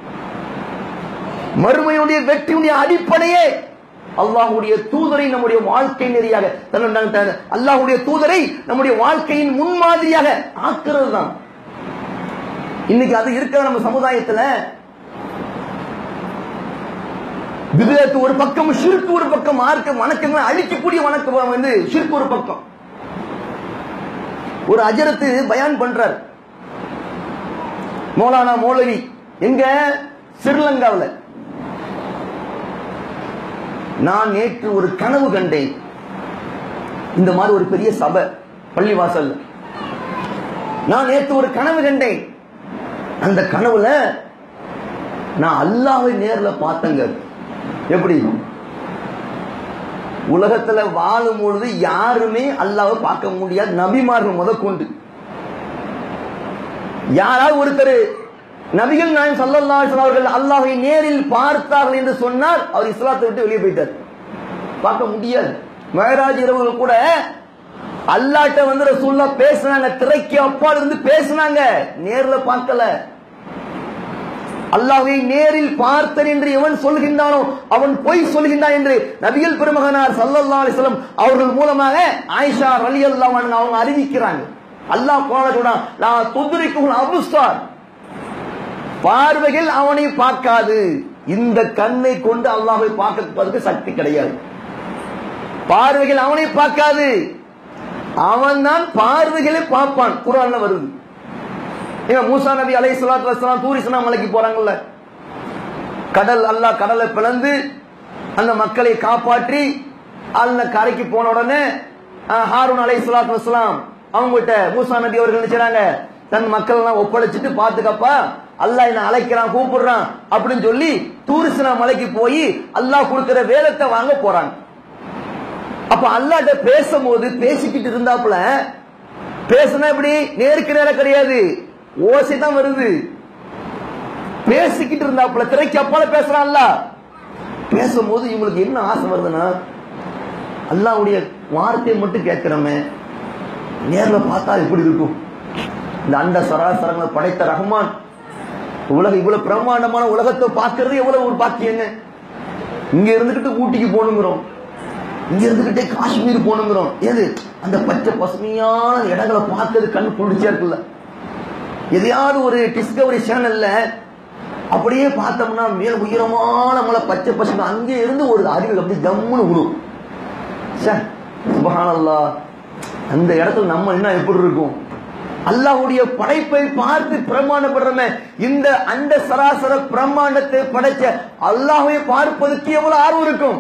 மறுமையுடைய வெற்றியுடைய அடிப்படையே அல்லாஹ்வுடைய தூதரை நம்முடைய வாழ்க்கை நெறியாக தன்னுடைய- அல்லாஹ்வுடைய தூதரை நம்முடைய வாழ்க்கையின் முன்மாதிரியாக ஆக்குறது தான் இன்னைக்கு அது இருக்கிற நம்ம சமுதாயத்துல விதத்து ஒரு பக்கம் ஷிர்க் ஒரு பக்கம் மார்க்க வணக்கங்களை அழிக்கக்கூடிய வணக்கம் வந்து ஷிர்க் ஒரு பக்கம் ஒரு அஜரத்து பயான் பண்றார் மௌலானா மௌலவி எங்க ஸ்ரீலங்காவில் நான் நேற்று ஒரு கனவு கண்டேன் இந்த மாதிரி ஒரு பெரிய சபை பள்ளிவாசல் நான் நேற்று ஒரு கனவு கண்டேன் அந்த கனவுல நான் அல்லாவை நேர்ல பார்த்தங்க எப்படி உலகத்துல வாழும் பொழுது யாருமே அல்லாவை பார்க்க முடியாது நபிமார்கள் முதற்கொண்டு யாராவது ஒருத்தர் நபிகள் நாயம் சல்லல்லாஹு அலைஹி வஸல்லம் அவர்கள் அல்லாஹ்வை நேரில் பார்த்தார்கள் என்று சொன்னார் அவர் இஸ்லாத்தை விட்டு வெளியே போயிட்டார் பார்க்க முடியாது மேராஜ் இரவுகள் கூட அல்லாட்ட வந்து ரசூல்லா பேசினாங்க திரைக்கு அப்பால் இருந்து பேசினாங்க நேர்ல பார்க்கல அல்லாஹ்வை நேரில் பார்த்தன் என்று எவன் சொல்கின்றானோ அவன் பொய் சொல்கின்றான் என்று நபிகள் பெருமகனார் சல்லல்லாஹு அலைஹி வஸல்லம் அவர்கள் மூலமாக ஆயிஷா ரலியல்லாஹு அன்ஹா அவங்க அறிவிக்கிறாங்க அல்லாஹ் குர்ஆன்ல சொல்றான் லா துத்ரிகுல் அப்சார் பார்வைகள் அவனை பார்க்காது இந்த கண்ணை கொண்டு அல்லாஹ்வை பார்க்கிறதுக்கு சக்தி கிடையாது பார்வைகள் அவனை பார்க்காது அவன் தான் பார்வைகளை பார்ப்பான் குரான்ல வருது ஏங்க மூசா நபி அலை சலாத்து வசலாம் தூரிசனா மலைக்கு போறாங்கல்ல கடல் அல்லாஹ் கடலை பிளந்து அந்த மக்களை காப்பாற்றி அந்த கரைக்கு போன உடனே அஹ், ஹாரூன் அலை சலாத்து வசலாம் அவங்ககிட்ட மூசா நபி அவர்கள் நினைச்சாங்க தன் மக்கள் எல்லாம் ஒப்படைச்சிட்டு பாத்துக்கப்பா அல்லாஹ் என்ன அழைக்கிறான் கூப்பிடுறான் அப்படின்னு சொல்லி தூரிசனா மலைக்கு போய் அல்லாஹ் கொடுக்கிற வேதத்தை வாங்க போறாங்க அப்ப அல்லாட்ட பேசும்போது பேசிக்கிட்டு இருந்தாப்புல பேசுனா எப்படி நேருக்கு நேரம் கிடையாது ஓசை தான் வருது பேசிக்கிட்டு இருந்தாப்புல திரைக்கு அப்பால பேசுறான்ல பேசும்போது இவங்களுக்கு என்ன ஆசை வருதுன்னா அல்லாவுடைய வார்த்தையை மட்டும் கேட்கிறோமே நேர்ல பார்த்தா எப்படி இருக்கும் இந்த அண்ட சராசரங்களை படைத்த ரஹ்மான் உலக இவ்வளவு பிரம்மாண்டமான உலகத்தை பார்க்கறது எவ்வளவு ஒரு பாக்கியங்க இங்க இருந்துகிட்டு ஊட்டிக்கு போகணுங்கிறோம் இங்க இருந்துகிட்டே காஷ்மீர் போகணுங்கிறோம் ஏது அந்த பச்சை பசுமையான இடங்களை பார்க்கறது கண்ணு குளிர்ச்சியா இருக்குல்ல எதையாவது ஒரு டிஸ்கவரி சேனல்ல அப்படியே பார்த்தோம்னா மேல் உயரமான மலை பச்சை பசுமை அங்கே இருந்து ஒரு அறிவு அப்படி ஜம்முன்னு விடும் ச்சே, சுப்ஹானல்லாஹ் அந்த இடத்துல நம்ம என்ன எப்படி இருக்கும் அல்லாஹ்வுடைய படைப்பை பார்த்து பிரமாண்டப்படுறமே இந்த அண்ட சராசர பிரம்மாண்டத்தை படைச்ச அல்லாஹ்வை பார்ப்பதற்கு எவ்வளவு ஆர்வம் இருக்கும்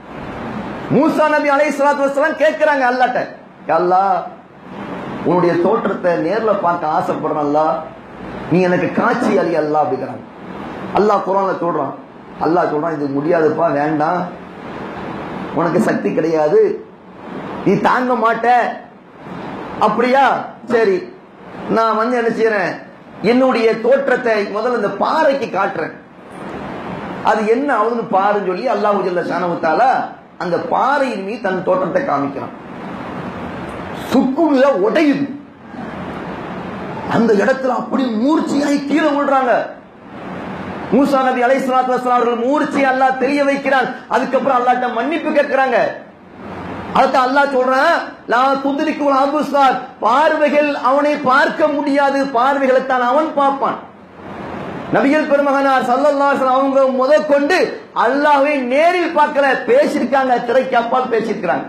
மூசா நபி அலை சலாத்து வசலாம் கேட்கிறாங்க அல்லாட்ட "யா அல்லாஹ் உன்னுடைய தோற்றத்தை நேர்ல பார்க்க ஆசைப்படுறேன் அல்லாஹ் நீ எனக்கு காட்சி அளி அல்லாஹ் அப்படிங்கிறாங்க அல்லாஹ் குரான்ல சொல்றான் அல்லாஹ் சொல்றான் இது முடியாதுப்பா வேண்டாம் உனக்கு சக்தி கிடையாது நீ தாங்க மாட்ட அப்படியா சரி நான் வந்து என்ன செய்யறேன் என்னுடைய தோற்றத்தை முதல்ல இந்த பாறைக்கு காட்டுறேன் அது என்ன ஆகுதுன்னு பாருன்னு சொல்லி அல்லாஹு ஜல்ல ஷானவுத்தால அந்த பாறையின் மீது தன் தோற்றத்தை காமிக்கிறான் சுக்குல உடையுது அந்த இடத்துல அப்படி மூர்ச்சியாய் கீழே விழுறாங்க மூசா நபி அலை சலாத்து அவர்கள் மூர்ச்சி அல்லாஹ் தெரிய வைக்கிறான் அதுக்கப்புறம் அல்லாட்ட மன்னிப்பு கேட்கிறாங்க அதுதான் அல்லாஹ் சொல்றான் லா துதிரிக்கு அபுசார் பார்வைகள் அவனை பார்க்க முடியாது பார்வைகளை தான் அவன் பார்ப்பான் நபிகள் பெருமகனார் சல்லல்லாஹு அலைஹி வஸல்லம் அவங்க முதற்கொண்டு அல்லாஹ்வை நேரில் பார்க்கல பேசியிருக்காங்க திரைக்கு அப்பால் பேசியிருக்கிறாங்க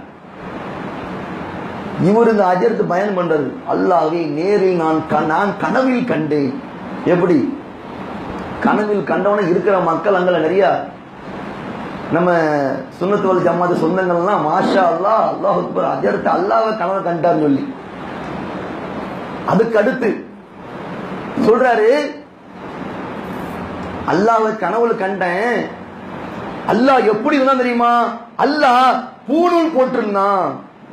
இவர் இந்த அஜர்த்து பயன் பண்றது அல்லாஹ்வை நேரில் நான் க- நான் கனவில் கண்டேன் எப்படி கனவில் கண்டவன இருக்கிற மக்கள் அங்க நிறைய நம்ம சுன்னத்து வல் ஜமாத்து சொந்தங்கள்லாம் மாஷா அல்லாஹ் அல்லாஹ் அக்பர் அஜர்த்து அல்லாஹ்வை கனவு கண்டார்னு சொல்லி அதுக்கு அடுத்து சொல்றாரு அல்லாஹ்வை கனவுல கண்டேன் அல்லாஹ் எப்படி இருந்தான் தெரியுமா அல்லாஹ் பூணூல் போட்டிருந்தான்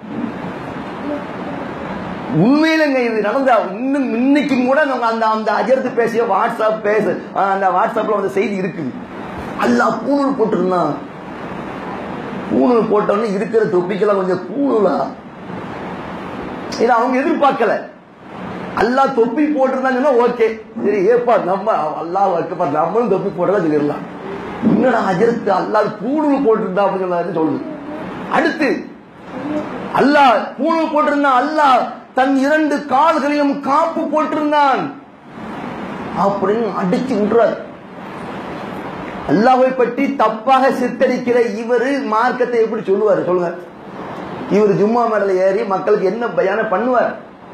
உண்மையிலங்க இது நடந்த இன்னும் இன்னைக்கும் கூட நம்ம அந்த அந்த அஜர்த்து பேசிய வாட்ஸ்அப் பேச அந்த வாட்ஸ்அப்ல அந்த செய்தி இருக்குது அல்லாஹ் பூணூல் போட்டிருந்தான் பூணூல் போட்டவொடனே இருக்கிற தொப்பிக்கெல்லாம் கொஞ்சம் பூணூலா இதை அவங்க எதிர்பார்க்கல அல்லாஹ் தொப்பி போட்டிருந்தாங்கன்னா ஓகே சரி ஏப்பா நம்ம அல்லாஹ் வைக்கப்பா நம்மளும் தொப்பி போட்டதா சொல்லிடலாம் என்னடா அஜர்த்து அல்லாஹ் பூணூல் போட்டிருந்தா அப்படின்னு சொன்னாருன்னு சொல்லுது அடுத்து அல்லாஹ் பூணூல் போட்டிருந்தான் அல்லாஹ் தன் இரண்டு கால்களிலும் காப்பு போட்டிருந்தான் அப்படின்னு அடிச்சு விடுறார் அல்லாஹ்வை பற்றி தப்பாக சித்தரிக்கிற இவரு மார்க்கத்தை எப்படி சொல்லுவார் சொல்லுங்க இவர் ஜும்மா மேடல ஏறி மக்களுக்கு என்ன பயான பண்ணுவார்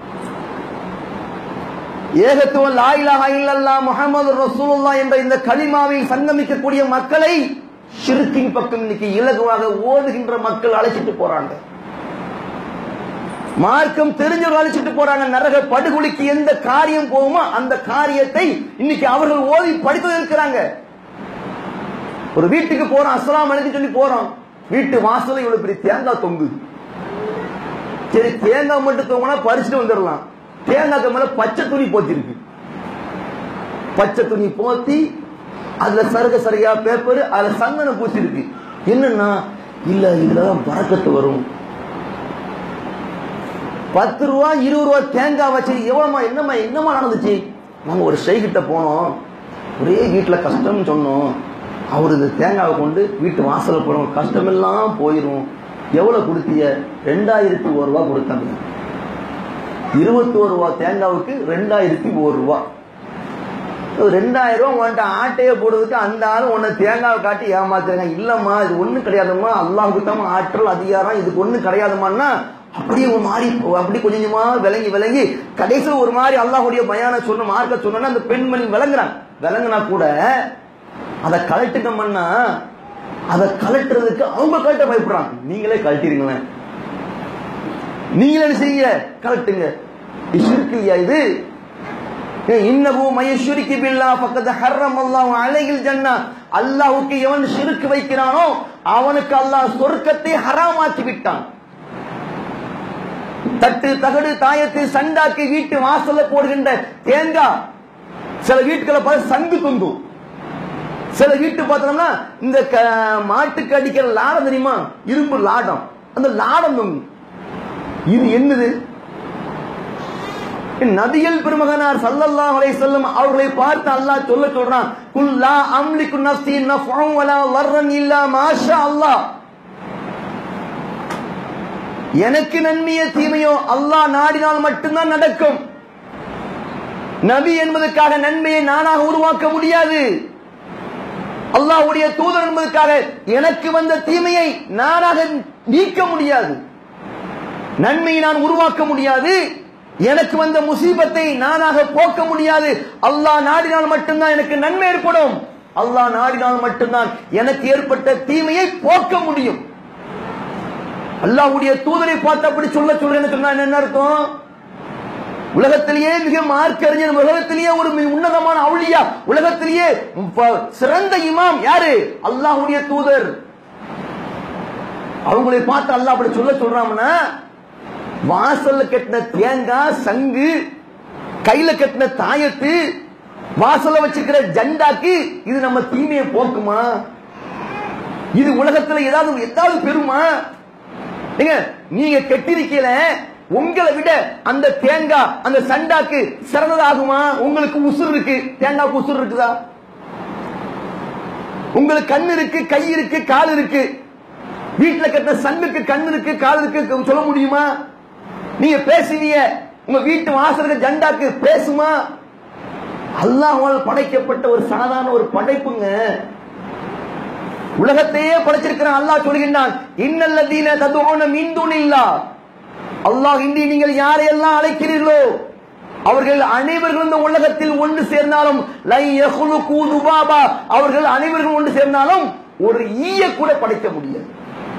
ஏகத்துவம் லா இலாஹா இல்லல்லாஹ் முஹம்மது ரசூலுல்லாஹ் என்ற இந்த கலிமாவில் சங்கமிக்கக்கூடிய மக்களை ஷிர்கின் பக்கம் இன்னைக்கு இலகுவாக ஓதுகின்ற மக்கள் அழைச்சிட்டு போறாங்க மார்க்கம் தெரிஞ்சவர்கள் அழைச்சிட்டு போறாங்க நரக படுகொலிக்கு எந்த காரியம் போகுமோ அந்த காரியத்தை இன்னைக்கு அவர்கள் ஓதி படித்து இருக்கிறாங்க ஒரு வீட்டுக்கு போறோம் அஸ்லாம் அலைக்கும் சொல்லி போறோம் வீட்டு வாசல்ல இவ்வளவு பெரிய தேங்காய் தொங்குது சரி தேங்காய் மட்டும் தொங்கினா பறிச்சுட்டு வந்துடலாம் தேங்காய்க்கு மேல பச்சை துணி போத்திருக்கு பச்சை துணி போத்தி அதுல சருக சரியா பேப்பர் அதுல சந்தனம் பூசி இருக்கு என்னன்னா இல்ல இதுலதான் பறக்கத்து வரும் பத்து ரூபா இருபது ரூபா தேங்காய் வச்சு எவ்வளவுமா என்னம்மா என்னம்மா நடந்துச்சு நாங்க ஒரு ஷெய்கிட்ட போனோம் ஒரே வீட்டுல கஷ்டம்னு சொன்னோம் அவர் இந்த தேங்காவை கொண்டு வீட்டு வாசல்ல போறோம் கஷ்டமெல்லாம் போயிரும் எவ்வளவு கொடுத்தீங்க ரெண்டாயிரத்தி ஒரு ரூபா கொடுத்தாங்க இருபத்தி ஒரு ரூபா தேங்காவுக்கு ரெண்டாயிரத்தி ஒரு ரூபா ரெண்டாயிரம் ரூபா உன்ட்ட ஆட்டையை போடுறதுக்கு அந்த ஆளு உன்னை தேங்காவை காட்டி ஏமாத்துறாங்க இல்லம்மா இது ஒண்ணும் கிடையாதும்மா அல்லாஹுக்கு தான் ஆற்றல் அதிகாரம் இதுக்கு ஒண்ணும் கிடையாதுமான்னா அப்படியே ஒரு மாதிரி அப்படி கொஞ்சம் கொஞ்சமா விளங்கி விளங்கி கடைசியில் ஒரு மாதிரி அல்லாஹுடைய பயான சொன்ன மார்க்க சொன்னா அந்த பெண்மணி விளங்குறாங்க விளங்குனா கூட அதை கலட்டுக்கம்னா அதை கலட்டுறதுக்கு அவங்க கலட்ட பயப்படுறாங்க நீங்களே கழட்டிருங்களேன் நீங்களே என்ன செய்யுங்க கலட்டுங்க இது ஷிர்க் இல்லையா இது இன்னஹு மயஷுரிக்கு பில்லா ஃபக்கத் ஹர்ரம் அல்லாஹ் அலைஹில் ஜன்னா அல்லாஹ்வுக்கு எவன் ஷிர்க் வைக்கிறானோ அவனுக்கு அல்லாஹ் சொர்க்கத்தை ஹராமாக்கி விட்டான் தட்டு தகடு தாயத்து சண்டாக்கி வீட்டு வாசல்ல போடுகின்ற தேங்காய் சில வீட்டுகளை பார்த்து சங்கு தொங்கும் சில வீட்டு பார்த்தோம்னா இந்த க- மாட்டுக்கு அடிக்கிற லாடம் தெரியுமா இரும்பு லாடம் அந்த லாடம் தொங்கும் இது என்னது நபிகள் பெருமகனார் ஸல்லல்லாஹு அலைஹி வஸல்லம் அவர்களை பார்த்து அல்லாஹ் சொல்ல சொல்றான் குல் லா அம்லிகு நஃப்ஸி நஃபஅன் வலா வர்ரன் இல்லா மாஷா அல்லாஹ் எனக்கு நன்மையோ தீமையோ அல்லாஹ் நாடினால் மட்டும்தான் நடக்கும் நபி என்பதற்காக நன்மையை நானாக உருவாக்க முடியாது அல்லாஹ்வுடைய தூதர் என்பதற்காக எனக்கு வந்த தீமையை நானாக நீக்க முடியாது நன்மையை நான் உருவாக்க முடியாது எனக்கு வந்த முசீபத்தை நானாக போக்க முடியாது அல்லாஹ் நாடினால் மட்டும்தான் எனக்கு நன்மை ஏற்படும் அல்லாஹ் நாடினால் மட்டும்தான் எனக்கு ஏற்பட்ட தீமையை போக்க முடியும் அல்லாஹ்வுடைய தூதரை பார்த்து அப்படி சொல்ல சொல்றேன்னு சொன்னா என்ன அர்த்தம் உலகத்திலேயே மிக மார்க்கறிஞர் உலகத்திலேயே ஒரு மிக உன்னதமான அவுளியா உலகத்திலேயே ப- சிறந்த இமாம் யாரு அல்லாஹ்வுடைய தூதர் அவங்களை பார்த்து அல்லாஹ் அப்படி சொல்ல சொல்றாங்கன்னா வாசல்ல கட்டின தேங்காய் சங்கு கையில கட்டின தாயத்து வாசல்ல வச்சிருக்கிற ஜண்டாக்கு இது நம்ம தீமையை போக்குமா இது உலகத்துல ஏதாவது ஏதாவது பெருமா நீங்க நீங்க கெட்டிருக்கீல உங்களை விட அந்த தேங்காய் அந்த சண்டாக்கு சிறந்ததாகுமா உங்களுக்கு உசுர் இருக்கு தேங்காய்க்கு உசுர் இருக்குதா உங்களுக்கு கண் இருக்கு கை இருக்கு கால் இருக்கு வீட்டுல கட்டின சங்குக்கு கண் இருக்கு கால் இருக்கு சொல்ல முடியுமா நீங்க பேசுவீங்க உங்க வீட்டு வாசலுக்கு ஜண்டாக்கு பேசுமா அல்லாஹ்வால் படைக்கப்பட்ட ஒரு சாதாரண ஒரு படைப்புங்க உலகத்தையே படைச்சிருக்கிறான் அல்லாஹ் சொல்கின்றான் இன்னல்லதீன ததுஊன மின் துனில்லா அல்லாஹ் இன்றி நீங்கள் யாரையெல்லாம் அழைக்கிறீர்களோ அவர்கள் அனைவர்களும் இந்த உலகத்தில் ஒன்று சேர்ந்தாலும் லை யஹ்லுகு துபாபா அவர்கள் அனைவரும் ஒன்று சேர்ந்தாலும் ஒரு ஈய கூட படைக்க முடியாது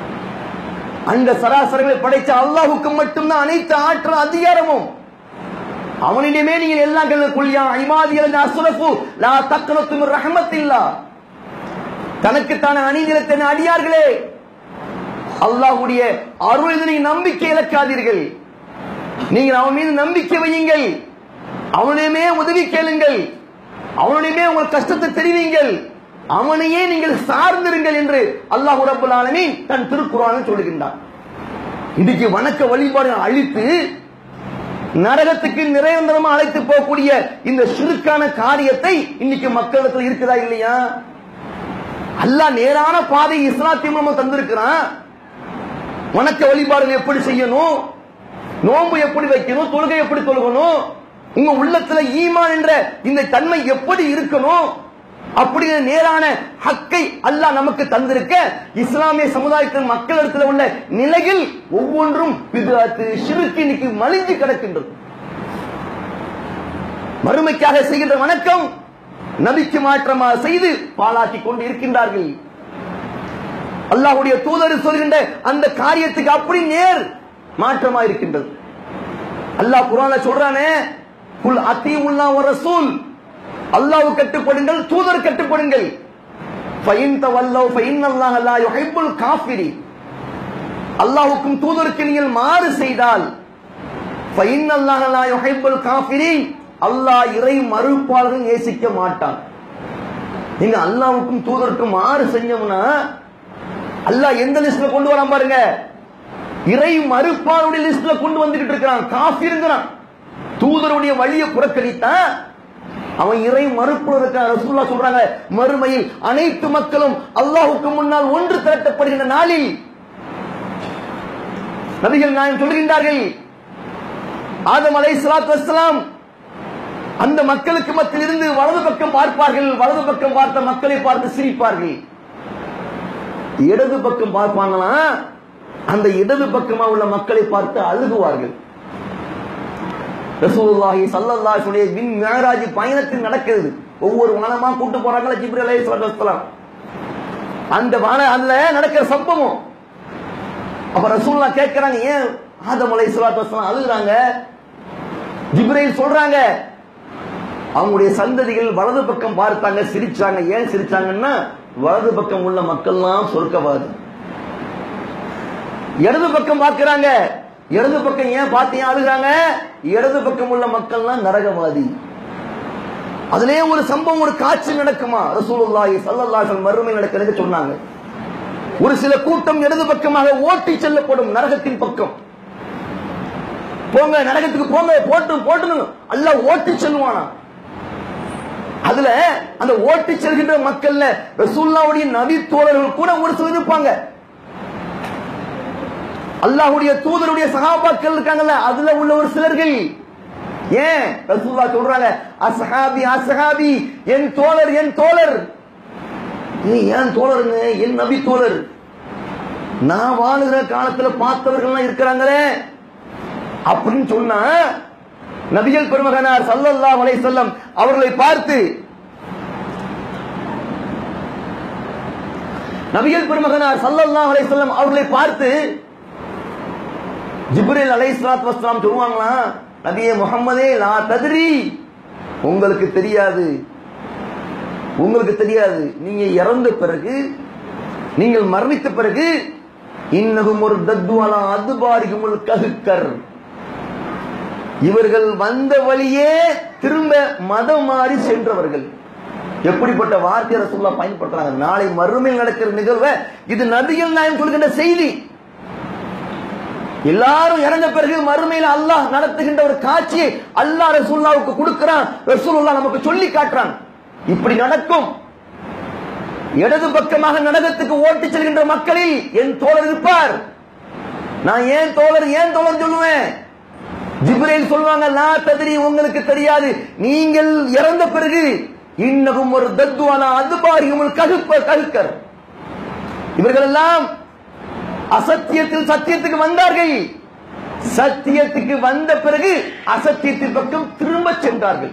அந்த சராசரங்களை படைச்ச அல்லாஹுக்கு மட்டும்தான் அனைத்து ஆற்றல் அதிகாரமும் அவனிடமே நீங்கள் எல்லாம் குல்யா ஐமாதிகள் அசுரஃபு லா தக்கனத்து ரஹமத்தில்லா தனக்குத்தான அநீதிரத்தின் அடியார்களே அல்லாஹ்வுடைய அருள் இதனை நம்பிக்கை இழக்காதீர்கள் நீங்கள் அவன் மீது நம்பிக்கை வையுங்கள் அவனிடமே உதவி கேளுங்கள் அவனிடமே உங்கள் கஷ்டத்தை தெரிவிங்கள் அவனையே நீங்கள் சார்ந்திருங்கள் என்று அல்லாஹ் ரப்பல் ஆலமீன் தன் திருக்குறானில் சொல்லுகின்றான் இன்னைக்கு வணக்க வழிபாடுகள் அழித்து நரகத்துக்கு நிரந்தரமா அழைத்து போகக்கூடிய இந்த சிறுக்கான காரியத்தை இன்னைக்கு மக்களிடத்தில் இருக்குதா இல்லையா அல்லாஹ் நேரான பாதை இஸ்லாத்தையும் நம்ம தந்திருக்கிறான் வணக்க வழிபாடுகள் எப்படி செய்யணும் நோன்பு எப்படி வைக்கணும் தொழுகை எப்படி தொழுகணும் உங்க உள்ளத்துல ஈமான் என்ற இந்த தன்மை எப்படி இருக்கணும் அப்படி நேரான ஹக்கை அல்லாஹ் நமக்கு தந்திருக்க இஸ்லாமிய சமுதாயத்தின் மக்களிடத்தில் உள்ள நிலையில் ஒவ்வொன்றும் பிதாத்து ஷிருக்கு இன்னைக்கு மலிஞ்சு கிடக்கின்றது மறுமைக்காக செய்கின்ற வணக்கம் நபிக்கு மாற்றமா செய்து பாழாக்கி கொண்டு இருக்கின்றார்கள் அல்லாஹ்வுடைய தூதர் சொல்கின்ற அந்த காரியத்துக்கு அப்படி நேர் மாற்றமா இருக்கின்றது அல்லாஹ் குர்ஆன்ல சொல்றானே குல் அத்தீஉல்லாஹ் வ ரசூல் அல்லாஹ்வு கட்டுப்படுங்கள் தூதர் கட்டுப்படுங்கள் ஃபைன் தவல்லவ் ஃபைன் அல்லாஹ் லா யுஹிப்புல் காஃபிரி அல்லாஹ்வுக்கும் தூதருக்கு நீங்கள் மாறு செய்தால் ஃபைன் அல்லாஹ் லா யுஹிப்புல் காஃபிரின் அல்லாஹ் இறை மறுப்பாளர்கள் நேசிக்க மாட்டான் நீங்க அல்லாஹ்வுக்கும் தூதருக்கும் மாறு செஞ்சோம்னா அல்லாஹ் எந்த லிஸ்ட்ல கொண்டு வரான் பாருங்க இறை மறுப்பாளுடைய லிஸ்ட்ல கொண்டு வந்துகிட்டு இருக்கிறான் காஃபிருங்கிறான் தூதருடைய வழியை புறக்கணித்தான் அவன் இறை மறுப்பு இருக்கான் ரசூல்லா சொல்றாங்க மறுமையில் அனைத்து மக்களும் அல்லாஹுக்கு முன்னால் ஒன்று திரட்டப்படுகின்ற நாளில் நபிகள் நாயம் சொல்கின்றார்கள் ஆதம் அலை சலாத்து வசலாம் அந்த மக்களுக்கு மத்தியில் இருந்து வலது பக்கம் பார்ப்பார்கள் வலது பக்கம் பார்த்த மக்களை பார்த்து சிரிப்பார்கள் இடது பக்கம் பார்ப்பாங்களா அந்த இடது பக்கமா உள்ள மக்களை பார்த்து அழுகுவார்கள் ரசூலுல்லாஹி ஸல்லல்லாஹு அலைஹி வஸல்லம் வின் மிஅராஜ் பயணத்தில் நடக்கிறது ஒவ்வொரு வானமா கூட்டு போறாங்கல ஜிப்ரீல் அலைஹிஸ்ஸலாத்து வஸலாம் அந்த வான அதுல நடக்கிற சம்பவம் அப்ப ரசூலுல்லாஹ் கேட்கறாங்க ஏன் ஆதம் அலைஹிஸ்ஸலாத்து வஸலாம் அழுகுறாங்க ஜிப்ரீல் சொல்றாங்க அவங்களுடைய சந்ததிகள் வலது பக்கம் பார்த்தாங்க சிரிச்சாங்க ஏன் சிரிச்சாங்கன்னா வலது பக்கம் உள்ள மக்கள்லாம் சொர்க்கவாதி இடது பக்கம் பார்க்கிறாங்க இடது பக்கம் ஏன் பார்த்து ஏன் அழுகிறாங்க இடது பக்கம் உள்ள மக்கள்லாம் நரகவாதி அதுலயே ஒரு சம்பவம் ஒரு காட்சி நடக்குமா ரசூலுல்லாஹி ஸல்லல்லாஹு அலைஹி வஸல்லம் மறுமை நடக்கிறது சொன்னாங்க ஒரு சில கூட்டம் இடது பக்கமாக ஓட்டி செல்லப்படும் நரகத்தின் பக்கம் போங்க நரகத்துக்கு போங்க போட்டும் போட்டும் அல்லாஹ் ஓட்டி செல்வானா அதுல அந்த ஓட்டி செல்கின்ற மக்கள்ல ரசூல்லாவுடைய நபி தோழர்கள் கூட ஒரு சிலர் இருப்பாங்க அல்லாஹ்வுடைய தூதருடைய சகாபாக்கள் இருக்காங்கல்ல அதுல உள்ள ஒரு சிலர்கள் ஏன் ரசூல்லா சொல்றாங்க அஸ்ஹாபி அஸ்ஹாபி என் தோழர் என் தோழர் நீ ஏன் தோழருங்க என் நபி தோழர் நான் வாழுகிற காலத்துல பார்த்தவர்கள் இருக்கிறாங்களே அப்படின்னு சொன்னா நபிகள் பெருமகனார் சல்லல்லாஹு அலைஹி வஸல்லம் அவர்களை பார்த்து நபிகள் பெருமகனார் சல்லல்லாஹு அலைஹி வஸல்லம் அவர்களை பார்த்து ஜிப்ரீல் அலைஹிஸ்ஸலாத்து வஸ்ஸலாம் சொல்லுவாங்களா நபியே முஹம்மதே லா தத்ரி உங்களுக்கு தெரியாது உங்களுக்கு தெரியாது நீங்க இறந்த பிறகு நீங்கள் மரணித்த பிறகு இன்னகும் ஒரு தத்வாலா அதுபாரிகுமுல் ககுக்கர் இவர்கள் வந்த வழியே திரும்ப மதம் மாறி சென்றவர்கள் எப்படிப்பட்ட வார்த்தையை ரசூல்லா பயன்படுத்துறாங்க நாளை மறுமையில் நடக்கிற நிகழ்வை இது நபிகள் நாயம் சொல்கின்ற செய்தி எல்லாரும் இறந்த பிறகு மறுமையில் அல்லாஹ் நடத்துகின்ற ஒரு காட்சியை அல்லாஹ் ரசூல்லாவுக்கு கொடுக்கிறான் ரசூலுல்லா நமக்கு சொல்லி காட்டுறான் இப்படி நடக்கும் இடது பக்கமாக நரகத்துக்கு ஓட்டி செல்கின்ற மக்களில் என் தோழர் இருப்பார் நான் ஏன் தோழர் ஏன் தோழர் சொல்லுவேன் ஜிப்ரேல் சொல்லுவாங்க லா ததிரி உங்களுக்கு தெரியாது நீங்கள் இறந்த பிறகு இன்னகும் ஒரு தத்துவானா அதுபாரியும் ககுப்ப ககுக்கர் இவர்கள் எல்லாம் அசத்தியத்தில் சத்தியத்துக்கு வந்தார்கள் சத்தியத்துக்கு வந்த பிறகு அசத்தியத்தின் பக்கம் திரும்ப சென்றார்கள்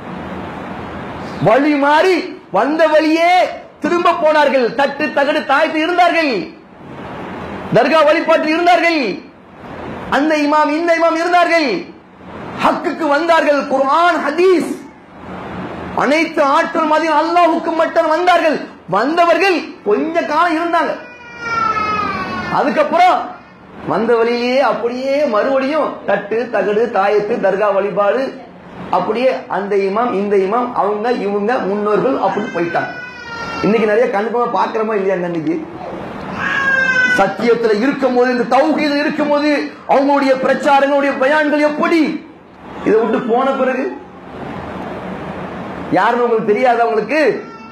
வழி மாறி வந்த வழியே திரும்ப போனார்கள் தட்டு தகடு தாய்த்து இருந்தார்கள் தர்கா வழிபாட்டில் இருந்தார்கள் அந்த இமாம் இந்த இமாம் இருந்தார்கள் ஹக்குக்கு வந்தார்கள் குர்ஆன் ஹதீஸ் அனைத்து ஆற்றல் மதியம் அல்லாஹுக்கு மட்டும் வந்தார்கள் வந்தவர்கள் கொஞ்ச காலம் இருந்தாங்க அதுக்கப்புறம் வந்த வழியிலேயே அப்படியே மறுபடியும் தட்டு தகடு தாயத்து தர்கா வழிபாடு அப்படியே அந்த இமாம் இந்த இமாம் அவங்க இவங்க முன்னோர்கள் அப்படின்னு போயிட்டாங்க இன்னைக்கு நிறைய கண்டிப்பா பாக்குறோமா இல்லையா இன்னைக்கு சத்தியத்துல இருக்கும் போது இந்த தௌஹீது இருக்கும் போது அவங்களுடைய பிரச்சாரங்களுடைய பயான்கள் எப்படி இதை விட்டு போன பிறகு யாருன்னு உங்களுக்கு தெரியாது அவங்களுக்கு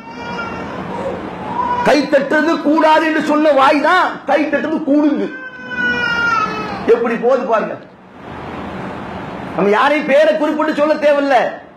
கை தட்டுறது கூடாது என்று சொன்ன வாய் தான் கை தட்டுறது கூடுங்க எப்படி போது பாருங்க நம்ம யாரையும் பேரை குறிப்பிட்டு சொல்ல தேவையில்ல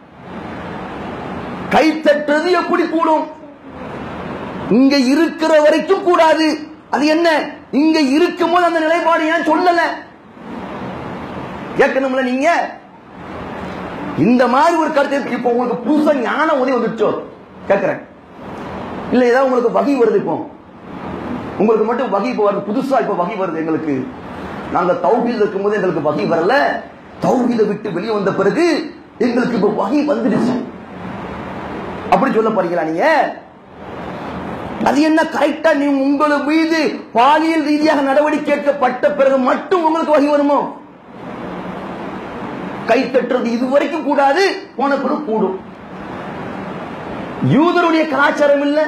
கை தட்டுறது எப்படி கூடும் இங்க இருக்கிற வரைக்கும் கூடாது அது என்ன இங்க இருக்கும் போது அந்த நிலைப்பாடு ஏன் சொல்லல கேட்கணும்ல நீங்க இந்த மாதிரி ஒரு கருத்து இப்போ உங்களுக்கு புதுசா ஞானம் உதவி வந்துச்சோ கேட்கிறேன் இல்ல ஏதாவது உங்களுக்கு வகை வருது இப்போ உங்களுக்கு மட்டும் வகை இப்போ வருது புதுசா இப்போ வகை வருது எங்களுக்கு நாங்க தௌஹீத் இருக்கும்போது எங்களுக்கு வகை வரல தௌஹீதை விட்டு வெளியே வந்த பிறகு எங்களுக்கு இப்போ வகை வந்துடுச்சு அப்படி சொல்ல போறீங்களா நீங்க அது என்ன கரெக்டா நீ உங்களை மீது பாலியல் ரீதியாக நடவடிக்கை எடுக்கப்பட்ட பிறகு மட்டும் உங்களுக்கு வகை வருமோ கை தட்டுறது இதுவரைக்கும் கூடாது போன பிறகு கூடும் யூதருடைய கலாச்சாரம் இல்ல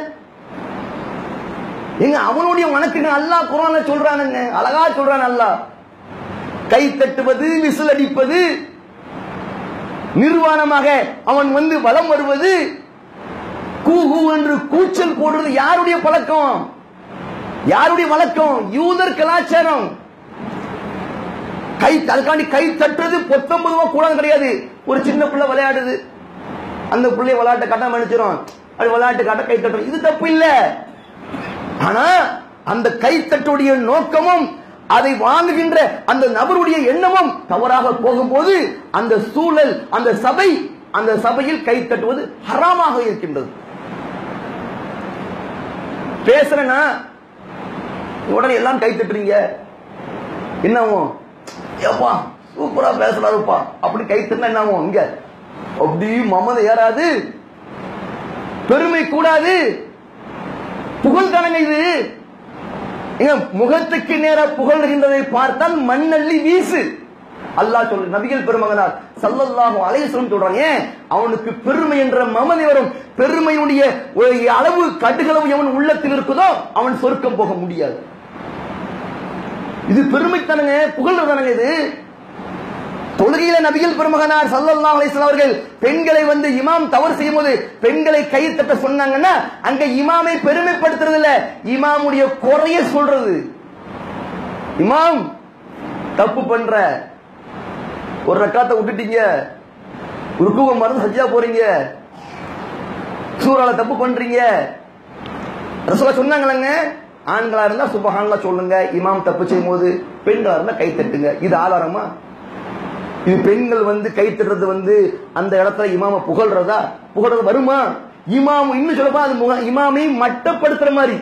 எங்க அவனுடைய வணக்குங்க அல்லாஹ் குரான சொல்றானுங்க அழகா சொல்றான் அல்லாஹ் கை தட்டுவது விசில் அடிப்பது நிர்வாணமாக அவன் வந்து வலம் வருவது கூஹு என்று கூச்சல் போடுறது யாருடைய பழக்கம் யாருடைய வழக்கம் யூதர் கலாச்சாரம் கை அதுக்காண்டி கை தட்டுறது பொத்தொன்பது ரூபா கூடாது கிடையாது ஒரு சின்ன பிள்ளை விளையாடுது அந்த பிள்ளைய விளையாட்டு கட்டம் அடிச்சிடும் அது விளையாட்டு கட்ட கை தட்டுறது இது தப்பு இல்ல ஆனா அந்த கை தட்டுடைய நோக்கமும் அதை வாங்குகின்ற அந்த நபருடைய எண்ணமும் தவறாக போகும்போது அந்த சூழல் அந்த சபை அந்த சபையில் கை தட்டுவது ஹராமாக இருக்கின்றது பேசுறேன்னா உடனே எல்லாம் கை தட்டுறீங்க என்னவும் ஏப்பா சூப்பரா பேசுறாருப்பா அப்படி கை தட்டினா என்னவும் இங்க அப்படி மமத ஏறாது பெருமை கூடாது புகழ் தானங்க இது ஏங்க, முகத்துக்கு நேர புகழ்கின்றதை பார்த்தால் மண்ணள்ளி வீசு அல்லாஹ் சொல்லு நபிகள் பெருமகனார் சல்லல்லாஹு அலைஹி வஸல்லம் சொல்றாங்க ஏன் அவனுக்கு பெருமை என்ற மமதை வரும் பெருமையுடைய ஒரு அளவு கடுகளவு எவன் உள்ளத்தில் இருக்குதோ அவன் சொர்க்கம் போக முடியாது இது பெருமைத்தனங்க புகழ்றதானங்க இது தொழுகையில நபிகள் பெருமகனார் சல்லல்லாஹு அலைஹி வஸல்லம் அவர்கள் பெண்களை வந்து இமாம் தவறு செய்யும் போது பெண்களை கை தட்ட சொன்னாங்கன்னா அங்க இமாமை பெருமைப்படுத்துறது இல்ல இமாமுடைய குறைய சொல்றது இமாம் தப்பு பண்ற ஒரு ரக்காத்தை விட்டுட்டீங்க ருக்குவ மருந்து சஜ்ஜா போறீங்க சூறால தப்பு பண்றீங்க ரசூலா சொன்னாங்களங்க ஆண்களா இருந்தா சுபஹான்லா சொல்லுங்க இமாம் தப்பு செய்யும் போது பெண்களா இருந்தா கை தட்டுங்க இது ஆதாரமா இது பெண்கள் வந்து கை தட்டுறது வந்து அந்த இடத்துல இமாம புகழ்றதா புகழ்றது வருமா இமாம் இன்னும் சொல்லப்பா அது முக- இமாமை மட்டப்படுத்துற மாதிரி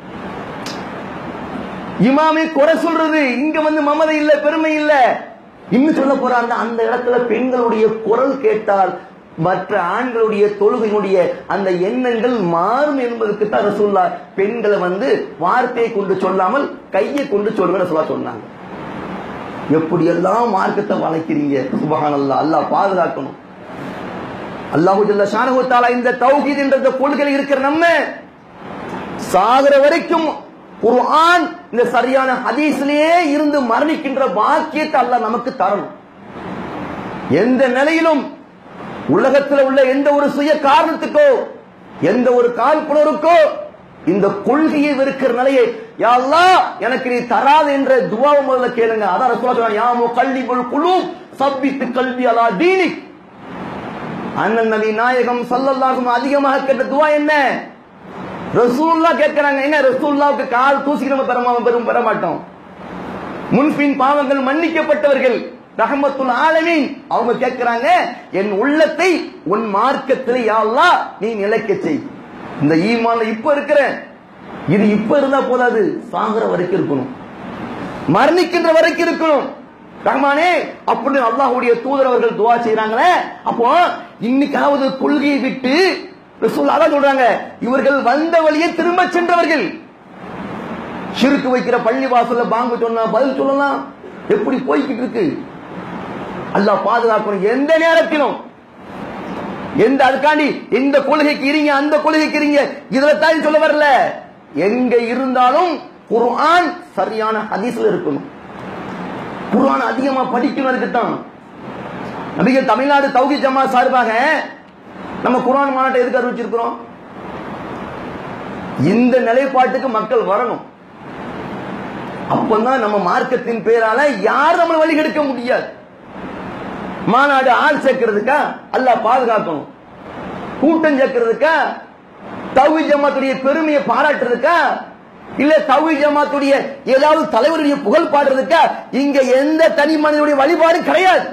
இமாமை குறை சொல்றது இங்க வந்து மமதை இல்ல பெருமை இல்ல இன்னும் சொல்ல போறாங்க அந்த இடத்துல பெண்களுடைய குரல் கேட்டால் மற்ற ஆண்களுடைய தொழுகையினுடைய அந்த எண்ணங்கள் மாறும் என்பதற்கு தான் ரசூல்லா பெண்களை வந்து வார்த்தையை கொண்டு சொல்லாமல் கையை கொண்டு சொல்லுங்க ரசூல்லா சொன்னாங்க எப்படி எல்லாம் மார்க்கத்தை வளைக்கிறீங்க சுபஹானல்லாஹ் அல்லாஹ் பாதுகாக்கணும் அல்லாஹு ஜல்ல ஷானஹு தஆலா இந்த தௌஹீத் என்ற இந்த கொள்கையில் இருக்கிற நம்ம சாகர வரைக்கும் குர்ஆன் இந்த சரியான ஹதீஸ்லயே இருந்து மரணிக்கின்ற பாக்கியத்தை அல்லாஹ் நமக்கு தரணும் எந்த நிலையிலும் உலகத்தில் உள்ள எந்த ஒரு சுய காரணத்துக்கோ எந்த ஒரு காழ்ப்புணருக்கோ இந்த கொள்கையை வெறுக்கிற நிலையை யா அல்லாஹ் எனக்கு நீ தராது என்ற துவாவை முதல்ல கேளுங்க அதான் ரசூலுல்லாஹ் சொல்றாங்க யா முகல்லிபுல் குலூப் சப்பித்து கல்வி அலா தீனிக் அண்ணன் நபி நாயகம் ஸல்லல்லாஹு அதிகமாக கேட்ட துவா என்ன ரசூல்லா கேட்கிறாங்க என்ன ரசூல்லாவுக்கு கால் தூசிக்கு நம்ம பெற பெரும் பெற மாட்டோம் முன்பின் பாவங்கள் மன்னிக்கப்பட்டவர்கள் ரஹமத்துல் ஆலமீன் அவங்க கேட்கிறாங்க என் உள்ளத்தை உன் மார்க்கத்தில் யா அல்லாஹ் நீ நிலைக்க செய் இந்த ஈமான்ல இப்ப இருக்கிறேன் இது இப்ப இருந்தா போதாது சாகுற வரைக்கும் இருக்கணும் மரணிக்கின்ற வரைக்கும் இருக்கணும் ரஹ்மானே அப்படின்னு அல்லாஹ்வுடைய தூதர் அவர்கள் துவா செய்றாங்களே அப்போ இன்னைக்காவது கொள்கையை விட்டு ரசூல் அதான் சொல்றாங்க இவர்கள் வந்த வழியை திரும்ப சென்றவர்கள் சிறுக்கு வைக்கிற பள்ளி வாசல்ல பாங்கு சொன்னா பதில் சொல்லலாம் எப்படி போய்கிட்டு இருக்கு அல்லாஹ் பாதுகாக்கணும் எந்த நேரத்திலும் எந்த அதுக்காண்டி எந்த கொள்கைக்கு இருங்க அந்த கொள்கைக்கு இருங்க இதுல தான் சொல்ல வரல எங்க இருந்தாலும் குர்ஆன் சரியான ஹதீஸ்ல இருக்கணும் குர்ஆன் அதிகமா படிக்கணும் அதுக்குத்தான் நபிகள் தமிழ்நாடு தௌகி ஜமா சார்பாக நம்ம குர்ஆன் மாநாட்டை எதுக்கு அறிவிச்சிருக்கிறோம் இந்த நிலைப்பாட்டுக்கு மக்கள் வரணும் அப்பதான் நம்ம மார்க்கத்தின் பேரால யார் நம்மளை வழி கெடுக்க முடியாது மாநாடு ஆள் சேர்க்கிறதுக்கா அல்லாஹ் பாதுகாக்கணும் கூட்டம் சேர்க்கிறதுக்கா தௌஹி ஜமாத்துடைய பெருமையை பாராட்டுறதுக்கா இல்ல தௌஹி ஜமாத்துடைய ஏதாவது தலைவருடைய புகழ் பாடுறதுக்கா இங்க எந்த தனி மனிதனுடைய வழிபாடு கிடையாது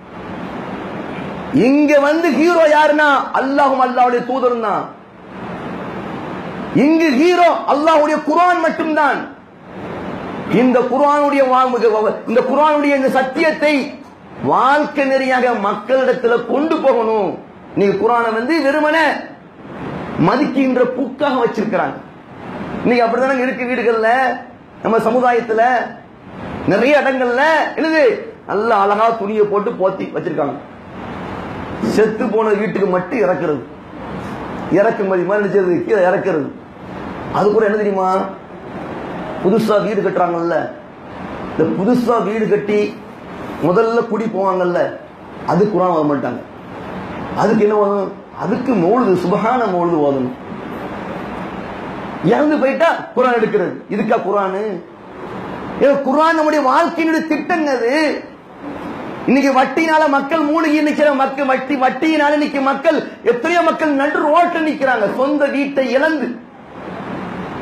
இங்க வந்து ஹீரோ யாருன்னா அல்லாஹும் அல்லாஹ்வுடைய தூதரும் தான் இங்கு ஹீரோ அல்லாஹ்வுடைய குர்ஆன் மட்டும்தான் இந்த குர்ஆனுடைய வா- இந்த குர்ஆனுடைய இந்த சத்தியத்தை வாழ்க்கை நெறியாக மக்களிடத்துல கொண்டு போகணும் நீங்க குர்ஆனை வந்து வெறுமனே மதிக்கின்ற புக்காக வச்சிருக்கிறாங்க இன்னைக்கு அப்படித்தானே இருக்கு வீடுகள்ல நம்ம சமுதாயத்துல நிறைய இடங்கள்ல என்னது நல்ல அழகா துணியை போட்டு போத்தி வச்சிருக்காங்க செத்து போன வீட்டுக்கு மட்டும் இறக்குறது இறக்குமதி மாதிரி நினைச்சது கீழே இறக்குறது அது கூட என்ன தெரியுமா புதுசா வீடு கட்டுறாங்கல்ல இந்த புதுசா வீடு கட்டி முதல்ல குடி போவாங்கல்ல அது குரான் வர மாட்டாங்க அதுக்கு என்ன ஓதணும் அதுக்கு மௌழுது சுபகான மௌழுது ஓதணும் இறந்து போயிட்டா குரான் எடுக்கிறது இதுக்கா குரானு ஏன் குரான் நம்முடைய வாழ்க்கையினுடைய திட்டங்க அது இன்னைக்கு வட்டினால மக்கள் மூழ்கி நிக்கிற மக்கள் வட்டி வட்டியினால இன்னைக்கு மக்கள் எத்தனையோ மக்கள் நடு ரோட்டில் நிக்கிறாங்க சொந்த வீட்டை இழந்து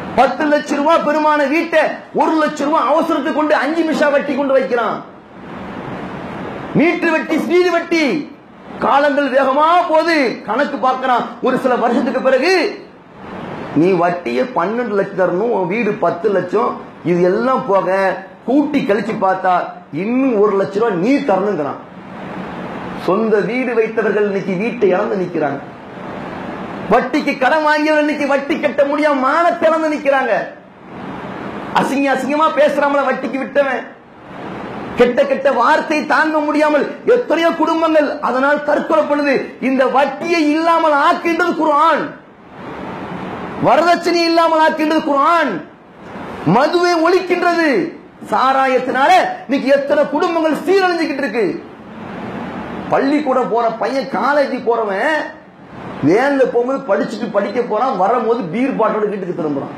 பத்து லட்சம் ரூபாய் பெருமான வீட்டை ஒரு லட்சம் ரூபாய் அவசரத்துக்கு கொண்டு அஞ்சு நிமிஷம் வட்டி கொண்டு வைக்கிறான் மீட்டர் வட்டி ஸ்பீடு வட்டி காலங்கள் வேகமா போகுது கணக்கு பார்க்கறான் ஒரு சில வருஷத்துக்கு பிறகு நீ வட்டியை பன்னெண்டு லட்சம் தரணும் உன் வீடு பத்து லட்சம் இது எல்லாம் போக கூட்டி கழிச்சு பார்த்தா இன்னும் ஒரு லட்சம் ரூபாய் நீ தரணுங்கிறான் சொந்த வீடு வைத்தவர்கள் இன்னைக்கு வீட்டை இழந்து நிக்கிறாங்க வட்டிக்கு கடன் வாங்கியவர்கள் இன்னைக்கு வட்டி கட்ட முடியாம மானத்தை இழந்து நிக்கிறாங்க அசிங்க அசிங்கமா பேசுறாமல வட்டிக்கு விட்டவன் கெட்ட கெட்ட வார்த்தை தாங்க முடியாமல் எத்தனையோ குடும்பங்கள் அதனால் தற்கொலை பண்ணுது இந்த வட்டியை இல்லாமல் ஆக்கின்றது குர்ஆன் வரதட்சணை இல்லாமல் ஆக்கின்றது குர்ஆன் மதுவை ஒழிக்கின்றது சாராயத்தினால இன்னைக்கு எத்தனை குடும்பங்கள் சீரழிஞ்சுக்கிட்டு இருக்கு பள்ளிக்கூடம் போற பையன் காலேஜ் போறவன் வேன்ல போகும்போது படிச்சுட்டு படிக்க போறான் வரும்போது பீர் பாட்டோட வீட்டுக்கு திரும்புறான்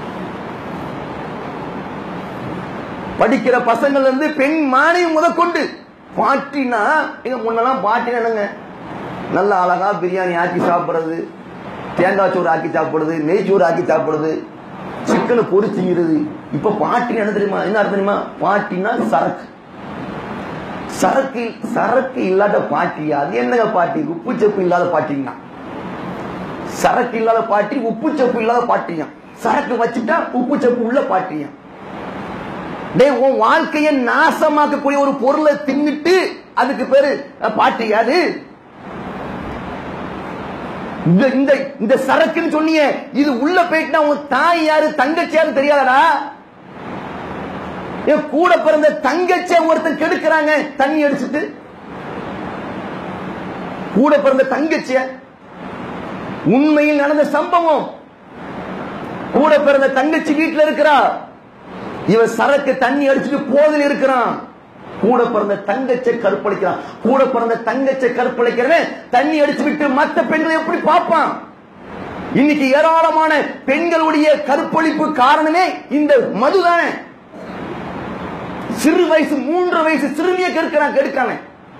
படிக்கிற பசங்கள்ல இருந்து பெண் மானையும் முதற்கொண்டு பாட்டினா எங்க முன்னெல்லாம் பாட்டினா என்னங்க நல்ல அழகா பிரியாணி ஆக்கி சாப்பிடுறது தேங்காய் சோறு ஆக்கி சாப்பிடுறது நெய் சோறு ஆக்கி சாப்பிடுறது சிக்கனை பொரிச்சுங்கிறது இப்ப பாட்டினா என்ன தெரியுமா என்ன அர்த்தம் தெரியுமா பாட்டினா சரக்கு சரக்கு சரக்கு இல்லாத பாட்டியா அது என்னங்க பாட்டி உப்பு சப்பு இல்லாத பாட்டிங்க சரக்கு இல்லாத பாட்டி உப்பு சப்பு இல்லாத பாட்டியா சரக்கு வச்சுட்டா உப்பு சப்பு உள்ள பாட்டியா டேய் உன் வாழ்க்கையை நாசமாக்கக்கூடிய ஒரு பொருளை தின்னுட்டு அதுக்கு பேரு அஹ், பாட்டியா அது இந்த இந்த இந்த சரக்குன்னு சொன்னீங்க இது உள்ள போயிட்டுனா உன் தாய் யாரு தங்கச்சி யாரு தெரியாதடா என் கூட பிறந்த தங்கச்சியை ஒருத்தன் கெடுக்கிறாங்க தண்ணி அடிச்சிட்டு கூட பிறந்த தங்கச்சிய உண்மையில் நடந்த சம்பவம் கூட பிறந்த தங்கச்சி வீட்டுல இருக்கிறா இவன் சரக்கு தண்ணி அடிச்சுட்டு போதில் இருக்கிறான் கூட பிறந்த தங்கச்சை கற்பழிக்கிறான் கூட பிறந்த தங்கச்சை கற்பழிக்கிறவன் தண்ணி அடிச்சு விட்டு மற்ற பெண்களை எப்படி பார்ப்பான் இன்னைக்கு ஏராளமான பெண்களுடைய கற்பழிப்பு காரணமே இந்த மதுதானே சிறு வயசு மூன்று வயசு சிறுமியை கெடுக்கிறான் கெடுக்கான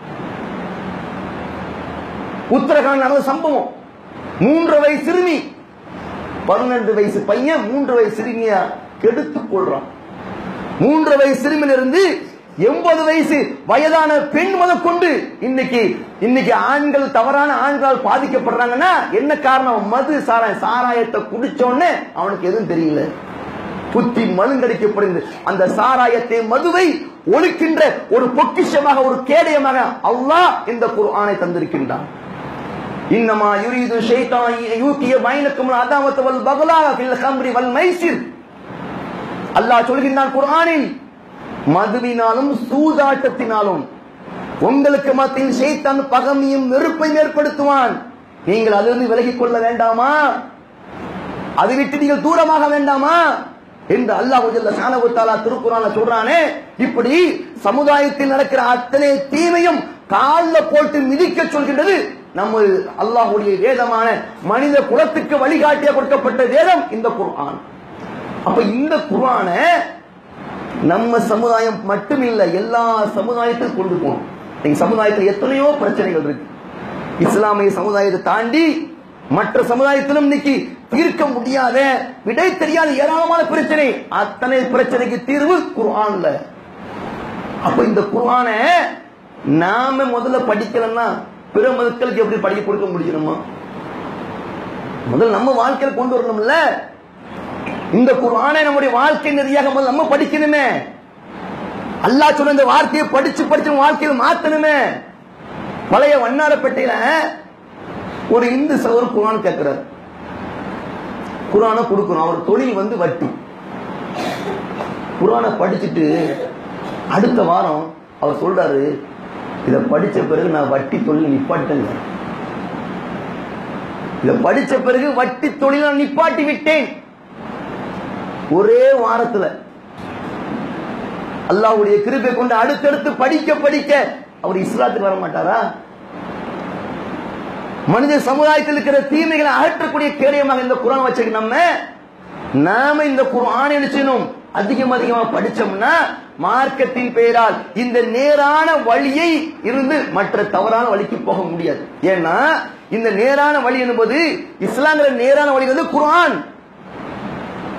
உத்தரகாண்ட் நடந்த சம்பவம் மூன்று வயசு சிறுமி பன்னெண்டு வயசு பையன் மூன்று வயசு சிறுமியா கெடுத்துக் கொள்றான் மூன்று வயசு சிறுமியிலிருந்து எண்பது வயசு வயதான பெண் முதற்கொண்டு இன்னைக்கு இன்னைக்கு ஆண்கள் தவறான ஆண்களால் பாதிக்கப்படுறாங்கன்னா என்ன காரணம் மது சாராயம் சாராயத்தை குடிச்ச உடனே அவனுக்கு எதுவும் தெரியல புத்தி மழுங்கடிக்கப்படுகிறது அந்த சாராயத்தை மதுவை ஒழிக்கின்ற ஒரு பொக்கிஷமாக ஒரு கேடயமாக அல்லாஹ் இந்த குர்ஆனை தந்திருக்கின்றான் இன்னமா யுரீது ஷைத்தான் யூக்கிய பைனக்கும் அதாவத் வல் பகலா ஃபில் கம்ரி வல் மைசிர் அல்லாஹ் சொல்கின்றான் குர்ஆனில் மதுவினாலும் சூதாட்டத்தினாலும் உங்களுக்கு மத்தியில் ஷைத்தான் பகமையும் வெறுப்பையும் ஏற்படுத்துவான் நீங்கள் அதிலிருந்து விலகிக் கொள்ள வேண்டாமா அதை விட்டு நீங்கள் தூரமாக வேண்டாமா என்று அல்லாஹ் ஜல்ல ஷானஹு தஆலா திருக்குறான்ல சொல்றானே இப்படி சமுதாயத்தில் நடக்கிற அத்தனை தீமையும் கால்ல போட்டு மிதிக்க சொல்கின்றது நம்ம அல்லாஹ்வுடைய வேதமான மனித குலத்துக்கு வழிகாட்டிய கொடுக்கப்பட்ட வேதம் இந்த குர்ஆன் அப்ப இந்த குர்ஆனை நம்ம சமுதாயம் மட்டும் இல்ல எல்லா சமுதாயத்திலும் கொண்டு போகணும் நீங்க சமுதாயத்தில் எத்தனையோ பிரச்சனைகள் இருக்கு இஸ்லாமிய சமுதாயத்தை தாண்டி மற்ற சமுதாயத்திலும் இன்னைக்கு தீர்க்க முடியாத விடை தெரியாத ஏராளமான பிரச்சனை அத்தனை பிரச்சனைக்கு தீர்வு குர்ஆன்ல அப்ப இந்த குர்ஆனை நாம முதல்ல படிக்கலன்னா பிற மக்களுக்கு எப்படி படிக்க கொடுக்க முடியணுமா முதல்ல நம்ம வாழ்க்கையில கொண்டு வரணும்ல இந்த குர்ஆனை நம்முடைய வாழ்க்கை நெறியாக முதல்ல நம்ம படிக்கணுமே அல்லாஹ் சொன்ன இந்த வார்த்தையை படிச்சு படிச்சு உன் வாழ்க்கையில மாத்தணுமே பழைய வண்ணாரப்பேட்டையில ஒரு இந்து சகோதரர் குர்ஆன் கேட்கிறார் குர்ஆனை கொடுக்கணும் அவர் தொழில் வந்து வட்டி குர்ஆனை படிச்சுட்டு அடுத்த வாரம் அவர் சொல்றாரு இத படிச்ச பிறகு நான் வட்டி தொழில் நிப்பாட்டேங்க இத படிச்ச பிறகு வட்டி தொழில் நான் நிப்பாட்டி விட்டேன் ஒரே வாரத்துல அல்லாஹ்வுடைய கிருபை கொண்டு அடுத்தடுத்து படிக்க படிக்க அவர் இஸ்லாத்துக்கு வர மாட்டாரா மனித சமுதாயத்தில் இருக்கிற தீமைகளை அகற்றக்கூடிய கேடயமாக இந்த குரான் வச்சுக்க நம்ம நாம இந்த குரான் என்ன செய்யணும் அதிகம் அதிகமா படிச்சோம்னா மார்க்கத்தின் பெயரால் இந்த நேரான வழியை இருந்து மற்ற தவறான வழிக்கு போக முடியாது ஏன்னா இந்த நேரான வழி என்பது இஸ்லாங்கிற நேரான வழி வந்து குர்ஆன்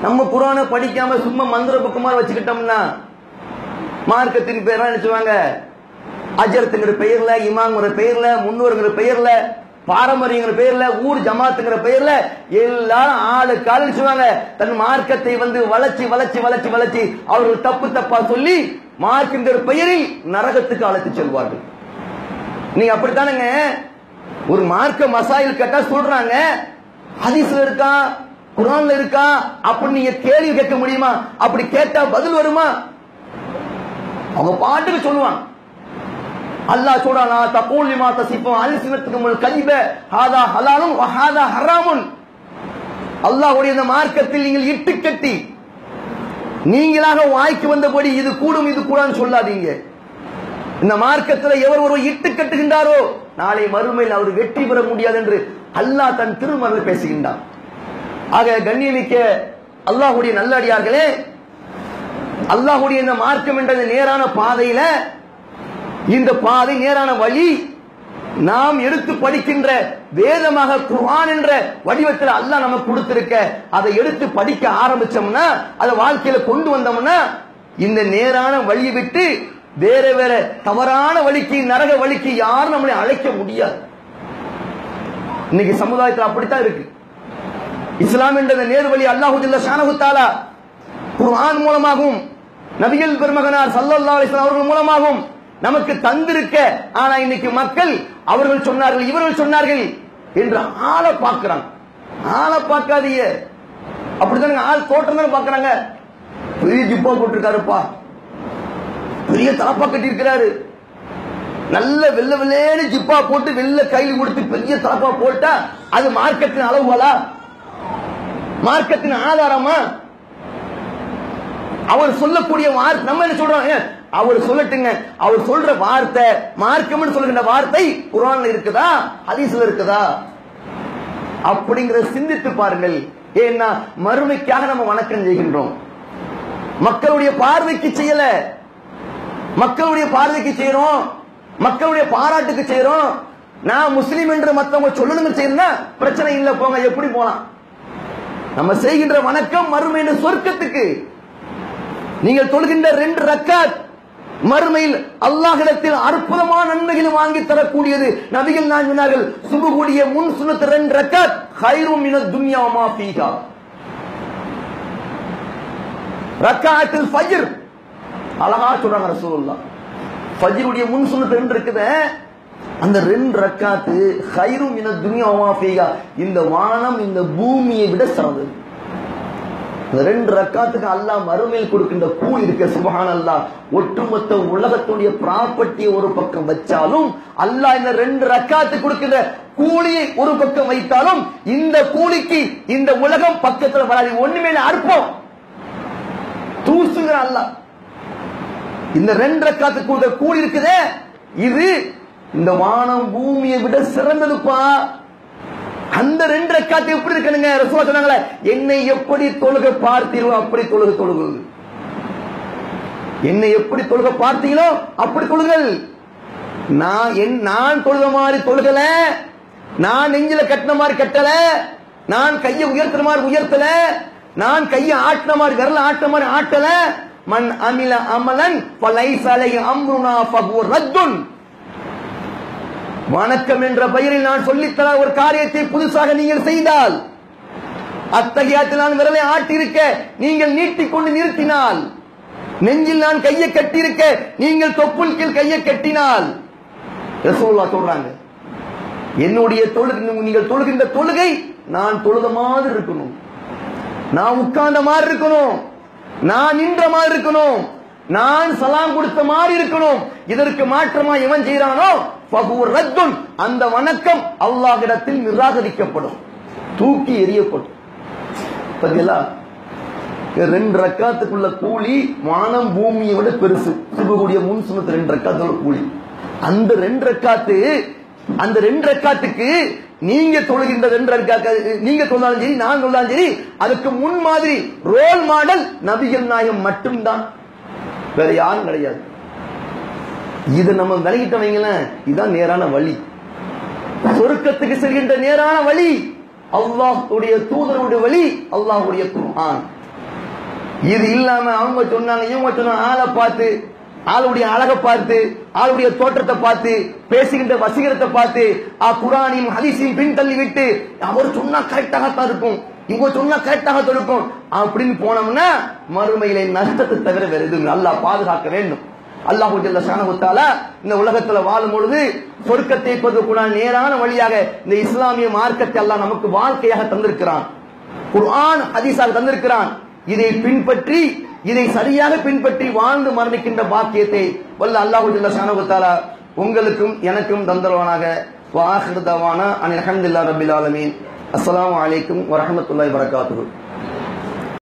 நம்ம குரானை படிக்காம சும்மா மந்திர புக்குமார் வச்சுக்கிட்டோம்னா மார்க்கத்தின் பேரா நினைச்சுவாங்க அஜரத்துங்கிற பெயர்ல இமாங்கிற பெயர்ல முன்னோருங்கிற பெயர்ல பாரம்பரியங்கிற பெயர்ல ஊர் ஜமாத்துங்கிற பெயர்ல எல்லாரும் ஆளு காலிச்சுவாங்க தன் மார்க்கத்தை வந்து வளர்ச்சி வளர்ச்சி வளர்ச்சி வளர்ச்சி அவர்கள் தப்பு தப்பா சொல்லி மார்க்கின்ற பெயரில் நரகத்துக்கு அழைத்து செல்வார்கள் நீங்க அப்படித்தானுங்க ஒரு மார்க்க மசாயில் கேட்டா சொல்றாங்க ஹதீஸ்ல இருக்கா குரான்ல இருக்கா அப்படி நீங்க கேள்வி கேட்க முடியுமா அப்படி கேட்டா பதில் வருமா அவங்க பாட்டுக்கு சொல்லுவாங்க அல்லாஹ் சொல்றானா தகூல் லிமா தசிஃபும் அல்சினத்துக்கும் கலிப ஹாதா ஹலாலும் வ ஹாதா ஹராமுன் அல்லாஹ்வுடைய இந்த மார்க்கத்தில் நீங்கள் இட்டு கட்டி நீங்களாக வாய்க்கு வந்தபடி இது கூடும் இது கூடான்னு சொல்லாதீங்க இந்த மார்க்கத்தில் எவர் ஒருவர் இட்டு கட்டுகின்றாரோ நாளை மறுமையில் அவர் வெற்றி பெற முடியாது என்று அல்லாஹ் தன் திருமறையில் பேசுகின்றான் ஆக கண்ணியமிக்க அல்லாஹ்வுடைய நல்லடியார்களே அல்லாஹ்வுடைய இந்த மார்க்கம் என்ற இந்த நேரான பாதையில இந்த பாதை நேரான வழி நாம் எடுத்து படிக்கின்ற வேதமாக குர்ஆன் என்ற வடிவத்தில் அல்லாஹ் நமக்கு கொடுத்திருக்க அதை எடுத்து படிக்க ஆரம்பிச்சோம்னா அதை வாழ்க்கையில கொண்டு வந்தோம்னா இந்த நேரான வழியை விட்டு வேற வேற தவறான வழிக்கு நரக வழிக்கு யாரும் நம்மளை அழைக்க முடியாது இன்னைக்கு சமுதாயத்தில் அப்படித்தான் இருக்கு இஸ்லாம் என்ற இந்த நேர் வழி அல்லாஹுல்ல ஷானஹு தாலா குர்ஆன் மூலமாகவும் நபிகள் பெருமகனார் சல்லல்லாஹு அலைஹி வஸல்லம் அவர்கள் மூலமாகவும் நமக்கு தந்திருக்க ஆனா இன்னைக்கு மக்கள் அவர்கள் சொன்னார்கள் இவர்கள் சொன்னார்கள் என்று ஆளை பார்க்கிறாங்க ஆளை பார்க்காதீங்க அப்படித்தானுங்க ஆள் தோட்டம் தானே பார்க்கறாங்க பெரிய ஜிப்பா போட்டிருக்காருப்பா பெரிய தலப்பா கட்டி இருக்கிறாரு நல்ல வெள்ள வெள்ளையனு ஜிப்பா போட்டு வெள்ள கையில் கொடுத்து பெரிய தலப்பா போட்டா அது மார்க்கத்தின் அளவுகளா மார்க்கத்தின் ஆதாரமா அவர் சொல்லக்கூடிய வார்த்தை நம்ம என்ன சொல்றோம் ஏன், அவர் சொல்லட்டுங்க அவர் சொல்ற வார்த்தை மார்க்கம்னு சொல்லுகின்ற வார்த்தை குரான்ல இருக்குதா ஹதீஸ்ல இருக்குதா அப்படிங்கிற சிந்தித்து பாருங்கள் ஏன்னா மறுமைக்காக நம்ம வணக்கம் செய்கின்றோம் மக்களுடைய பார்வைக்கு செய்யல மக்களுடைய பார்வைக்கு செய்யறோம் மக்களுடைய பாராட்டுக்கு செய்யறோம் நான் முஸ்லீம் என்று மத்தவங்க சொல்லணுங்க செய்யணும்னா பிரச்சனை இல்ல போங்க எப்படி போலாம் நம்ம செய்கின்ற வணக்கம் மறுமையின் சொர்க்கத்துக்கு நீங்கள் தொழுகின்ற ரெண்டு ரக்காத் மறுமையில் அல்லாஹிடத்தில் அற்புதமான நன்மைகளை வாங்கி தரக்கூடியது நபிகள் நான் சொன்னார்கள் சுபுகுடிய முன் சுனத்து ரெண்டு ரக்காத் ஹைரும் மின துன்யா மா ஃபீஹா ரக்காத்தில் ஃபஜ்ர் அழகா சொல்றாங்க ரசூலுல்லாஹ் ஃபஜ்ருடைய முன் சுனத்து ரெண்டு இருக்குது அந்த ரெண்டு ரக்காத்து ஹைரும் மின துன்யா மா ஃபீஹா இந்த வானம் இந்த பூமியை விட சிறந்தது இந்த ரெண்டு ரக்காத்துக்கு அல்லாஹ் மறுமையில் கொடுக்கின்ற கூலி இருக்க சுபஹான் அல்லாஹ் ஒட்டுமொத்த உலகத்துடைய ப்ராப்பர்ட்டியை ஒரு பக்கம் வச்சாலும் அல்லாஹ் இந்த ரெண்டு ரக்காத்து கொடுக்கின்ற கூலியை ஒரு பக்கம் வைத்தாலும் இந்த கூலிக்கு இந்த உலகம் பக்கத்துல வராது ஒண்ணுமே இல்ல, அற்பம் தூசுங்கிற அல்லாஹ் இந்த ரெண்டு ரக்காத்துக்கு கொடுத்த கூலி இருக்குதே இது இந்த வானம் பூமியை விட சிறந்ததுப்பா அந்த ரெண்டு ரக்காத்து எப்படி இருக்கணுங்க ரசூலா சொன்னாங்களே என்னை எப்படி தொழுக பார்த்தீர்களோ அப்படி தொழுக தொழுகுது என்னை எப்படி தொழுக பார்த்தீங்களோ அப்படி தொழுகள் நான் என் நான் தொழுத மாதிரி தொழுகல நான் நெஞ்சில கட்டின மாதிரி கட்டல நான் கையை உயர்த்துற மாதிரி உயர்த்தல நான் கையை ஆட்டின மாதிரி விரல ஆட்டின மாதிரி ஆட்டல மன் அமில அமலன் பலைஸ் அலைஹி அம்ருனா ஃபஹுவ ரத்துன் வணக்கம் என்ற பெயரில் நான் சொல்லித்தர ஒரு காரியத்தை புதுசாக நீங்கள் செய்தால் அத்தகையத்தில் நான் விரலை ஆட்டியிருக்க நீங்கள் நீட்டிக்கொண்டு நிறுத்தினால் நெஞ்சில் நான் கையை கட்டியிருக்க நீங்கள் தொப்புள் கீழ் கையை கட்டினால் ரசூலுல்லாஹ் சொல்றாங்க என்னுடைய தொழுகை நீங்கள் தொழுகின்ற தொழுகை நான் தொழுத மாதிரி இருக்கணும் நான் உட்கார்ந்த மாதிரி இருக்கணும் நான் நின்ற மாதிரி இருக்கணும் நான் சலாம் கொடுத்த மாதிரி இருக்கணும் இதற்கு மாற்றமா எவன் செய்யறானோ ஃபஹுவ ரத்துன் அந்த வணக்கம் அல்லாஹ்விடத்தில் நிராகரிக்கப்படும் தூக்கி எறியப்படும் பார்த்தீங்களா இது ரெண்டு ரக்காத்துக்குள்ள கூலி வானம் பூமியை விட பெருசு சுபக்கூடிய முன் சுமத்து ரெண்டு ரக்காத்தோட கூலி அந்த ரெண்டு ரக்காத்து அந்த ரெண்டு ரக்காத்துக்கு நீங்க தொழுகின்ற ரெண்டு ரக்காத்து நீங்க தொழுதாலும் சரி நான் தொழுதாலும் சரி அதுக்கு முன் மாதிரி ரோல் மாடல் நபிகள் நாயகம் மட்டும்தான் வேற யாரும் கிடையாது இது நம்ம விலகிட்ட வைங்களேன் இதுதான் நேரான வழி சொர்க்கத்துக்கு செல்கின்ற நேரான வழி அல்லாஹ்வுடைய தூதருடைய வழி அல்லாஹ்வுடைய குர்ஆன் இது இல்லாம அவங்க சொன்னாங்க இவங்க சொன்னாங்க ஆளை பார்த்து ஆளுடைய அழகை பார்த்து ஆளுடைய தோற்றத்தை பார்த்து பேசுகின்ற வசீகரத்தை பார்த்து ஆ குரானையும் ஹதீஸையும் பின் தள்ளி விட்டு அவர் சொன்னா கரெக்டாகத்தான் இருக்கும் இவங்க சொன்னா கரெக்டாக இருக்கும் அப்படின்னு போனோம்னா மறுமையிலே நஷ்டத்தை தவிர வேற எதுவும் இல்லை. அல்லாஹ் பாதுகாக்க வேண்டும் அல்லாஹு ஜல்ல ஷானஹுத்தால இந்த உலகத்துல வாழும் பொழுது சொர்க்கத்தை பெறுவதற்குள்ள நேரான வழியாக இந்த இஸ்லாமிய மார்க்கத்தை அல்லாஹ் நமக்கு வாழ்க்கையாக தந்திருக்கிறான் குர்ஆன் ஹதீஸாக தந்திருக்கிறான் இதை பின்பற்றி இதை சரியாக பின்பற்றி வாழ்ந்து மரணிக்கின்ற பாக்கியத்தை வல்ல அல்லாஹு ஜல்ல ஷானஹுத்தால உங்களுக்கும் எனக்கும் தந்தருவானாக வாஹிர் தவானா அனில் அஹமதுல்லா ரபில் ஆலமீன் அஸ்ஸலாமு அலைக்கும் வரஹ்மத்துல்லாஹி வரகாத்துஹு